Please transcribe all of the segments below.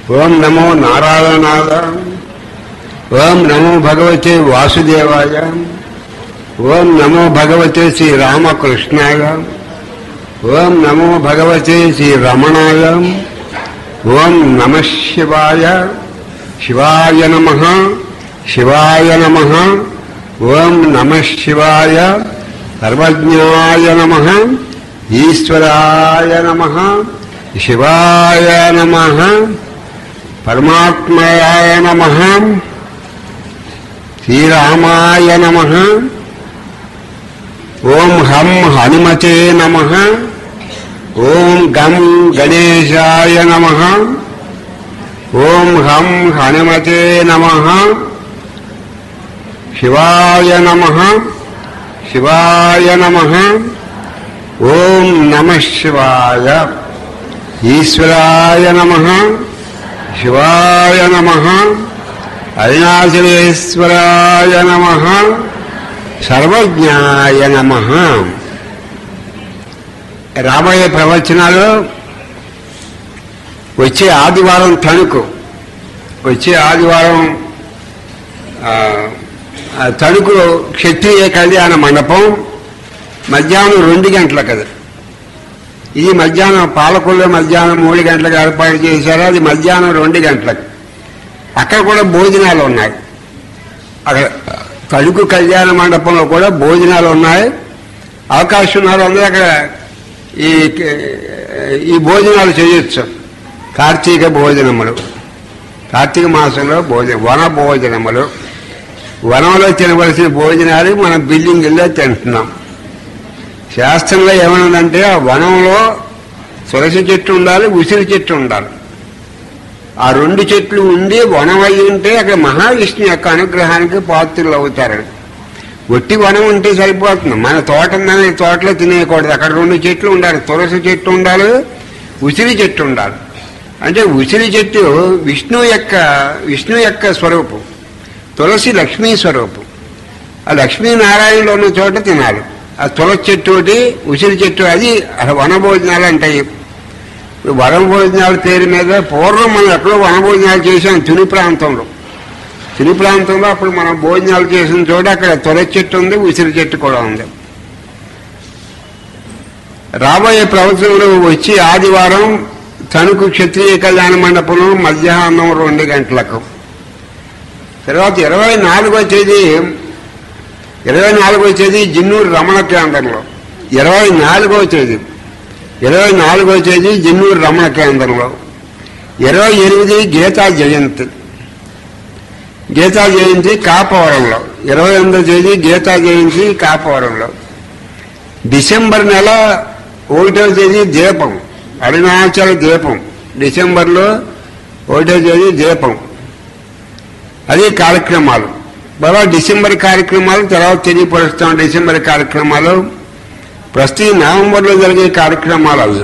ఓం నమో నారాయణాయ ఓం నమో భగవతే వాసుదేవాయ ఓం నమో భగవతే శ్రీ రామకృష్ణాయ ఓం నమో భగవతే శ్రీ రమణాయ ఓం నమ శివాయ శివాయ నమ శివాయ నమ ఓం నమ శివాయ సర్వజ్ఞాయ నమ ఈశ్వరాయ నమ శివాయ నమ పరమాత్మయాయ నమ శ్రీరామాయ నమ ఓం హం హనుమతే నమ ఓం గం గణేశాయ నమ ఓం హం హనుమతే నమ శివాయ నమ శివాయ నమ ఓం నమ శివాయ ఈశ్వరాయ నమ శివాయ నమ అరుణాచలేశ్వరాయ నమ సర్వజ్ఞాయ నమ రాబోయే ప్రవచనాలు వచ్చే ఆదివారం తణుకు వచ్చే ఆదివారం ఆ, ఆ తణుకు క్షత్రియ కళ్యాణ మండపం మధ్యాహ్నం రెండు గంటల కదా ఇది మధ్యాహ్నం పాలకొల్లు మధ్యాహ్నం మూడు గంటలకు ఏర్పాటు చేశారు అది మధ్యాహ్నం రెండు గంటలకు అక్కడ కూడా భోజనాలు ఉన్నాయి అక్కడ తణుకు కళ్యాణ మండపంలో కూడా భోజనాలు ఉన్నాయి అవకాశం ఉన్నారు అందరూ అక్కడ ఈ ఈ భోజనాలు చేయొచ్చు కార్తీక భోజనములు కార్తీక మాసంలో భోజనం వన భోజనములు వనంలో తినవలసిన భోజనాలు మనం బిల్డింగుల్లో తింటున్నాం శాస్త్రంలో ఏమన్నదంటే ఆ వనంలో తులసి చెట్టు ఉండాలి ఉసిరి చెట్టు ఉండాలి ఆ రెండు చెట్లు ఉండి వనం అయి ఉంటే అక్కడ మహావిష్ణు యొక్క అనుగ్రహానికి పాత్రులు అవుతారు ఒట్టి వనం ఉంటే సరిపోతుంది మన తోట ఉందని తోటలో తినేయకూడదు అక్కడ రెండు చెట్లు ఉండాలి తులసి చెట్టు ఉండాలి ఉసిరి చెట్టు ఉండాలి అంటే ఉసిరి చెట్టు విష్ణు యొక్క విష్ణు యొక్క స్వరూపం తులసి లక్ష్మీ స్వరూపం ఆ లక్ష్మీనారాయణలో ఉన్న చోట తినాలి ఆ తులసి చెట్టు ఒకటి ఉసిరి చెట్టు అది వనభోజనాలు అంటాయి వనభోజనాల పేరు మీద పూర్వం మనం ఎక్కడో వనభోజనాలు చేసాం తుని ప్రాంతంలో తుని ప్రాంతంలో అప్పుడు మనం భోజనాలు చేసిన చోట అక్కడ తులసి చెట్టు ఉంది ఉసిరి చెట్టు కూడా ఉంది రాబోయే ప్రవచనంలో వచ్చి ఆదివారం తణుకు క్షత్రియ కళ్యాణ మండపంలో మధ్యాహ్నం రెండు గంటలకు తర్వాత ఇరవై నాలుగో తేదీ ఇరవై నాలుగో తేదీ జిన్నూరు రమణ కేంద్రంలో ఇరవై నాలుగో తేదీ ఇరవై నాలుగో తేదీ జిన్నూరు రమణ కేంద్రంలో ఇరవై ఎనిమిది గీతా జయంతి గీతా జయంతి కాపవరంలో ఇరవై ఎనిమిదో తేదీ గీతా జయంతి కాపవరంలో డిసెంబర్ నెల ఒకటో తేదీ దీపం అరుణాచల దీపం డిసెంబర్లో ఒకటో తేదీ దీపం అది కార్యక్రమాలు బాబా డిసెంబర్ కార్యక్రమాలు తర్వాత తెలియపరుస్తాం డిసెంబర్ కార్యక్రమాలు ప్రస్తుతం నవంబర్లో జరిగే కార్యక్రమాలు అవి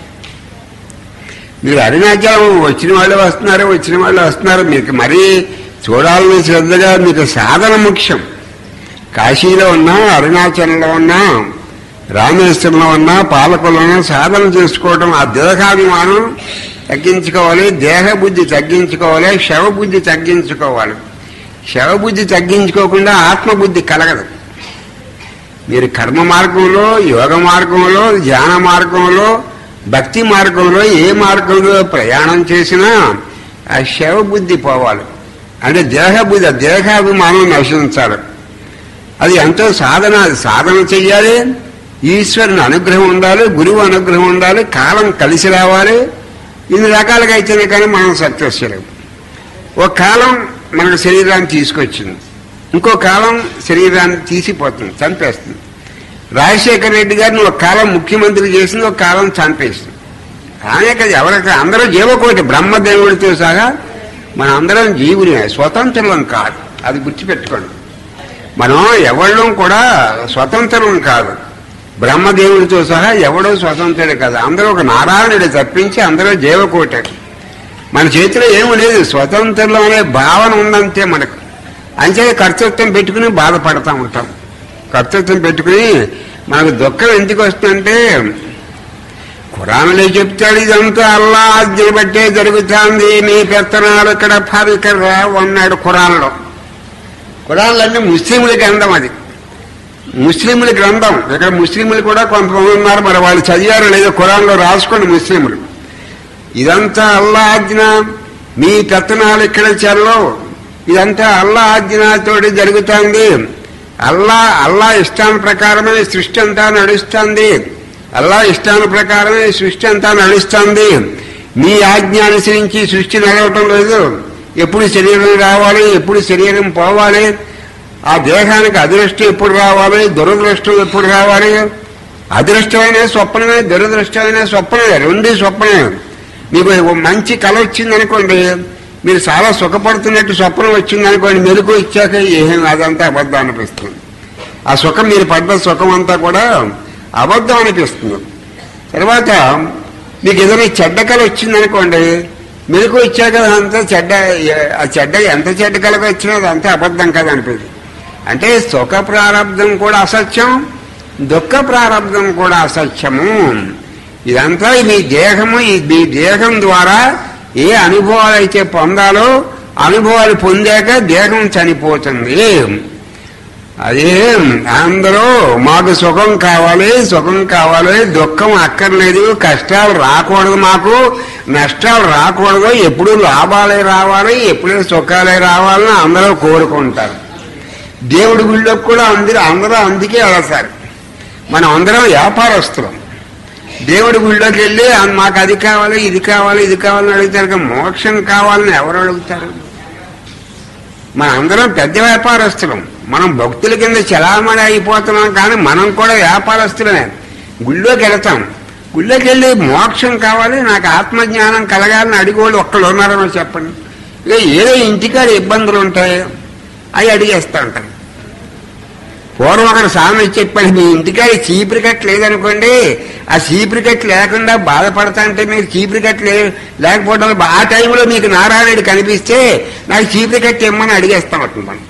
మీరు అరుణాచలం వచ్చిన వాళ్ళు వస్తున్నారు వచ్చిన వాళ్ళు వస్తున్నారు మీకు మరీ చూడాలని శ్రద్ధగా మీకు సాధన ముఖ్యం కాశీలో ఉన్నా అరుణాచలంలో ఉన్నా రామేశ్వరంలో ఉన్నా పాలకుల్లో ఉన్నా సాధన చేసుకోవడం ఆ దేహాభిమానం తగ్గించుకోవాలి దేహ బుద్ధి తగ్గించుకోవాలి శవబుద్ధి తగ్గించుకోవాలి శవబుద్ధి తగ్గించుకోకుండా ఆత్మబుద్ధి కలగదు మీరు కర్మ మార్గంలో యోగ మార్గంలో ధ్యాన మార్గంలో భక్తి మార్గంలో ఏ మార్గంలో ప్రయాణం చేసినా ఆ శవబుద్ధి పోవాలి అంటే దేహబుద్ధి ఆ దేహాభిమానం నశించాలి అది ఎంతో సాధన సాధన చెయ్యాలి ఈశ్వరుని అనుగ్రహం ఉండాలి గురువు అనుగ్రహం ఉండాలి కాలం కలిసి రావాలి ఇన్ని రకాలుగా అయితేనే కానీ మనం సక్సెస్ చేయలేము ఒక కాలం మనకు శరీరాన్ని తీసుకొచ్చింది ఇంకో కాలం శరీరాన్ని తీసిపోతుంది చంపేస్తుంది రాజశేఖర రెడ్డి గారిని ఒక కాలం ముఖ్యమంత్రి చేసింది ఒక కాలం చంపేసింది కానీ కదా ఎవరికి అందరూ జీవకోటి బ్రహ్మదేవుడితో సహా మన అందరం జీవుని స్వతంత్రులం కాదు అది గుర్తుపెట్టుకోండి మనం ఎవళ్ళం కూడా స్వతంత్రం కాదు బ్రహ్మదేవుడితో సహా ఎవడో స్వతంత్రుడే కాదు అందరూ ఒక నారాయణుడు తప్పించి అందరూ జీవకోటే మన చేతిలో ఏమీ లేదు స్వతంత్రం అనే భావన ఉందంతే మనకు అంతే కర్తృత్వం పెట్టుకుని బాధపడతా ఉంటాం కర్తృత్వం పెట్టుకుని మనకు దుఃఖం ఎందుకు వస్తుందంటే ఖురాన్లో చెప్తాడు ఇదంతా అల్లా ఆజ్ఞలు బట్టే జరుగుతుంది మీ పెత్తనాలు ఇక్కడ ఫరికర్ ఉన్నాడు ఖురాన్లో ఖురాన్లు అన్ని ముస్లింల గ్రంథం అది ముస్లింల గ్రంథం ఇక్కడ ముస్లింలు కూడా కొంతమంది ఉన్నారు మరి వాళ్ళు చదివారో లేదో ఖురాన్లో రాసుకోండి ముస్లింలు ఇదంతా అల్లా ఆజ్ఞ మీ పెత్తనాలు ఇక్కడ చెల్లవు ఇదంతా అల్లా ఆజ్ఞతోటి జరుగుతుంది అల్లా అల్లా ఇష్టాన్ని ప్రకారమే సృష్టి అంతా నడుస్తుంది అల్లా ఇష్టాన్ని ప్రకారమే సృష్టి అంతా నడుస్తుంది మీ ఆజ్ఞ అనుసరించి సృష్టి నడవటం లేదు ఎప్పుడు శరీరం రావాలి ఎప్పుడు శరీరం పోవాలి ఆ దేహానికి అదృష్టం ఎప్పుడు రావాలి దురదృష్టం ఎప్పుడు రావాలి అదృష్టమైన స్వప్నమే దురదృష్టమైన స్వప్నమే రెండు స్వప్నమే మీకు ఓ మంచి కళ వచ్చిందనుకోండి మీరు చాలా సుఖపడుతున్నట్టు స్వప్నం వచ్చిందనుకోండి మెరుగు ఇచ్చాక ఏం అదంతా అబద్ధం అనిపిస్తుంది ఆ సుఖం మీరు పడ్డ సుఖం అంతా కూడా అబద్ధం అనిపిస్తుంది తర్వాత మీకు ఏదైనా చెడ్డ కళ వచ్చిందనుకోండి మెరుగు ఇచ్చాక అంతా చెడ్డ ఆ చెడ్డ ఎంత చెడ్డ కళగా వచ్చినా అదంతా అబద్ధం కదా అనిపిస్తుంది అంటే సుఖ ప్రారంధం కూడా అసత్యం దుఃఖ ప్రారంధం కూడా అసత్యము ఇదంతా మీ దేహము ఈ మీ దేహం ద్వారా ఏ అనుభవాలు అయితే పొందాలో అనుభవాలు పొందాక దేహం చనిపోతుంది అదే అందరూ మాకు సుఖం కావాలి సుఖం కావాలి దుఃఖం అక్కర్లేదు కష్టాలు రాకూడదు మాకు నష్టాలు రాకూడదు ఎప్పుడు లాభాలే రావాలి ఎప్పుడూ సుఖాలే రావాలని అందరూ కోరుకుంటారు దేవుడి గుళ్ళోకి కూడా అందరూ అందరూ అందుకే వెళతారు మనం అందరం వ్యాపారస్తులం దేవుడి గుళ్ళోకి వెళ్ళి "ఆ, మాకు అది కావాలి ఇది కావాలి ఇది కావాలని అడుగుతారు కానీ మోక్షం కావాలని ఎవరు అడుగుతారు మన అందరం పెద్ద వ్యాపారస్తులం మనం భక్తుల కింద చలామణి అయిపోతున్నాం కానీ మనం కూడా వ్యాపారస్తులమే గుళ్ళోకి వెళతాం గుళ్ళోకి వెళ్ళి మోక్షం కావాలి నాకు ఆత్మజ్ఞానం కలగాలని అడిగోళ్ళు ఒక్కళ్ళు ఉన్నారని చెప్పండి ఇక ఏదో ఇంటికాడ ఇబ్బందులు ఉంటాయి అవి అడిగేస్తా ఉంటాను పూర్వం అక్కడ సామె చెప్పాడు మీ ఇంటికాడ చీపురు కట్ లేదనుకోండి ఆ చీపురు కట్ లేకుండా బాధపడతా అంటే మీరు చీపురు కట్ లే లేకపోవడం వల్ల ఆ టైంలో మీకు నారాయణుడు కనిపిస్తే నాకు చీపురు కట్ ఇమ్మని అడిగేస్తాం మనం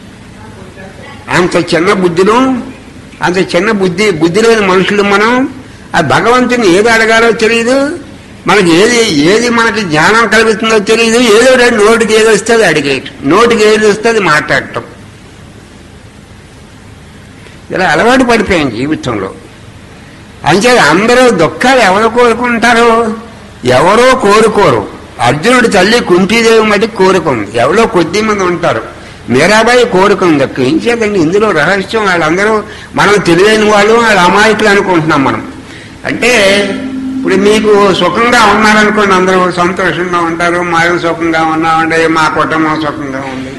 అంత చిన్న బుద్ధిలో అంత చిన్న బుద్ధి బుద్ధి లేని మనుషులు మనం ఆ భగవంతుని ఏది అడగాలో తెలియదు మనకి ఏది ఏది మనకి జ్ఞానం కలుగుతుందో తెలియదు ఏదో రెండు నోటికి ఏది వస్తే అది అడిగేయటం నోటికి ఏది వస్తే అది మాట్లాడటం ఇలా అలవాటు పడిపోయాం జీవితంలో అంతే అందరూ దుఃఖాలు ఎవరు కోరుకుంటారు ఎవరో కోరుకోరు అర్జునుడి తల్లి కుంతీదేవి మటుకు కోరుకుంది ఎవరో కొద్ది మంది ఉంటారు మీరాబాయి కోరుకుంది అక్క ఏం చేద్దండి ఇందులో రహస్యం వాళ్ళందరూ మనం తెలియని వాళ్ళు వాళ్ళ అమాయకులు అనుకుంటున్నాం మనం అంటే ఇప్పుడు మీకు సుఖంగా ఉన్నారనుకోండి అందరూ సంతోషంగా ఉంటారు మేము సుఖంగా ఉన్నామండి మా కుటుంబం సుఖంగా ఉంది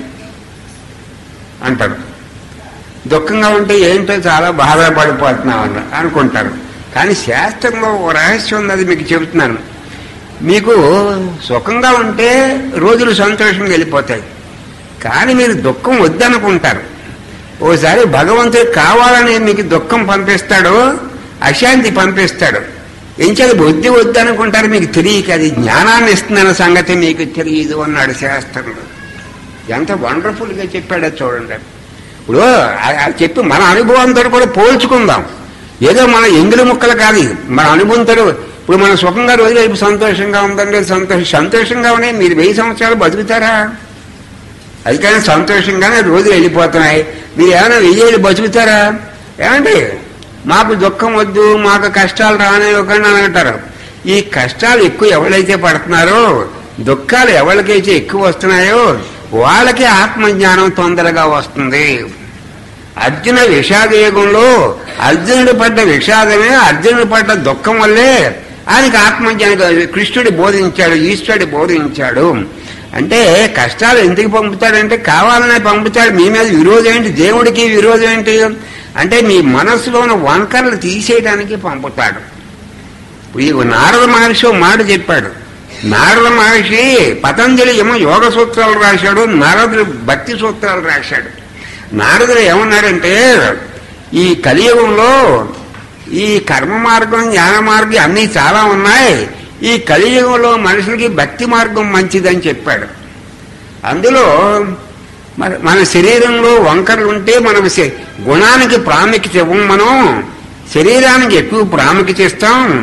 అంటారు దుఃఖంగా ఉంటే ఏంటో చాలా బాధపడిపోతున్నామన్న అనుకుంటారు కానీ శాస్త్రంలో ఓ రహస్యం ఉంది అది మీకు చెబుతున్నాను మీకు సుఖంగా ఉంటే రోజులు సంతోషంగా వెళ్ళిపోతాయి కానీ మీరు దుఃఖం వద్దనుకుంటారు ఓసారి భగవంతుడు కావాలని మీకు దుఃఖం పంపిస్తాడు అశాంతి పంపిస్తాడు ఎంచేది బుద్ధి వద్దనుకుంటారు మీకు తెలియక అది జ్ఞానాన్ని ఇస్తుందన్న సంగతి మీకు తెలియదు అన్నాడు శాస్త్రంలో ఎంత వండర్ఫుల్గా చెప్పాడో చూడండి ఇప్పుడు ఆ- ఆ చెప్పి మన అనుభవంతో కూడా పోల్చుకుందాం ఏదో మన ఎంగిలి ముక్కలు కాదు ఇది. మన అనుభవంతో ఇప్పుడు మన సుఖంగా రోజు రేపు సంతోషంగా ఉందండి సంతోషం సంతోషంగా ఉన్నాయి మీరు వెయ్యి సంవత్సరాలు బతుకుతారా అది కానీ సంతోషంగానే రోజులు వెళ్ళిపోతున్నాయి మీరు ఏమైనా వెయ్యేళ్ళు బతుకుతారా ఏమండి మాకు దుఃఖం వద్దు మాకు కష్టాలు రానివ్వకండి అని అంటారు ఈ కష్టాలు ఎక్కువ ఎవరైతే పడుతున్నారో దుఃఖాలు ఎవరికైతే ఎక్కువ వస్తున్నాయో వాళ్ళకి ఆత్మజ్ఞానం తొందరగా వస్తుంది అర్జున విషాద యుగంలో అర్జునుడు పడ్డ విషాదమే అర్జునుడు పడ్డ దుఃఖం వల్లే ఆయనకి ఆత్మజ్ఞానం కృష్ణుడు బోధించాడు ఈశ్వరుడు బోధించాడు అంటే కష్టాలు ఎందుకు పంపుతాడంటే కావాలనే పంపుతాడు మీ మీద విరోధం ఏంటి దేవుడికి విరోధం ఏంటి అంటే మీ మనసులో ఉన్న వంకరలు తీసేయడానికి పంపుతాడు ఇప్పుడు ఈ నారద మహర్షి ఓ మాట చెప్పాడు నారద మహర్షి పతంజలి ఏమో యోగ సూత్రాలు రాశాడు నారదుడు భక్తి సూత్రాలు రాశాడు నారదుడు ఏమన్నాడంటే ఈ కలియుగంలో ఈ కర్మ మార్గం జ్ఞాన మార్గం అన్నీ చాలా ఉన్నాయి ఈ కలియుగంలో మనుషులకి భక్తి మార్గం మంచిదని చెప్పాడు అందులో మన మన శరీరంలో వంకరలు ఉంటే మనం శ- గుణానికి ప్రాముఖ్యత ఇవ్వం మనం శరీరానికి ఎక్కువ ప్రాముఖ్యత ఇస్తాం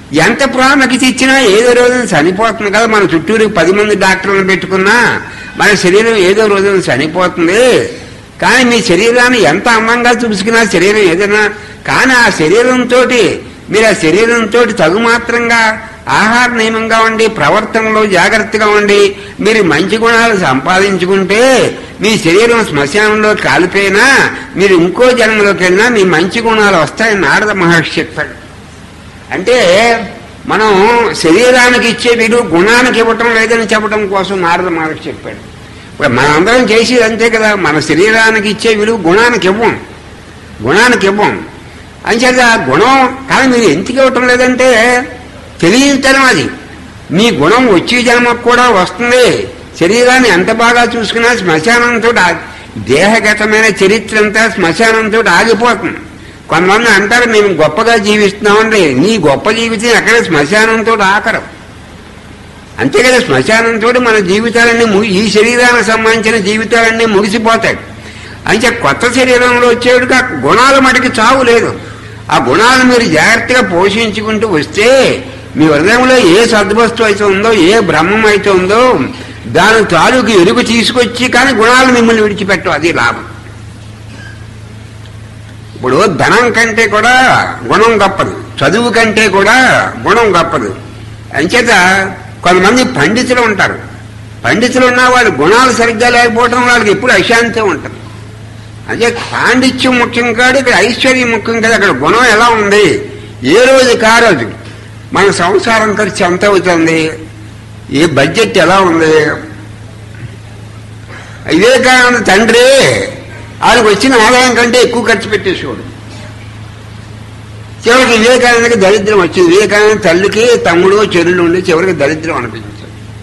ఎంత ప్రాముఖ్యత ఇచ్చినా ఏదో రోజున చనిపోతుంది కదా మన చుట్టూరు పది మంది డాక్టర్లను పెట్టుకున్నా మన శరీరం ఏదో రోజున చనిపోతుంది కానీ మీ శరీరాన్ని ఎంత అందంగా చూసుకున్నా శరీరం ఏదైనా కానీ ఆ శరీరంతో మీరు ఆ శరీరంతో తగు మాత్రంగా ఆహార నియమంగా ఉండి ప్రవర్తనలో జాగ్రత్తగా ఉండి మీరు మంచి గుణాలు సంపాదించుకుంటే మీ శరీరం శ్మశానంలో కాలిపోయినా మీరు ఇంకో జన్మలోకి వెళ్ళినా మీ మంచి గుణాలు వస్తాయని నారద మహర్షి చెప్పాడు అంటే మనం శరీరానికి ఇచ్చే విలువ గుణానికి ఇవ్వటం లేదని చెప్పడం కోసం నారద మహర్షి చెప్పాడు ఇప్పుడు మనందరం చేసేది అంతే కదా మన శరీరానికి ఇచ్చే విలువ గుణానికి ఇవ్వం గుణానికి ఇవ్వం అంచేత ఆ గుణం కానీ మీరు ఎందుకు ఇవ్వటం లేదంటే తెలియతనం అది మీ గుణం వచ్చే జన్మకు కూడా వస్తుంది శరీరాన్ని ఎంత బాగా చూసుకున్నా శ్మశానంతో ఆ- దేహగతమైన చరిత్ర అంతా శ్మశానంతో ఆగిపోతుంది కొంతమంది అంటారు మేము గొప్పగా జీవిస్తున్నామండి నీ గొప్ప జీవితం ఎక్కడ శ్మశానంతో ఆకరం అంతే కదా శ్మశానంతో మన జీవితాలన్నీ ము- ఈ శరీరానికి సంబంధించిన జీవితాలన్నీ ముగిసిపోతాయి అంటే కొత్త శరీరంలో వచ్చేటికి ఆ గుణాల మటుకు చావు లేదు ఆ గుణాలు మీరు జాగ్రత్తగా పోషించుకుంటూ వస్తే మీ హృదయంలో ఏ సద్వస్తు అయితే ఉందో ఏ బ్రహ్మం అయితే ఉందో దాని తాలూకు ఎరుగు తీసుకొచ్చి కానీ గుణాలు మిమ్మల్ని విడిచిపెట్టవు అది లాభం ఇప్పుడు ధనం కంటే కూడా గుణం గొప్పది చదువు కంటే కూడా గుణం గొప్పది అంచేత కొంతమంది పండితులు ఉంటారు పండితులు ఉన్న వాళ్ళ గుణాలు సరిగ్గా లేకపోవడం వాళ్ళకి ఎప్పుడు అశాంతి ఉంటుంది అంటే పాండిత్యం ముఖ్యం కాదు ఇక్కడ ఐశ్వర్యం ముఖ్యం కాదు అక్కడ గుణం ఎలా ఉంది ఏ రోజు కా రోజు మన సంసారం ఖర్చు ఎంత అవుతుంది ఏ బడ్జెట్ ఎలా ఉంది వివేకానంద తండ్రి వాళ్ళకి వచ్చిన ఆదాయం కంటే ఎక్కువ ఖర్చు పెట్టేసేవాడు చివరికి వివేకానందకి దరిద్రం వచ్చింది వివేకానంద తల్లికి తమ్ముడు చెల్లుడు ఉండి చివరికి దరిద్రం అనిపించాడు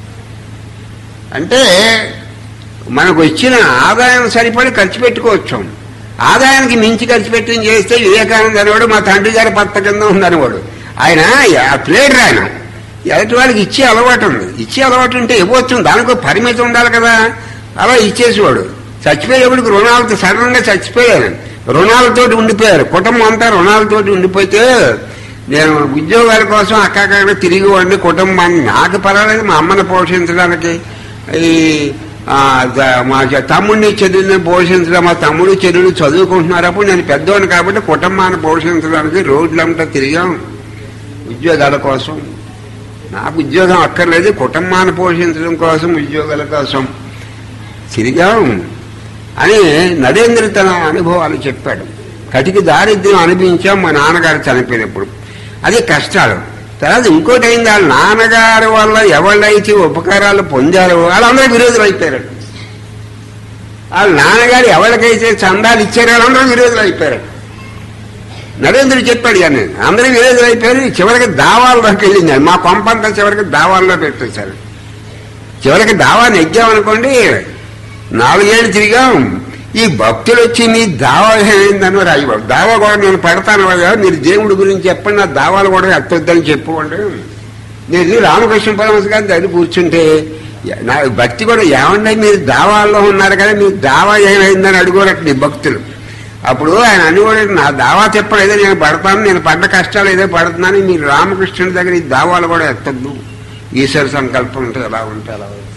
అంటే మనకు వచ్చిన ఆదాయం సరిపడి ఖర్చు పెట్టుకోవచ్చు ఆదాయానికి మించి ఖర్చు పెట్టి చేస్తే వివేకానంద అనేవాడు మా తండ్రి గారి పత్త కింద ఉందనేవాడు ఆయన ప్లేడర్ ఆయన ఎలాంటి వాళ్ళకి ఇచ్చే అలవాటు ఉంది ఇచ్చే అలవాటు ఉంటే ఇవ్వచ్చు దానికి ఒక పరిమితి ఉండాలి కదా అలా ఇచ్చేసేవాడు చచ్చిపోయేవాడికి రుణాలతో సడన్గా చచ్చిపోయారు రుణాలతో ఉండిపోయారు కుటుంబం అంతా రుణాలతోటి ఉండిపోతే నేను ఉద్యోగాల కోసం అక్కడక్కడ తిరిగి వాడిని కుటుంబాన్ని నాకు పర్వాలేదు మా అమ్మని పోషించడానికి ఈ ఆ, ద- మా చె- తమ్ముడిని చెల్లిని పోషించడం మా తమ్ముడు చెల్లెలు చదువుకుంటున్నారు అప్పుడు నేను పెద్దవాడిని కాబట్టి కుటుంబాన్ని పోషించడానికి రోడ్లంతా తిరిగాం ఉద్యోగాల కోసం నాకు ఉద్యోగం అక్కర్లేదు కుటుంబాన్ని పోషించడం కోసం ఉద్యోగాల కోసం తిరిగాం అని నరేంద్ర తన అనుభవాలు చెప్పాడు కటికి దారిద్ర్యం అనిపించాం మా నాన్నగారు చనిపోయినప్పుడు అది కష్టాలు తర్వాత ఇంకోటి అయింది వాళ్ళ నాన్నగారి వల్ల ఎవళ్ళైతే ఉపకారాలు పొందారో వాళ్ళందరూ విరోధులు అయిపోయారు వాళ్ళ నాన్నగారు ఎవరికైతే చందాలు ఇచ్చారో వాళ్ళందరూ విరోధులు అయిపోయారు నరేంద్రుడు చెప్పాడు కానీ అందరూ విరోధులు అయిపోయారు చివరికి దావాల్లోకి వెళ్ళింది మా కొంపంతా చివరికి దావాల్లో పెట్టేశారు చివరికి దావా నెగ్గామనుకోండి నాలుగేళ్ళు తిరిగాం ఈ భక్తులు వచ్చి నీ దావా ఏమైందని రాజబాబు దావా కూడా నేను పెడతాను కదా మీరు దేవుడి గురించి చెప్పండి నా దావాలు కూడా ఎత్తొద్దని చెప్పుకోండి నేను రామకృష్ణ పరమహంస గారి దగ్గర కూర్చుంటే నా భక్తి కూడా ఏమంటే మీరు దావాల్లో ఉన్నారు కదా మీరు దావా ఏమైందని అడుగురట ఈ భక్తులు అప్పుడు ఆయన అనుకోడు నా దావా చెప్పలేదో నేను పడతాను నేను పడ్డ కష్టాలు ఏదో పడుతున్నాను మీరు రామకృష్ణుడి దగ్గర ఈ దావాలు కూడా ఎత్తద్దు ఈశ్వర సంకల్పం ఉంటే ఎలా ఉంటే అలా ఉంటుంది.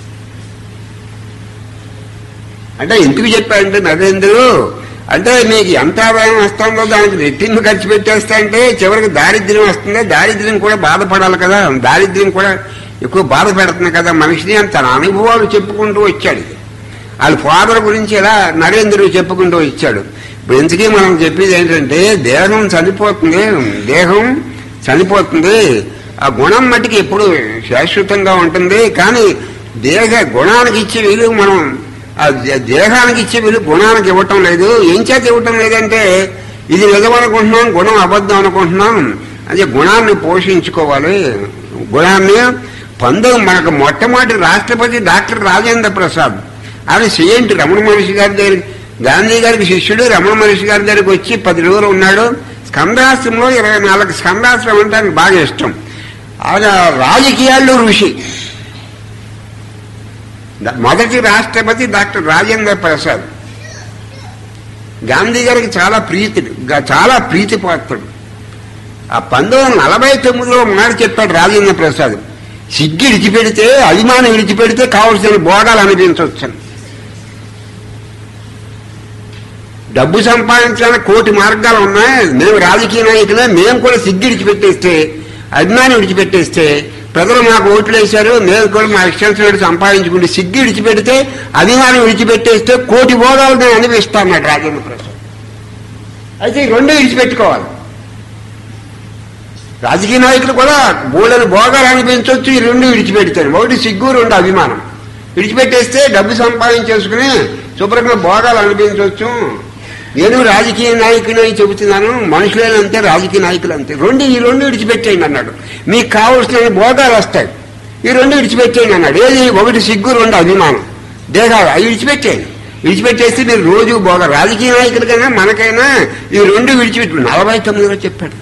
అంటే ఎందుకు చెప్పాడంటే నరేంద్రుడు అంటే మీకు ఎంత ఆదాయం వస్తుందో దానికి రెట్టింపు ఖర్చు పెట్టేస్తా అంటే చివరికి దారిద్ర్యం వస్తుంది దారిద్ర్యం కూడా బాధపడాలి కదా దారిద్ర్యం కూడా ఎక్కువ బాధ పెడుతుంది కదా మనిషిని అని తన అనుభవాలు చెప్పుకుంటూ వచ్చాడు వాళ్ళ ఫాదర్ గురించి ఎలా నరేంద్రుడు చెప్పుకుంటూ వచ్చాడు ఇప్పుడు ఇంతకీ మనం చెప్పేది ఏంటంటే దేహం చనిపోతుంది దేహం చనిపోతుంది ఆ గుణం మట్టికి ఎప్పుడు శాశ్వతంగా ఉంటుంది కానీ దేహ గుణానికి ఇచ్చే విలువ మనం ఆ దే- దేహానికి ఇచ్చే విలువ గుణానికి ఇవ్వటం లేదు ఏం చేత ఇవ్వటం లేదంటే ఇది నిజం అనుకుంటున్నాం గుణం అబద్ధం అనుకుంటున్నాం అదే గుణాన్ని పోషించుకోవాలి గుణాన్ని పంతొమ్మిది మనకు మొట్టమొదటి రాష్ట్రపతి డాక్టర్ రాజేంద్ర ప్రసాద్ ఆయన సిఎంటి రమణ మహర్షి గారి దగ్గర గాంధీ గారికి శిష్యుడు రమణ మహర్షి గారి దగ్గరికి వచ్చి పది రోజులు ఉన్నాడు స్కందాశ్రమంలో ఇరవై నాలుగు స్కందాశ్రమం అంటే ఆయనకు బాగా ఇష్టం ఆయన రాజకీయాల్లో ఋషి ద- మొదటి రాష్ట్రపతి డాక్టర్ రాజేంద్ర ప్రసాద్ గాంధీ గారికి చాలా ప్రీతి గా- చాలా ప్రీతిపాత్రుడు ఆ పంతొమ్మిది వందల నలభై తొమ్మిదిలో మాట చెప్పాడు రాజేంద్ర ప్రసాద్ సిగ్గి విడిచిపెడితే అభిమానం విడిచిపెడితే కావలసిన భోగాలు అనిపించవచ్చు డబ్బు సంపాదించడానికి కోటి మార్గాలు ఉన్నాయి మేము రాజకీయ నాయకులే మేము కూడా సిగ్గి విడిచిపెట్టేస్తే అభిమానం విడిచిపెట్టేస్తే ప్రజలు మాకు ఓట్లు వేశారు మేము కూడా మా ఇష్టం సంపాదించుకుంటే సిగ్గి విడిచిపెడితే అభిమానం విడిచిపెట్టేస్తే కోటి భోగాలు నేను అనిపిస్తాను రాజేంద్ర ప్రసాద్ అయితే ఈ రెండు విడిచిపెట్టుకోవాలి రాజకీయ నాయకులు కూడా బోళ్ళని భోగాలు అనిపించవచ్చు ఈ రెండు విడిచిపెడతారు ఒకటి సిగ్గు రెండు అభిమానం విడిచిపెట్టేస్తే డబ్బు సంపాదించేసుకుని శుభ్రంగా భోగాలు అనిపించవచ్చు నేను రాజకీయ నాయకుని అని చెబుతున్నాను మనుషులే అంతే రాజకీయ నాయకులు అంతే రెండు ఈ రెండు విడిచిపెట్టేయండి అన్నాడు మీకు కావలసిన భోగాలు వస్తాయి ఈ రెండు విడిచిపెట్టేయండి అన్నాడు ఏది ఒకటి సిగ్గు రెండు అభిమానం దేహాలు అవి విడిచిపెట్టేయండి విడిచిపెట్టేస్తే మీరు రోజు భోగ రాజకీయ నాయకులకైనా మనకైనా ఈ రెండు విడిచిపెట్టు నలభై తొమ్మిదిలో చెప్పాడు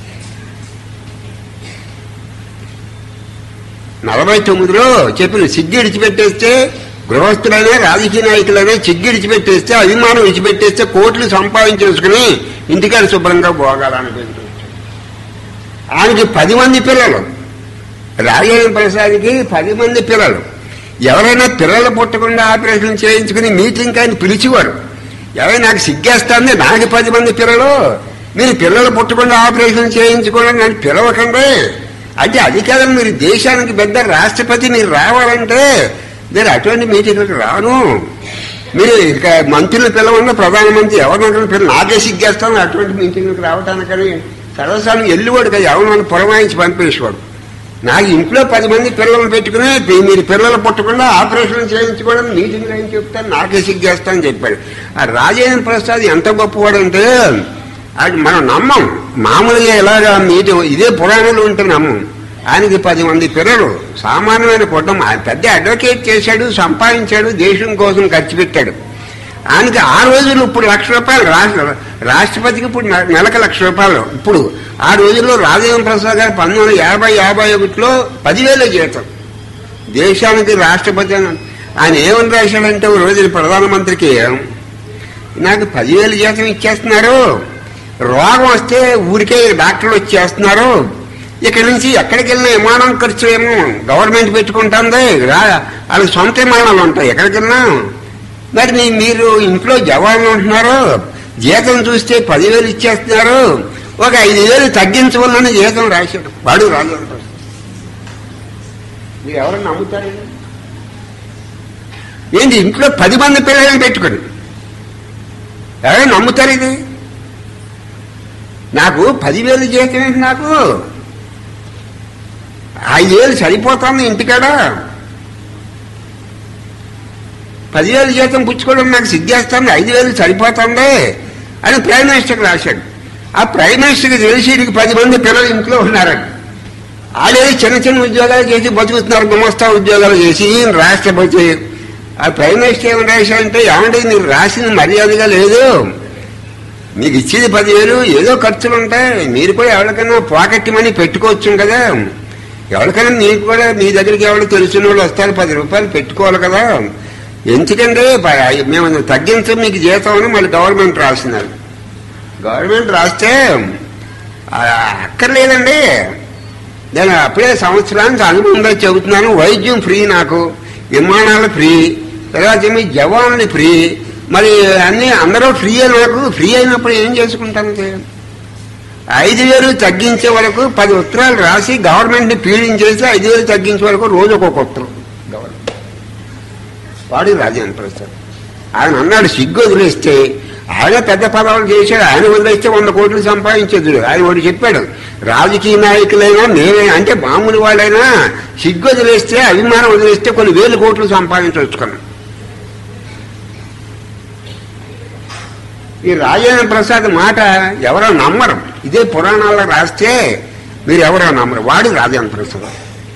నలభై తొమ్మిదిలో చెప్పిన సిగ్గు విడిచిపెట్టేస్తే గృహస్థులైనా రాజకీయ నాయకులైనా సిగ్గు విడిచిపెట్టేస్తే అభిమానం విడిచిపెట్టేస్తే కోట్లు సంపాదించేసుకుని ఇంటికాడ శుభ్రంగా భోగాలనిపించవచ్చు ఆయనకి పది మంది పిల్లలు రాజేంద్ర ప్రసాద్కి పది మంది పిల్లలు ఎవరైనా పిల్లలు పుట్టకుండా ఆపరేషన్ చేయించుకుని మీటింగ్ ఆయన పిలిచేవారు ఎవరైనా నాకు సిగ్గేస్తుంది నాకు పది మంది పిల్లలు మీరు పిల్లలు పుట్టకుండా ఆపరేషన్ చేయించుకోవడం నన్ను పిలవకండి అంటే అది కాదని మీరు దేశానికి పెద్ద రాష్ట్రపతి మీరు రావాలంటే నేను అటువంటి మీటింగ్లకు రాను మీరు ఇక మంత్రులు పిలవన్నా ప్రధానమంత్రి ఎవరినైనా పిల్ల నాకే సిగ్గేస్తాను అటువంటి మీటింగ్లకు రావటానికని సర్వసాన్ని వెళ్ళివాడు కదా ఎవరినైనా పురమాయించి పంపేసేవాడు నాకు ఇంట్లో పది మంది పిల్లలను పెట్టుకుని "మీ- మీరు పిల్లలు పుట్టకుండా ఆపరేషన్ చేయించుకోవడం మీటింగ్ అని చెప్తాను నాకే సిగ్గేస్తానని చెప్పాడు ఆ రాజేంద్ర ప్రసాద్ ఎంత గొప్పవాడంటే అది మనం నమ్మం మామూలుగా ఇలాగా మీటింగ్ ఇదే పురాణాలు ఉంటే నమ్మం ఆయనకి పది మంది పిల్లలు సామాన్యమైన కుటుంబం ఆయన పెద్ద అడ్వకేట్ చేశాడు సంపాదించాడు దేశం కోసం ఖర్చు పెట్టాడు ఆయనకి ఆ రోజులు ఇప్పుడు లక్ష రూపాయలు రాష్ట్ర రాష్ట్రపతికి ఇప్పుడు నె- నెలకు లక్ష రూపాయలు ఇప్పుడు ఆ రోజుల్లో రాజేంద్ర ప్రసాద్ గారు పంతొమ్మిది వందల యాభై యాభై ఒకటిలో పదివేల జీతం దేశానికి రాష్ట్రపతి అని ఆయన ఏమని రాశాడంటే ఓ రోజు ప్రధానమంత్రికి నాకు పదివేలు జీతం ఇచ్చేస్తున్నారు రోగం వస్తే ఊరికే డాక్టర్లు వచ్చేస్తున్నారు ఇక్కడి నుంచి ఎక్కడికి వెళ్ళినా విమానం ఖర్చు ఏమో గవర్నమెంట్ పెట్టుకుంటుంది రా- వాళ్ళకి సొంత విమానాలు ఉంటాయి ఎక్కడికి వెళ్ళినా మరి మీ- మీరు ఇంట్లో జవాన్లు ఉంటున్నారు జీతం చూస్తే పదివేలు ఇచ్చేస్తున్నారు ఒక ఐదు వేలు తగ్గించవలని జీతం రాశాడు వాడు రాజు మీరు ఎవరు నమ్ముతారు ఏంటి ఇంట్లో పది మంది పిల్లలను పెట్టుకోండి ఎవరు నమ్ముతారు ఇది నాకు పదివేలు జీతం ఏంటి నాకు ఐదేళ్ళు సరిపోతుంది ఇంటికాడ పదివేలు జీతం పుచ్చుకోవడం నాకు సిగ్గేస్తుంది ఐదు వేలు సరిపోతుంది అని ప్రైమ్ మినిస్టర్కి రాశాడు ఆ ప్రైమ్ మినిస్టర్కి తెలిసి వీడికి పది మంది పిల్లలు ఇంట్లో ఉన్నారని వాళ్ళేది చిన్న చిన్న ఉద్యోగాలు చేసి బతుకుతున్నారు గుమస్తా ఉద్యోగాలు చేసి ఈయన రాష్ట్రపతి ఆ ప్రైమ్ మినిస్టర్ ఏమని రాశాడంటే ఏమంటే మీరు రాసింది మర్యాదగా లేదు మీకు ఇచ్చేది పదివేలు ఏదో ఖర్చులు ఉంటాయి మీరు కూడా ఎవరికైనా పాకెట్ మనీ పెట్టుకోవచ్చు కదా ఎవరికైనా మీకు కూడా మీ దగ్గరికి ఎవరు తెలిసిన వాళ్ళు వస్తారు పది రూపాయలు పెట్టుకోవాలి కదా ఎందుకంటే ప- మేము తగ్గించం మీకు జీతం అని మళ్ళీ గవర్నమెంట్ రాస్తున్నారు గవర్నమెంట్ రాస్తే ఆ, అక్కర్లేదండి నేను అప్పుడే సంవత్సరానికి అనుభవంగా చెబుతున్నాను వైద్యం ఫ్రీ నాకు విమానాలు ఫ్రీ తర్వాత మీ జవాన్లు ఫ్రీ మరి అన్ని అందరూ ఫ్రీ నాకు ఫ్రీ అయినప్పుడు ఏం చేసుకుంటాను ఐదు వేలు తగ్గించే వరకు పది ఉత్తరాలు రాసి గవర్నమెంట్ ని పీడించేసి ఐదు వేలు తగ్గించే వరకు రోజు ఒక్కొక్క ఉత్తరం గవర్నమెంట్ వాడు రాజేంద్ర ప్రసాద్ ఆయన అన్నాడు సిగ్గు వదిలేస్తే ఆయన పెద్ద పదవులు చేశాడు ఆయన వదిలేస్తే వంద కోట్లు సంపాదించేది ఆయన వాడు చెప్పాడు రాజకీయ నాయకులైనా నేనే అంటే మామూలు వాళ్ళైనా సిగ్గు వదిలేస్తే అభిమానం వదిలేస్తే కొన్ని వేల కోట్లు సంపాదించవచ్చు కన్నా ఈ రాజేంద్ర ప్రసాద్ మాట ఎవరో నమ్మరు ఇదే పురాణాల్లో రాస్తే మీరు ఎవరో నమ్మరు వాడు రాజేంద్ర ప్రసాద్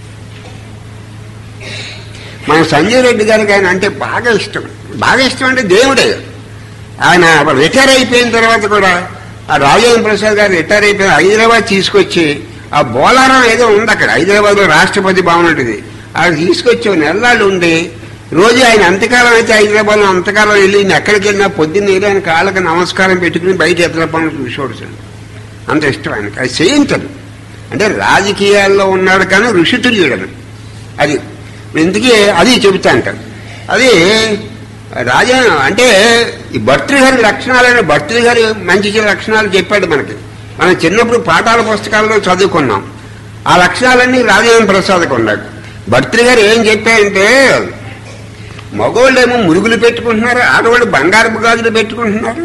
మన సంజయ్ రెడ్డి గారికి ఆయన అంటే బాగా ఇష్టం బాగా ఇష్టం అంటే దేవుడే ఆయన రిటైర్ అయిపోయిన తర్వాత కూడా ఆ రాజేంద్ర ప్రసాద్ గారు రిటైర్ అయిపోయిన హైదరాబాద్ తీసుకొచ్చి ఆ బోలారం ఏదో ఉంది అక్కడ హైదరాబాద్ లో రాష్ట్రపతి భవన్ ఉంటుంది అక్కడ తీసుకొచ్చి ఒక నెలలు ఉండి రోజు ఆయన అంతకాలం అయితే హైదరాబాద్ లో అంతకాలం వెళ్ళి ఈయన ఎక్కడికి వెళ్ళినా పొద్దున్న వెళ్ళి ఆయన కాళ్ళకి నమస్కారం పెట్టుకుని బయట ఎత్తల పనులు చూసుకోవచ్చు అంత ఇష్టం ఆయనకి అది చేయించదు అంటే రాజకీయాల్లో ఉన్నాడు కానీ ఋషితుల్యుడని అది ఇందుకే అది చెబుతా అంటారు అది రాజా అంటే ఈ భర్తృగారి లక్షణాలైన భర్తృగారి మంచి చెడు లక్షణాలు చెప్పాడు మనకి మనం చిన్నప్పుడు పాఠాల పుస్తకాల్లో చదువుకున్నాం ఆ లక్షణాలన్నీ రాజేంద్ర ప్రసాద్కి ఉన్నాడు భర్తృగారు ఏం చెప్పారంటే మగవాళ్ళేమో మురుగులు పెట్టుకుంటున్నారు ఆడవాళ్ళు బంగారపు గాజులు పెట్టుకుంటున్నారు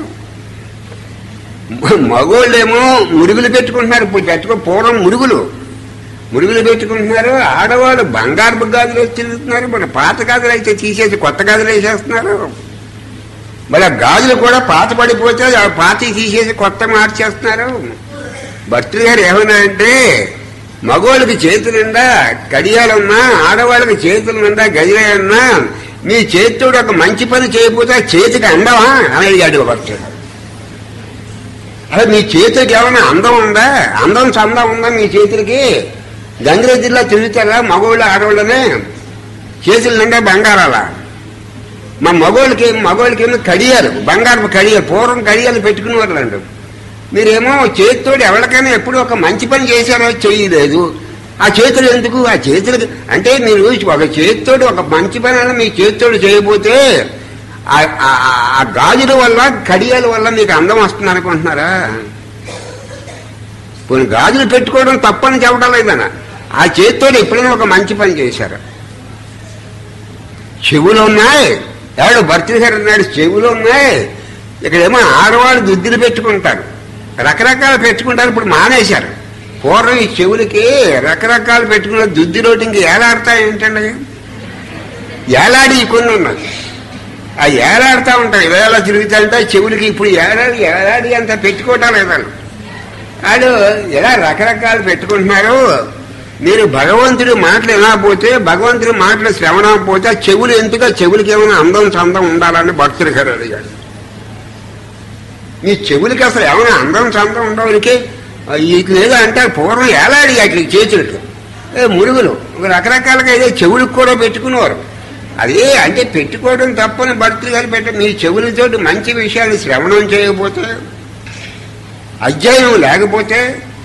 మగోళ్ళేమో మురుగులు పెట్టుకుంటున్నారు ఇప్పుడు పెట్టుకో పూర్వం మురుగులు మురుగులు పెట్టుకుంటున్నారు ఆడవాళ్ళు బంగారపు గాజులు వేసి తిరుగుతున్నారు మన పాత గాజులు అయితే తీసేసి కొత్త గాజులు వేసేస్తున్నారు మరి ఆ గాజులు కూడా పాత పడిపోతే ఆ పాత తీసేసి కొత్త మార్చేస్తున్నారు భర్తృ గారు ఏమన్నా అంటే మగవాళ్ళకి చేతులు నిండా కడియాలున్నా ఆడవాళ్ళకి చేతులు నిండా గదిలేయన్నా మీ చేతితోడు ఒక మంచి పని చేయకపోతే ఆ చేతికి అందమా అని అడిగాడు భర్తృ గారు అదే మీ చేతులకి ఏమైనా అందం ఉందా అందం చందం ఉందా మీ చేతులకి గంగిరే జిల్లా తిరుగుతారా మగవాళ్ళు ఆడవాళ్ళనే చేతుల నిండా బంగారాల మా మగవాళ్ళకి మగవాళ్ళకి ఏమో కడియాలు బంగారపు కడియాలు పూర్వం కడియాలు పెట్టుకునే వాళ్ళండి మీరేమో చేతితోటి ఎవరికైనా ఎప్పుడు ఒక మంచి పని చేశారో చేయలేదు ఆ చేతులు ఎందుకు ఆ చేతులకి అంటే మీరు ఒక చేతితోటి ఒక మంచి పని అయినా మీ చేతితోటి చేయబోతే ఆ- ఆ- ఆ- ఆ గాజుల వల్ల కడియాల వల్ల మీకు అందం వస్తుంది అనుకుంటున్నారా పోనీ గాజులు పెట్టుకోవడం తప్పని చెప్పడం లేదన్న ఆ చేతితో ఎప్పుడైనా ఒక మంచి పని చేశారు చెవులు ఉన్నాయి ఎవడు భర్తీ గారు అన్నాడు చెవులు ఉన్నాయి ఇక్కడేమో ఆడవాళ్ళు దుద్దులు పెట్టుకుంటారు రకరకాలు పెట్టుకుంటారు ఇప్పుడు మానేశారు పూర్వం ఈ చెవులకి రకరకాలు పెట్టుకున్న దుద్దిలోటి ఇంక ఏలాడతాయి ఏంటండి ఏలాడి కొన్ని ఉన్నాయి ఆ ఏలాడుతూ ఉంటాయి వేళ తిరుగుతుంటే చెవులకి ఇప్పుడు ఏడాది ఏడాది అంత పెట్టుకోవటం లేదన్న వాడు ఇలా రకరకాలు పెట్టుకుంటున్నారు మీరు భగవంతుడి మాటలు ఎలా పోతే భగవంతుడి మాటలు శ్రవణం పోతే ఆ చెవులు ఎందుకు ఆ చెవులకి ఏమైనా అందం చందం ఉండాలని భక్తుడు గారు అడిగాడు మీ చెవులకి అసలు ఏమైనా అందం చందం ఉండవులకి వీటి లేదా అంటే పూర్వం ఏలాడి వాటికి చేతులకి ఏ మురుగులు ఒక రకరకాలుగా ఏదో చెవులకు కూడా పెట్టుకునేవారు అదే అంటే పెట్టుకోవడం తప్పని భక్తులు గారు పెట్ట మీ చెవులతోటి మంచి విషయాలు శ్రవణం చేయకపోతే అధ్యయనం లేకపోతే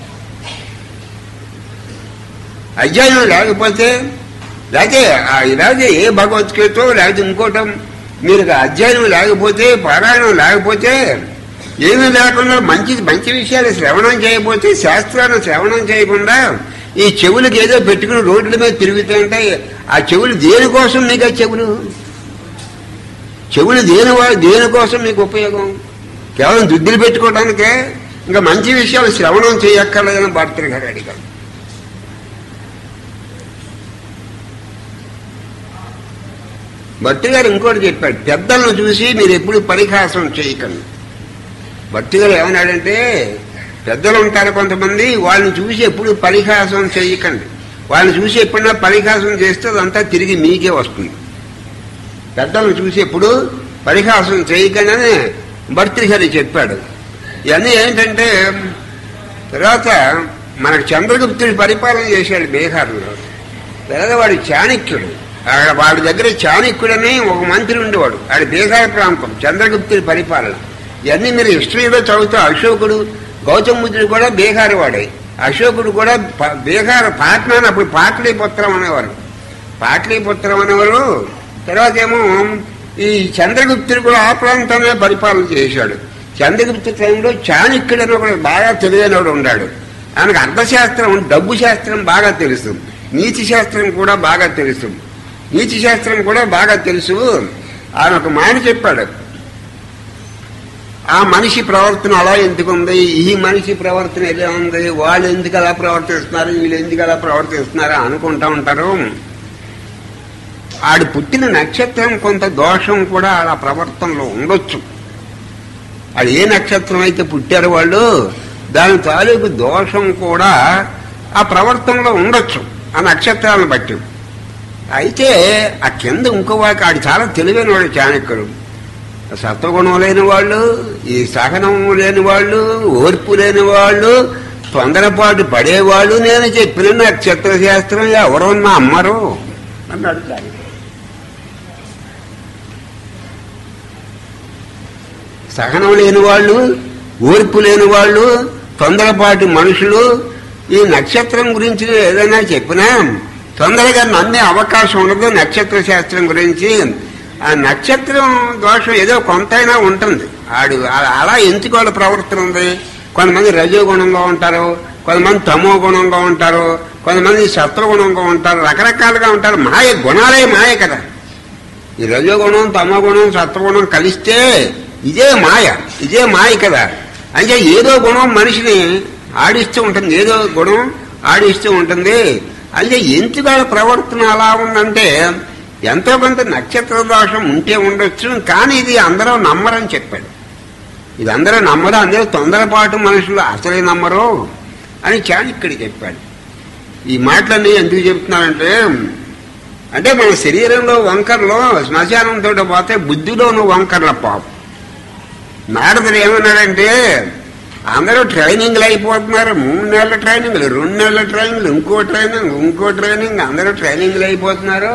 అధ్యయనం లేకపోతే లేకపోతే ఆ లేకపోతే ఏ భగవద్గీతో లేకపోతే ఇంకోటం మీరు అధ్యయనం లేకపోతే పారాయణం లేకపోతే ఏమీ లేకుండా మంచి మంచి విషయాలు శ్రవణం చేయకపోతే శాస్త్రాన్ని శ్రవణం చేయకుండా ఈ చెవులకు ఏదో పెట్టుకుని రోడ్ల మీద తిరుగుతుంటే ఆ చెవులు దేనికోసం మీకు ఆ చెవులు చెవులు దేని వా- దేనికోసం మీకు ఉపయోగం కేవలం దుద్దులు పెట్టుకోవడానికే ఇంకా మంచి విషయాలు శ్రవణం చేయక్కర్లేదని భర్తలు గారు అడిగారు భర్త గారు ఇంకోటి చెప్పాడు పెద్దలను చూసి మీరు ఎప్పుడు పరిహాసం చేయకండి భర్త గారు ఏమన్నాడంటే పెద్దలు ఉంటారు కొంతమంది వాళ్ళని చూసి ఎప్పుడు పరిహాసం చేయకండి వాళ్ళని చూసి ఎప్పుడైనా పరిహాసం చేస్తే అదంతా తిరిగి మీకే వస్తుంది పెద్దలను చూసి ఎప్పుడు పరిహాసం చేయకండి అని భర్తృహరి చెప్పాడు ఇవన్నీ ఏంటంటే తర్వాత మనకు చంద్రగుప్తుడి పరిపాలన చేశాడు బీహార్లో పేదవాడు చాణక్యుడు ఆడ వాడి దగ్గర చాణక్యుడని ఒక మంత్రి ఉండేవాడు ఆడ బీహార్ ప్రాంతం చంద్రగుప్తుడి పరిపాలన ఇవన్నీ మీరు హిస్టరీలో చదువుతూ అశోకుడు గౌతమ బుద్ధుడు కూడా బీహార్ వాడే అశోకుడు కూడా ప- బీహార్ పాట్నా అని అప్పుడు పాట్లీపుత్రం అనేవారు పాట్లీపుత్రం అనేవారు తర్వాత ఏమో ఈ చంద్రగుప్తుడు కూడా ఆ ప్రాంతాన్ని పరిపాలన చేశాడు చంద్రగుప్త టైంలో చాణక్యుడు అని ఒకడు బాగా తెలియనివాడు ఉన్నాడు ఆయనకు అర్థశాస్త్రం డబ్బు శాస్త్రం బాగా తెలుసు నీతి శాస్త్రం కూడా బాగా తెలుసు నీతి శాస్త్రం కూడా బాగా తెలుసు ఆయన ఒక మాట చెప్పాడు ఆ మనిషి ప్రవర్తన అలా ఎందుకు ఉంది ఈ మనిషి ప్రవర్తన ఎలా ఉంది వాళ్ళు ఎందుకు అలా ప్రవర్తిస్తున్నారు వీళ్ళు ఎందుకు అలా ప్రవర్తిస్తున్నారు అనుకుంటా ఉంటారు ఆడు పుట్టిన నక్షత్రం కొంత దోషం కూడా ఆ ప్రవర్తనలో ఉండొచ్చు అది ఏ నక్షత్రం అయితే పుట్టారు వాళ్ళు దాని తాలూకు దోషం కూడా ఆ ప్రవర్తనలో ఉండొచ్చు ఆ నక్షత్రాలను బట్టి అయితే ఆ కింద ఇంకో వాడికి ఆడు చాలా తెలివైన వాడు చాణక్యుడు సత్వగుణం లేని వాళ్ళు ఈ సహనం లేని వాళ్ళు ఓర్పు లేని వాళ్ళు తొందరపాటు పడేవాళ్ళు నేను చెప్పిన నక్షత్ర శాస్త్రం ఎవరన్నా అమ్మరు అన్నాడు చాణక్యుడు. సహనం లేని వాళ్ళు ఓర్పు లేని వాళ్ళు తొందరపాటి మనుషులు ఈ నక్షత్రం గురించి ఏదైనా చెప్పినా తొందరగా నమ్మే అవకాశం ఉండదు నక్షత్ర శాస్త్రం గురించి ఆ నక్షత్రం దోషం ఏదో కొంతైనా ఉంటుంది ఆడు అలా- అలా ఎందుకు వాళ్ళ ప్రవర్తన ఉంది కొంతమంది రజోగుణంగా ఉంటారు కొంతమంది తమో గుణంగా ఉంటారు కొంతమంది సత్వగుణంగా ఉంటారు రకరకాలుగా ఉంటారు మాయ గుణాలే మాయ కదా ఈ రజోగుణం తమోగుణం సత్వగుణం కలిస్తే ఇదే మాయ ఇదే మాయ కదా అంటే ఏదో గుణం మనిషిని ఆడిస్తూ ఉంటుంది ఏదో గుణం ఆడిస్తూ ఉంటుంది అంటే ఎందుకు ఆ ప్రవర్తన అలా ఉందంటే ఎంతో కొంత నక్షత్ర దోషం ఉంటే ఉండొచ్చు కానీ ఇది అందరూ నమ్మరని చెప్పాడు ఇది అందరూ నమ్మరు అందరూ తొందరపాటు మనుషులు అసలే నమ్మరు అని చాణక్యుడు చెప్పాడు ఈ మాటలన్నీ ఎందుకు చెప్తున్నానంటే అంటే మన శరీరంలో వంకర్లో శ్మశానంతో పోతే బుద్ధిలోను వంకర్ల పాపం నారదుడు ఏమన్నాడంటే అందరూ ట్రైనింగ్లు అయిపోతున్నారు మూడు నెలల ట్రైనింగ్లు రెండు నెలల ట్రైనింగ్లు ఇంకో ట్రైనింగ్ ఇంకో ట్రైనింగ్ అందరూ ట్రైనింగ్లు అయిపోతున్నారు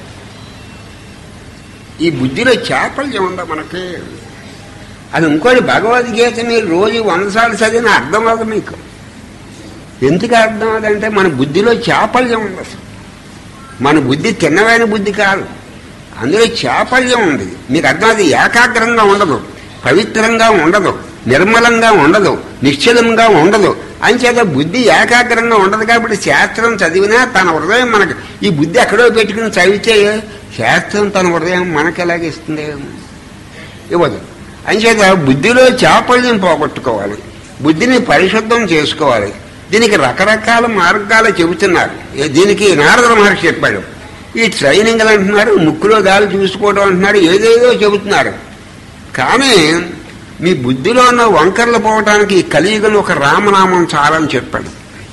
ఈ బుద్ధిలో చాపల్యం ఉందా మనకి అది ఇంకోటి భగవద్గీత మీరు రోజు వంద సార్లు చదివిన అర్థం అవ్వదు మీకు ఎందుకు అర్థం అదంటే మన బుద్ధిలో చాపల్యం ఉంది అసలు మన బుద్ధి తిన్నమైన బుద్ధి కాదు అందులో చాపల్యం ఉంది మీకు అర్థం అది ఏకాగ్రంగా ఉండదు పవిత్రంగా ఉండదు నిర్మలంగా ఉండదు నిశ్చలంగా ఉండదు అంచేత బుద్ధి ఏకాగ్రంగా ఉండదు కాబట్టి శాస్త్రం చదివినా తన హృదయం మనకి ఈ బుద్ధి ఎక్కడో పెట్టుకుని చదివితే శాస్త్రం తన హృదయం మనకి ఎలాగిస్తుంది ఇవ్వదు అంచేత బుద్ధిలో చాపల్యం పోగొట్టుకోవాలి బుద్ధిని పరిశుద్ధం చేసుకోవాలి దీనికి రకరకాల మార్గాలు చెబుతున్నారు ఏ- దీనికి నారద మహర్షి చెప్పాడు ఈ ట్రైనింగ్లు అంటున్నారు ముక్కులో గాలి చూసుకోవడం అంటున్నారు ఏదేదో చెబుతున్నారు కానీ మీ బుద్ధిలో ఉన్న వంకర్లు పోవటానికి ఈ కలియుగంలో ఒక రామనామం చాలని చెప్పాడు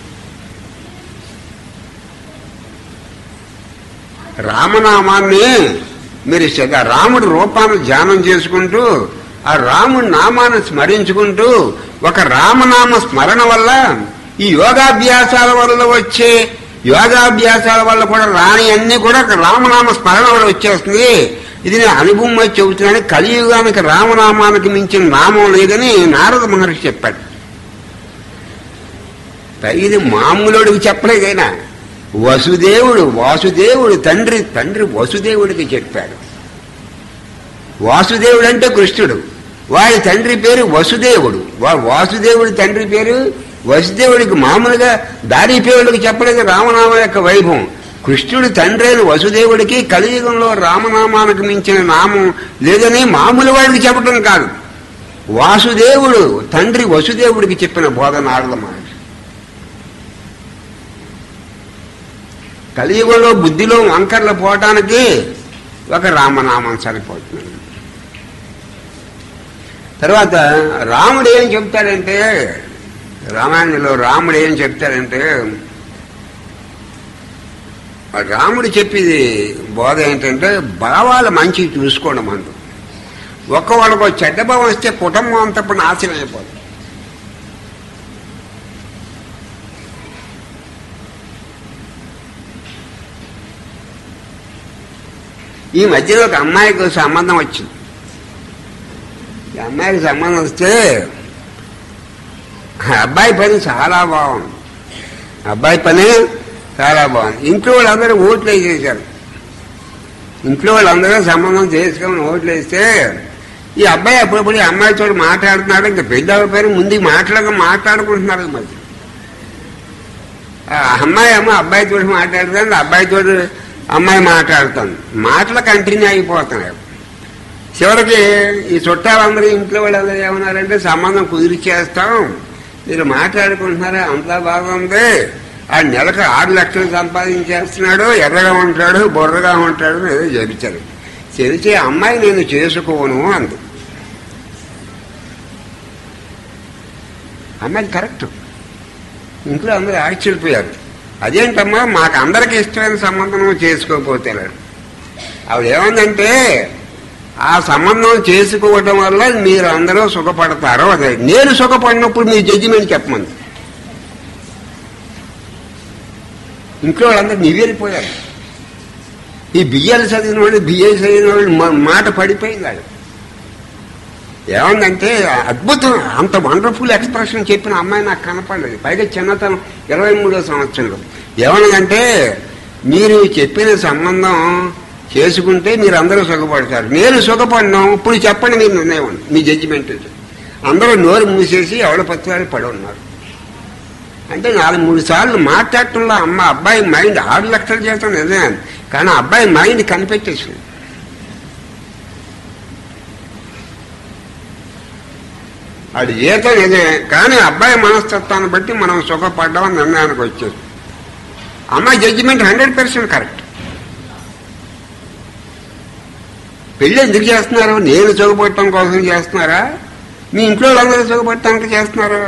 రామనామాన్ని మీరు సదా రాముడి రూపాన్ని ధ్యానం చేసుకుంటూ ఆ రాముడి నామాన్ని స్మరించుకుంటూ ఒక రామనామ స్మరణ వల్ల ఈ యోగాభ్యాసాల వల్ల వచ్చే యోగాభ్యాసాల వల్ల కూడా రాని అన్ని కూడా ఒక రామనామ స్మరణ వల్ల వచ్చేస్తుంది ఇది నేను అనుభవం వచ్చి చెబుతున్నాను కలియుగానికి రామనామానికి మించిన నామం లేదని నారద మహర్షి చెప్పాడు ఇది మామూలుడికి చెప్పలేదైనా వసుదేవుడు వాసుదేవుడు తండ్రి తండ్రి వసుదేవుడికి చెప్పాడు వాసుదేవుడు అంటే కృష్ణుడు వాడి తండ్రి పేరు వసుదేవుడు వా- వాసుదేవుడి తండ్రి పేరు వసుదేవుడికి మామూలుగా దారి పేరుడికి చెప్పలేదు రామనామం యొక్క వైభవం కృష్ణుడి తండ్రి అయిన వసుదేవుడికి కలియుగంలో రామనామానికి మించిన నామం లేదని మామూలు వాడికి చెప్పడం కాదు వాసుదేవుడు తండ్రి వసుదేవుడికి చెప్పిన బోధ నారద మహర్షి కలియుగంలో బుద్ధిలో వంకర్లు పోవటానికి ఒక రామనామం సరిపోతుంది తర్వాత రాముడు ఏం చెప్తాడంటే రామాయణంలో రాముడు ఏం చెప్తాడంటే ఆ రాముడు చెప్పేది బోధ ఏంటంటే భావాలు మంచి చూసుకోండి మందు ఒక్క వాళ్ళకు ఒక చెడ్డ భావం వస్తే కుటుంబం అంతా ఇప్పుడు నాశనం అయిపోతుంది ఈ మధ్యలో ఒక అమ్మాయికి సంబంధం వచ్చింది ఈ అమ్మాయికి సంబంధం వస్తే ఆ అబ్బాయి పని చాలా బాగుంది అబ్బాయి పని చాలా బాగుంది ఇంట్లో వాళ్ళందరూ ఓట్లు వేసేసారు ఇంట్లో వాళ్ళందరూ సంబంధం చేసుకొని ఓట్లు వేస్తే ఈ అబ్బాయి అప్పుడప్పుడు ఈ అమ్మాయితో మాట్లాడుతున్నాడు ఇంకా పెద్ద పేరు ముందు మాట్లాడక మాట్లాడుకుంటున్నారు ఈ మధ్య ఆ అమ్మాయి అమ్మ అబ్బాయితో మాట్లాడుతుంది అబ్బాయితో అమ్మాయి మాట్లాడుతుంది మాటలు కంటిన్యూ అయిపోతున్నాయి చివరికి ఈ చుట్టాలందరూ ఇంట్లో వాళ్ళందరూ ఏమన్నారంటే సంబంధం కుదిరిచేస్తాం మీరు మాట్లాడుకుంటున్నారా అంతా బాగుంది ఆ నెలకు ఆరు లక్షలు సంపాదించేస్తున్నాడు ఎర్రగా ఉంటాడు బుర్రగా ఉంటాడు అని ఏదో చెబిచారు చెబితే అమ్మాయి నేను చేసుకోను అంది అమ్మాయి కరెక్ట్ ఇంట్లో అందరూ ఆశ్చర్యపోయారు అదేంటమ్మా మాకు అందరికి ఇష్టమైన సంబంధం నువ్వు చేసుకోకపోతే ఆవిడ ఏమందంటే ఆ సంబంధం చేసుకోవటం వల్ల మీరు అందరూ సుఖపడతారు అదే నేను సుఖపడినప్పుడు మీ జడ్జిమెంట్ చెప్పమంది ఇంట్లో వాళ్ళందరూ నివేరిపోయారు ఈ బియ్యాలు చదివిన వాళ్ళు బియ్యాలు చదివిన వాళ్ళు మా- మాట పడిపోయింది వాళ్ళు ఏమందంటే అద్భుతం అంత వండర్ఫుల్ ఎక్స్ప్రెషన్ చెప్పిన అమ్మాయి నాకు కనపడలేదు పైగా చిన్నతనం ఇరవై మూడో సంవత్సరంలో ఏమన్నదంటే మీరు చెప్పిన సంబంధం చేసుకుంటే మీరు అందరూ సుఖపడతారు నేను సుఖపడినాం ఇప్పుడు చెప్పండి మీరు నిర్ణయం మీ జడ్జిమెంట్ అందరూ నోరు మూసేసి ఎవడ పత్రాలు పడి ఉన్నారు అంటే నాలుగు మూడు సార్లు మాట్లాడటంలో అమ్మ అబ్బాయి మైండ్ ఆరు లక్షలు చేస్తాం నిజమే కానీ ఆ అబ్బాయి మైండ్ కనిపెట్టేసింది అది ఏతో నిజమే కానీ అబ్బాయి మనస్తత్వాన్ని బట్టి మనం సుఖపడ్డామని నిర్ణయానికి వచ్చేది అమ్మాయి జడ్జిమెంట్ హండ్రెడ్ పర్సెంట్ కరెక్ట్ పెళ్ళి ఎందుకు చేస్తున్నారు నేను సుఖపడటం కోసం చేస్తున్నారా మీ ఇంట్లో వాళ్ళందరూ సుఖపడటానికి చేస్తున్నారా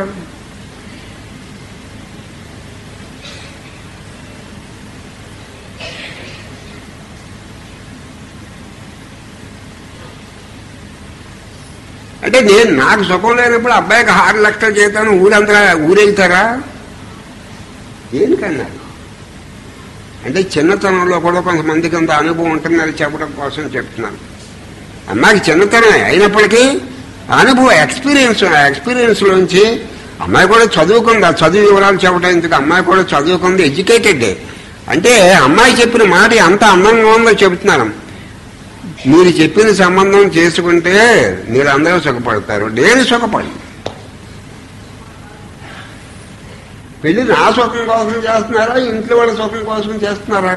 అంటే నేను నాకు సుఖం లేనప్పుడు అబ్బాయికి ఆరు లక్షలు చేస్తాను ఊరంతా ఊరెళ్తారా దేనికన్నారు అంటే చిన్నతనంలో కూడా కొంతమందికి అంత అనుభవం ఉంటుందని చెప్పడం కోసం చెప్తున్నాను అమ్మాయికి చిన్నతనమే అయినప్పటికీ అనుభవం ఎక్స్పీరియన్స్ ఆ ఎక్స్పీరియన్స్లోంచి అమ్మాయి కూడా చదువుకుంది ఆ చదువు వివరాలు చెప్పడం ఎందుకు అమ్మాయి కూడా చదువుకుంది ఎడ్యుకేటెడ్ అంటే అమ్మాయి చెప్పిన మాట ఎంత అందంగా ఉందో చెబుతున్నాను మీరు చెప్పిన సంబంధం చేసుకుంటే మీరు అందరూ సుఖపడతారు నేను సుఖపడి పెళ్లి నా సుఖం కోసం చేస్తున్నారా ఇంట్లో వాళ్ళ సుఖం కోసం చేస్తున్నారా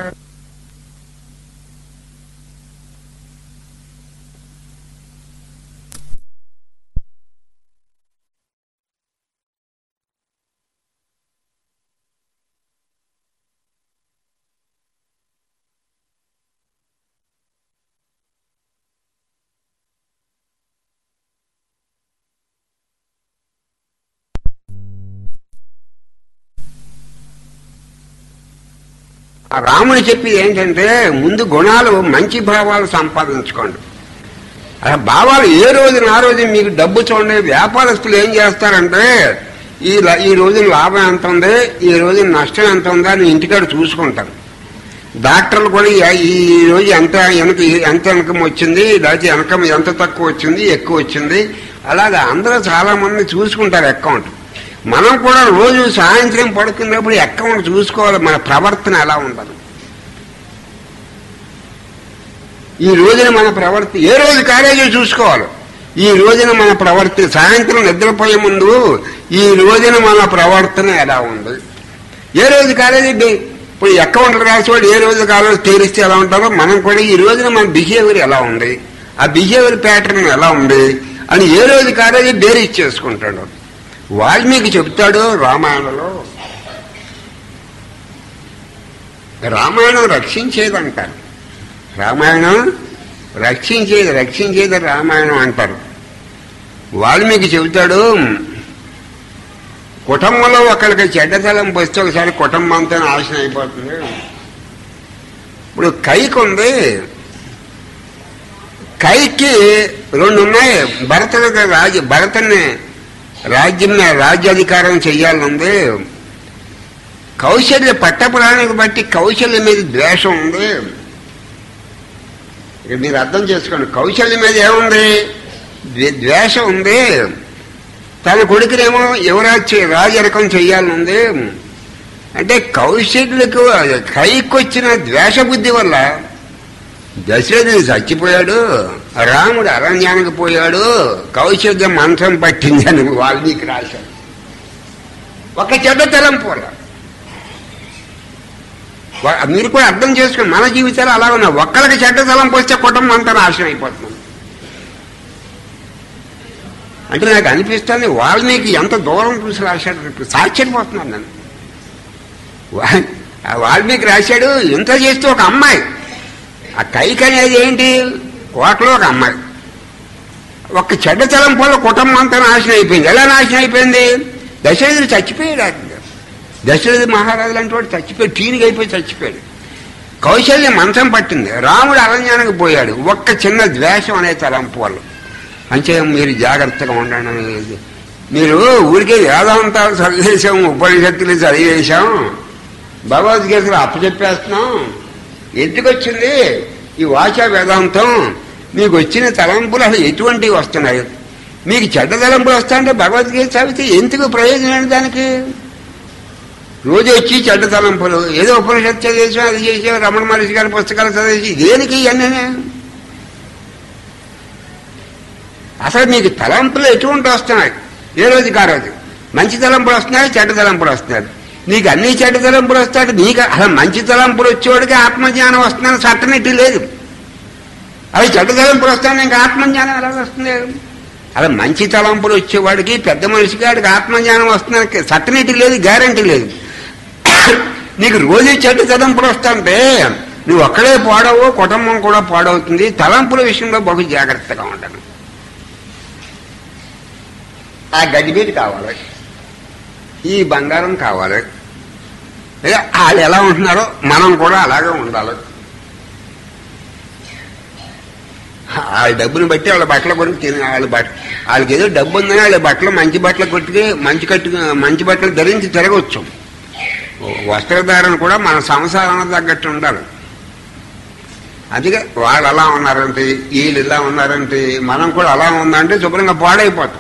ఆ రాముడు చెప్పేది ఏంటంటే ముందు గుణాలు మంచి భావాలు సంపాదించుకోండి ఆ భావాలు ఏ రోజున ఆ రోజు మీకు డబ్బు చూడండి వ్యాపారస్తులు ఏం చేస్తారంటే ఈ ల- ఈ రోజున లాభం ఎంత ఉంది ఈ రోజున నష్టం ఎంత ఉందా అని ఇంటికాడ చూసుకుంటారు డాక్టర్లు కూడా ఈ- ఈ రోజు ఎంత వెనక ఎంత ఇన్కమ్ వచ్చింది లేకపోతే ఇన్కమ్ ఎంత తక్కువ వచ్చింది ఎక్కువ వచ్చింది అలాగా అందరూ చాలా మంది చూసుకుంటారు అకౌంట్ మనం కూడా రోజు సాయంత్రం పడుకున్నప్పుడు అకౌంట్ చూసుకోవాలి మన ప్రవర్తన ఎలా ఉండాలి ఈ రోజున మన ప్రవర్తి ఏ రోజు కాలేజీ చూసుకోవాలి ఈ రోజున మన ప్రవర్తి సాయంత్రం నిద్రపోయే ముందు ఈ రోజున మన ప్రవర్తన ఎలా ఉంది ఏ రోజు కాలేజీ డి- ఇప్పుడు అకౌంట్ రాసేవాడు ఏ రోజు కాలేజీ తీరిస్తే ఎలా ఉంటారో మనం కూడా ఈ రోజున మన బిహేవియర్ ఎలా ఉంది ఆ బిహేవియర్ ప్యాటర్న్ ఎలా ఉంది అని ఏ రోజు కాలేజీ డేర్ ఇచ్చేసుకుంటాడు వాల్మీకి చెప్తాడు రామాయణంలో రామాయణం రక్షించేదంటారు రామాయణం రక్షించేది రక్షించేది రామాయణం అంటారు వాల్మీకి చెబుతాడు కుటుంబంలో ఒకరికి చెడ్డతలం వస్తే ఒకసారి కుటుంబంతో నాశనం అయిపోతుంది ఇప్పుడు కైకి ఉంది కైకి రెండు ఉన్నాయి భరతుడికి రాజు భరతుని రాజ్యం రాజ్యాధికారం చెయ్యాలనుంది కౌశల్య పట్టపురానికి బట్టి కౌశల్యం మీద ద్వేషం ఉంది ఇక మీరు అర్థం చేసుకోండి కౌశల్యం మీద ఏముంది ద్వే- ద్వేషం ఉంది తన కొడుకునేమో యువరాజ్ రాజరకం చెయ్యాలనుంది అంటే కౌశల్యకు కైకొచ్చిన ద్వేష బుద్ధి వల్ల దశరథుడు చచ్చిపోయాడు రాముడు అరణ్యానికి పోయాడు కౌశల్యం మంత్రం పట్టింది అని వాల్మీకి రాశాడు ఒక చెడ్డ తలంపు వల్ల వా- మీరు కూడా అర్థం చేసుకోండి మన జీవితాలు అలా ఉన్నాయి ఒక్కరికి చెడ్డ తలంపు వస్తే కుటుంబం అంతా నాశనం అయిపోతుంది అంటే నాకు అనిపిస్తుంది వాల్మీకి ఎంత దూరం చూసి రాశాడు సాక్షిపోతున్నాను నేను వా- ఆ వాల్మీకి రాశాడు ఇంత చేస్తే ఒక అమ్మాయి ఆ కైకి అనేది ఏంటి కోటలో ఒక అమ్మాయి ఒక చెడ్డ తలంపు వల్ల కుటుంబం అంతా నాశనం అయిపోయింది ఎలా నాశనం అయిపోయింది దశరథుడు చచ్చిపోయాడు అతను. దశరథ మహారాజు లాంటి వాడు చచ్చిపోయి టీనిగా అయిపోయి చచ్చిపోయాడు కౌశల్యం మంచం పట్టింది రాముడు అరణ్యానికి పోయాడు ఒక్క చిన్న ద్వేషం అనే తలంపు వల్ల అంతే మీరు జాగ్రత్తగా ఉండండి అనేది మీరు ఊరికే వేదాంతాలు చదివేశాం ఉపనిషత్తులు చదివేశాం భగవద్గీతలు అప్పచెప్పేస్తున్నాం ఎందుకు వచ్చింది ఈ వాచా వేదాంతం మీకు వచ్చిన తలంపులు అసలు ఎటువంటివి వస్తున్నాయి మీకు చెడ్డ తలంపులు వస్తా అంటే భగవద్గీత చదివితే ఎందుకు ప్రయోజనం ఏంటి దానికి రోజు వచ్చి చెడ్డ తలంపులు ఏదో ఉపనిషత్తు చదివేసాం అది చేసాం రమణ మహర్షి గారి పుస్తకాలు చదివేసి దేనికి ఇవన్నీ అసలు మీకు తలంపులు ఎటువంటి వస్తున్నాయి ఏ రోజుకి ఆ రోజు మంచి తలంపులు వస్తున్నాయి చెడ్డ తలంపులు వస్తున్నాయి నీకు అన్ని చెడ్డ తలంపులు వస్తాయి నీకు అసలు మంచి తలంపులు వచ్చేవాడికి ఆత్మజ్ఞానం వస్తుందని చట్టనెట్టి లేదు అవి చెడ్డ తలంపులు వస్తాయి ఇంకా ఆత్మజ్ఞానం ఎలా వస్తుంది అలా మంచి తలంపులు వచ్చేవాడికి పెద్ద మనిషి గాడికి ఆత్మజ్ఞానం వస్తుందని చట్టనెట్టి లేదు గ్యారంటీ లేదు నీకు రోజు చెడ్డ తలంపులు వస్తుంటే నువ్వు ఒక్కడే పాడవు కుటుంబం కూడా పాడవుతుంది తలంపుల విషయంలో బహు జాగ్రత్తగా ఉండాలి ఆ గడ్డిబీటి కావాలి ఈ బంగారం కావాలి లేదా వాళ్ళు ఎలా ఉంటున్నారో మనం కూడా అలాగే ఉండాలి వాళ్ళ డబ్బుని బట్టి వాళ్ళ బట్టలు కొనుక్కు తిని వాళ్ళ బట్ట వాళ్ళకి ఏదో డబ్బు ఉందని వాళ్ళ బట్టలు మంచి బట్టలు కొట్టుకుని మంచి కట్టు మంచి బట్టలు ధరించి తిరగవచ్చు వస్త్రధారణ కూడా మన సంసారానికి తగ్గట్టు ఉండాలి అందుకే వాళ్ళు అలా ఉన్నారంటే వీళ్ళు ఇలా ఉన్నారంటే మనం కూడా అలా ఉందంటే శుభ్రంగా పాడైపోతాం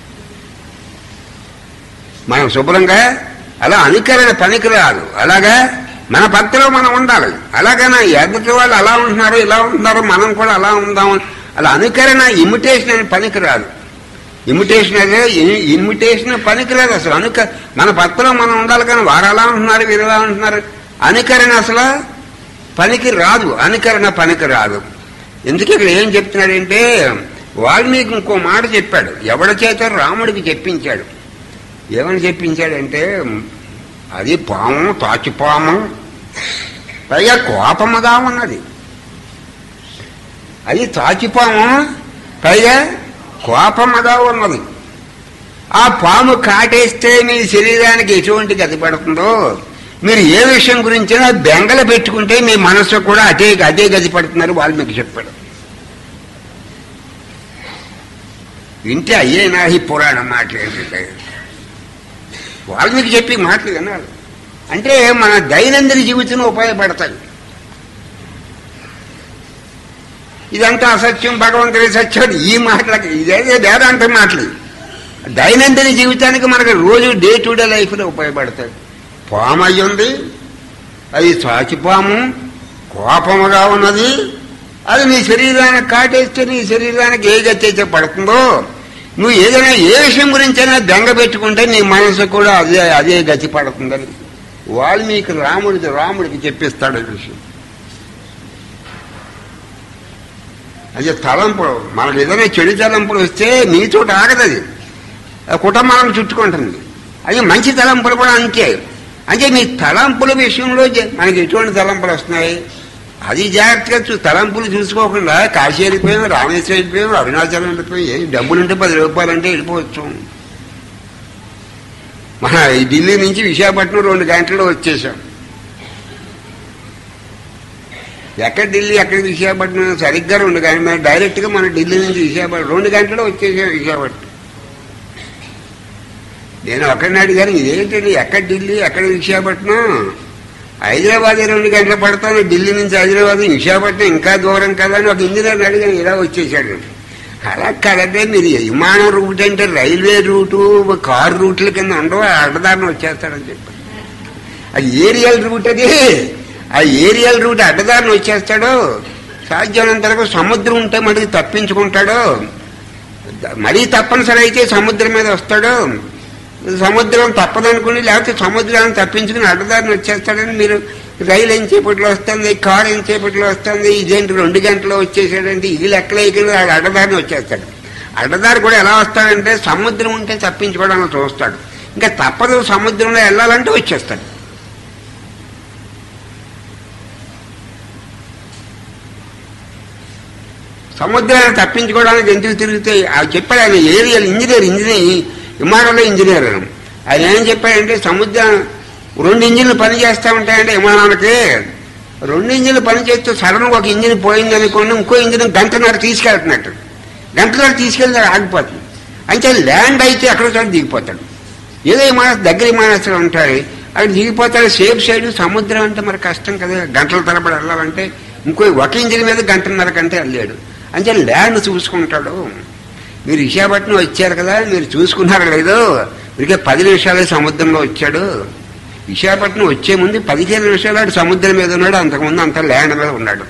మనం శుభ్రంగా అలా అనుకరణ పనికి రాదు అలాగా మన పక్కలో మనం ఉండాలి అలాగైనా ఎదుటి వాళ్ళు అలా ఉంటున్నారు ఇలా ఉంటున్నారు మనం కూడా అలా ఉందాం అలా అనుకరణ ఇమిటేషన్ అని పనికి రాదు ఇమిటేషన్ అదే ఇమిటేషన్ పనికి రాదు అసలు అనుక మన పక్కలో మనం ఉండాలి కానీ వారు అలా ఉంటున్నారు వీరు ఎలా ఉంటున్నారు అనుకరణ అసలు పనికి రాదు అనుకరణ పనికి రాదు ఎందుకు ఇక్కడ ఏం చెప్తున్నాడంటే వాల్మీకి ఇంకో మాట చెప్పాడు ఎవడి చేత రాముడికి చెప్పించాడు ఏమని చెప్పించాడంటే అది పాము తాచిపాము పైగా కోపముగా ఉన్నది అది తాచిపాము పైగా కోపముగా ఉన్నది ఆ పాము కాటేస్తే మీ శరీరానికి ఎటువంటి గతి పడుతుందో మీరు ఏ విషయం గురించైనా బెంగలు పెట్టుకుంటే మీ మనసు కూడా అదే అదే గతి పడుతున్నారు వాళ్ళు మీకు చెప్పాడు వింటే అయ్యేనా ఈ పురాణం మాట్లాడే వాల్మీకి చెప్పి మాటలు వినాలి అంటే మన దైనందిన జీవితంలో ఉపయోగపడతాయి ఇదంతా అసత్యం భగవంతుడి సత్యం ఈ మాటలకి ఇదేదే వేదాంత మాటలు దైనందిన జీవితానికి మనకు రోజు డే టు డే లైఫ్లో ఉపయోగపడతాయి పాము అయి ఉంది అది చాచిపాము కోపముగా ఉన్నది అది నీ శరీరానికి కాటేస్తే నీ శరీరానికి ఏ గతి అయితే పడుతుందో నువ్వు ఏదైనా ఏ విషయం గురించైనా బెంగ పెట్టుకుంటే నీ మనసు కూడా అదే అదే గతి పడుతుందని వాల్మీకి రాముడికి రాముడికి చెప్పిస్తాడు ఈ విషయం అదే తలంపులు మనకు ఏదైనా చెడు తలంపులు వస్తే నీ చోట ఆగదది ఆ కుటుంబాలను చుట్టుకుంటుంది అది మంచి తలంపులు కూడా అంతే అంటే నీ తలంపుల విషయంలో జ- మనకి ఎటువంటి తలంపులు వస్తున్నాయి అది జాగ్రత్తగా చూ తలంపులు చూసుకోకుండా కాశీ వెళ్ళిపోయాం రామేశ్వరం వెళ్ళిపోయాం అరుణాచలం వెళ్ళిపోయాం ఏ డబ్బులు ఉంటే పది రూపాయలు అంటే వెళ్ళిపోవచ్చు మన ఈ ఢిల్లీ నుంచి విశాఖపట్నం రెండు గంటల్లో వచ్చేసాం ఎక్కడ ఢిల్లీ ఎక్కడ విశాఖపట్నం సరిగ్గా రెండు గంటలు డైరెక్ట్ గా మన ఢిల్లీ నుంచి విశాఖపట్నం రెండు గంటల్లో వచ్చేసాం విశాఖపట్నం నేను ఒకరిని అడిగాను ఇదేంటండి ఎక్కడ ఢిల్లీ ఎక్కడ విశాఖపట్నం హైదరాబాద్ రెండు గంటలు పడతాను ఢిల్లీ నుంచి హైదరాబాద్ విశాఖపట్నం ఇంకా దూరం కదా అని ఒక ఇంజనీర్ని అడిగాను ఇలా వచ్చేసాడు అలా కదంటే మీరు విమానం రూట్ అంటే రైల్వే రూటు కారు రూట్ల కింద ఉండవు అడ్డదారిని వచ్చేస్తాడని చెప్పారు అది ఏరియల్ రూట్ అది ఆ ఏరియల్ రూట్ అడ్డదారిని వచ్చేస్తాడు సాధ్యమైనంత వరకు సముద్రం ఉంటే మళ్ళీ తప్పించుకుంటాడు మరీ తప్పనిసరి అయితే సముద్రం మీద వస్తాడు సముద్రం తప్పదనుకుని లేకపోతే సముద్రాన్ని తప్పించుకుని అడ్డదారిని వచ్చేస్తాడని మీరు రైలు ఎంతసేపట్లో వస్తుంది కారు ఎంతసేపట్లో వస్తుంది ఇదేంటి రెండు గంటలు వచ్చేసాడంటే ఈ లెక్కలు వేయకుండా వాడు అడ్డదారిని వచ్చేస్తాడు అడ్డదారి కూడా ఎలా వస్తాడంటే సముద్రం ఉంటే తప్పించుకోవడానికి చూస్తాడు ఇంకా తప్పదు సముద్రంలో వెళ్ళాలంటే వచ్చేస్తాడు సముద్రాన్ని తప్పించుకోవడానికి ఎందుకు తిరిగితే అది చెప్పాడు ఆయన ఏరియల్ ఇంజనీర్ ఇంజనీర్ విమానంలో ఇంజనీర్ అని. ఆయన ఏం చెప్పాడంటే సముద్రం రెండు ఇంజిన్లు పని చేస్తా ఉంటాయంటే విమానానికి రెండు ఇంజిన్లు పని చేస్తూ సడన్ ఒక ఇంజిన్ పోయింది అనుకోండి ఇంకో ఇంజిన్ గంటన్నర తీసుకెళ్తున్నట్టు గంటన్నర తీసుకెళ్తే ఆగిపోతుంది అంటే ల్యాండ్ అయితే ఎక్కడో చోట దిగిపోతాడు ఏదో విమాన దగ్గర విమానాశ్రయం ఉంటారు అక్కడ దిగిపోతాడు సేఫ్ సైడ్ సముద్రం అంటే మరి కష్టం కదా గంటల తరబడి వెళ్ళాలంటే ఇంకో ఒక ఇంజిన్ మీద గంటన్నర కంటే వెళ్ళాడు అంటే ల్యాండ్ చూసుకుంటాడు మీరు విశాఖపట్నం వచ్చారు కదా మీరు చూసుకున్నారు లేదో ఇదికే పది నిమిషాలే సముద్రంలో వచ్చాడు విశాఖపట్నం వచ్చే ముందు పదిహేను నిమిషాలు ఆడు సముద్రం మీద ఉన్నాడు అంతకుముందు అంత ల్యాండ్ మీద ఉన్నాడు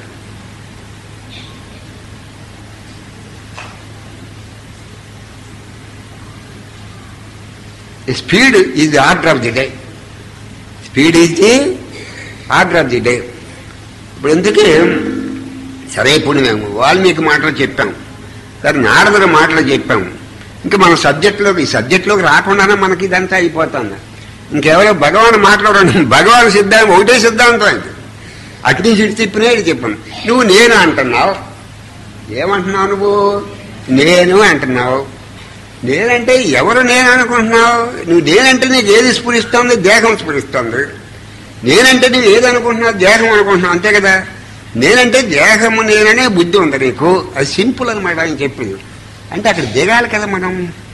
speed is the order of the day speed is the order of the day ఇప్పుడు ఎందుకే సరే ఇప్పుడు మేము వాల్మీకి మాటలు చెప్పాం సరే నారదుల మాటలు చెప్పాం ఇంకా మన సబ్జెక్టులోకి ఈ సబ్జెక్టులోకి రాకుండానే మనకి ఇదంతా అయిపోతుంది ఇంకెవరో భగవాన్ మాట్లాడండి భగవాన్ సిద్ధాంతం ఒకటే సిద్ధాంతం అది అటు నుంచి ఇటు తిప్పినా ఇటు చెప్పాను నువ్వు నేను అంటున్నావు ఏమంటున్నావు నువ్వు నేను అంటున్నావు నేనంటే ఎవరు నేను అనుకుంటున్నావు నువ్వు నేనంటే నీకు ఏది స్ఫురిస్తోంది దేహం స్ఫురిస్తోంది నేనంటే నువ్వు ఏది అనుకుంటున్నావు దేహం అనుకుంటున్నావు అంతే కదా నేనంటే దేహము నేననే బుద్ధి ఉంది నీకు అది సింపుల్ అనమాట ఆయన చెప్పింది అంటే అక్కడ దిగాలి కదా మనం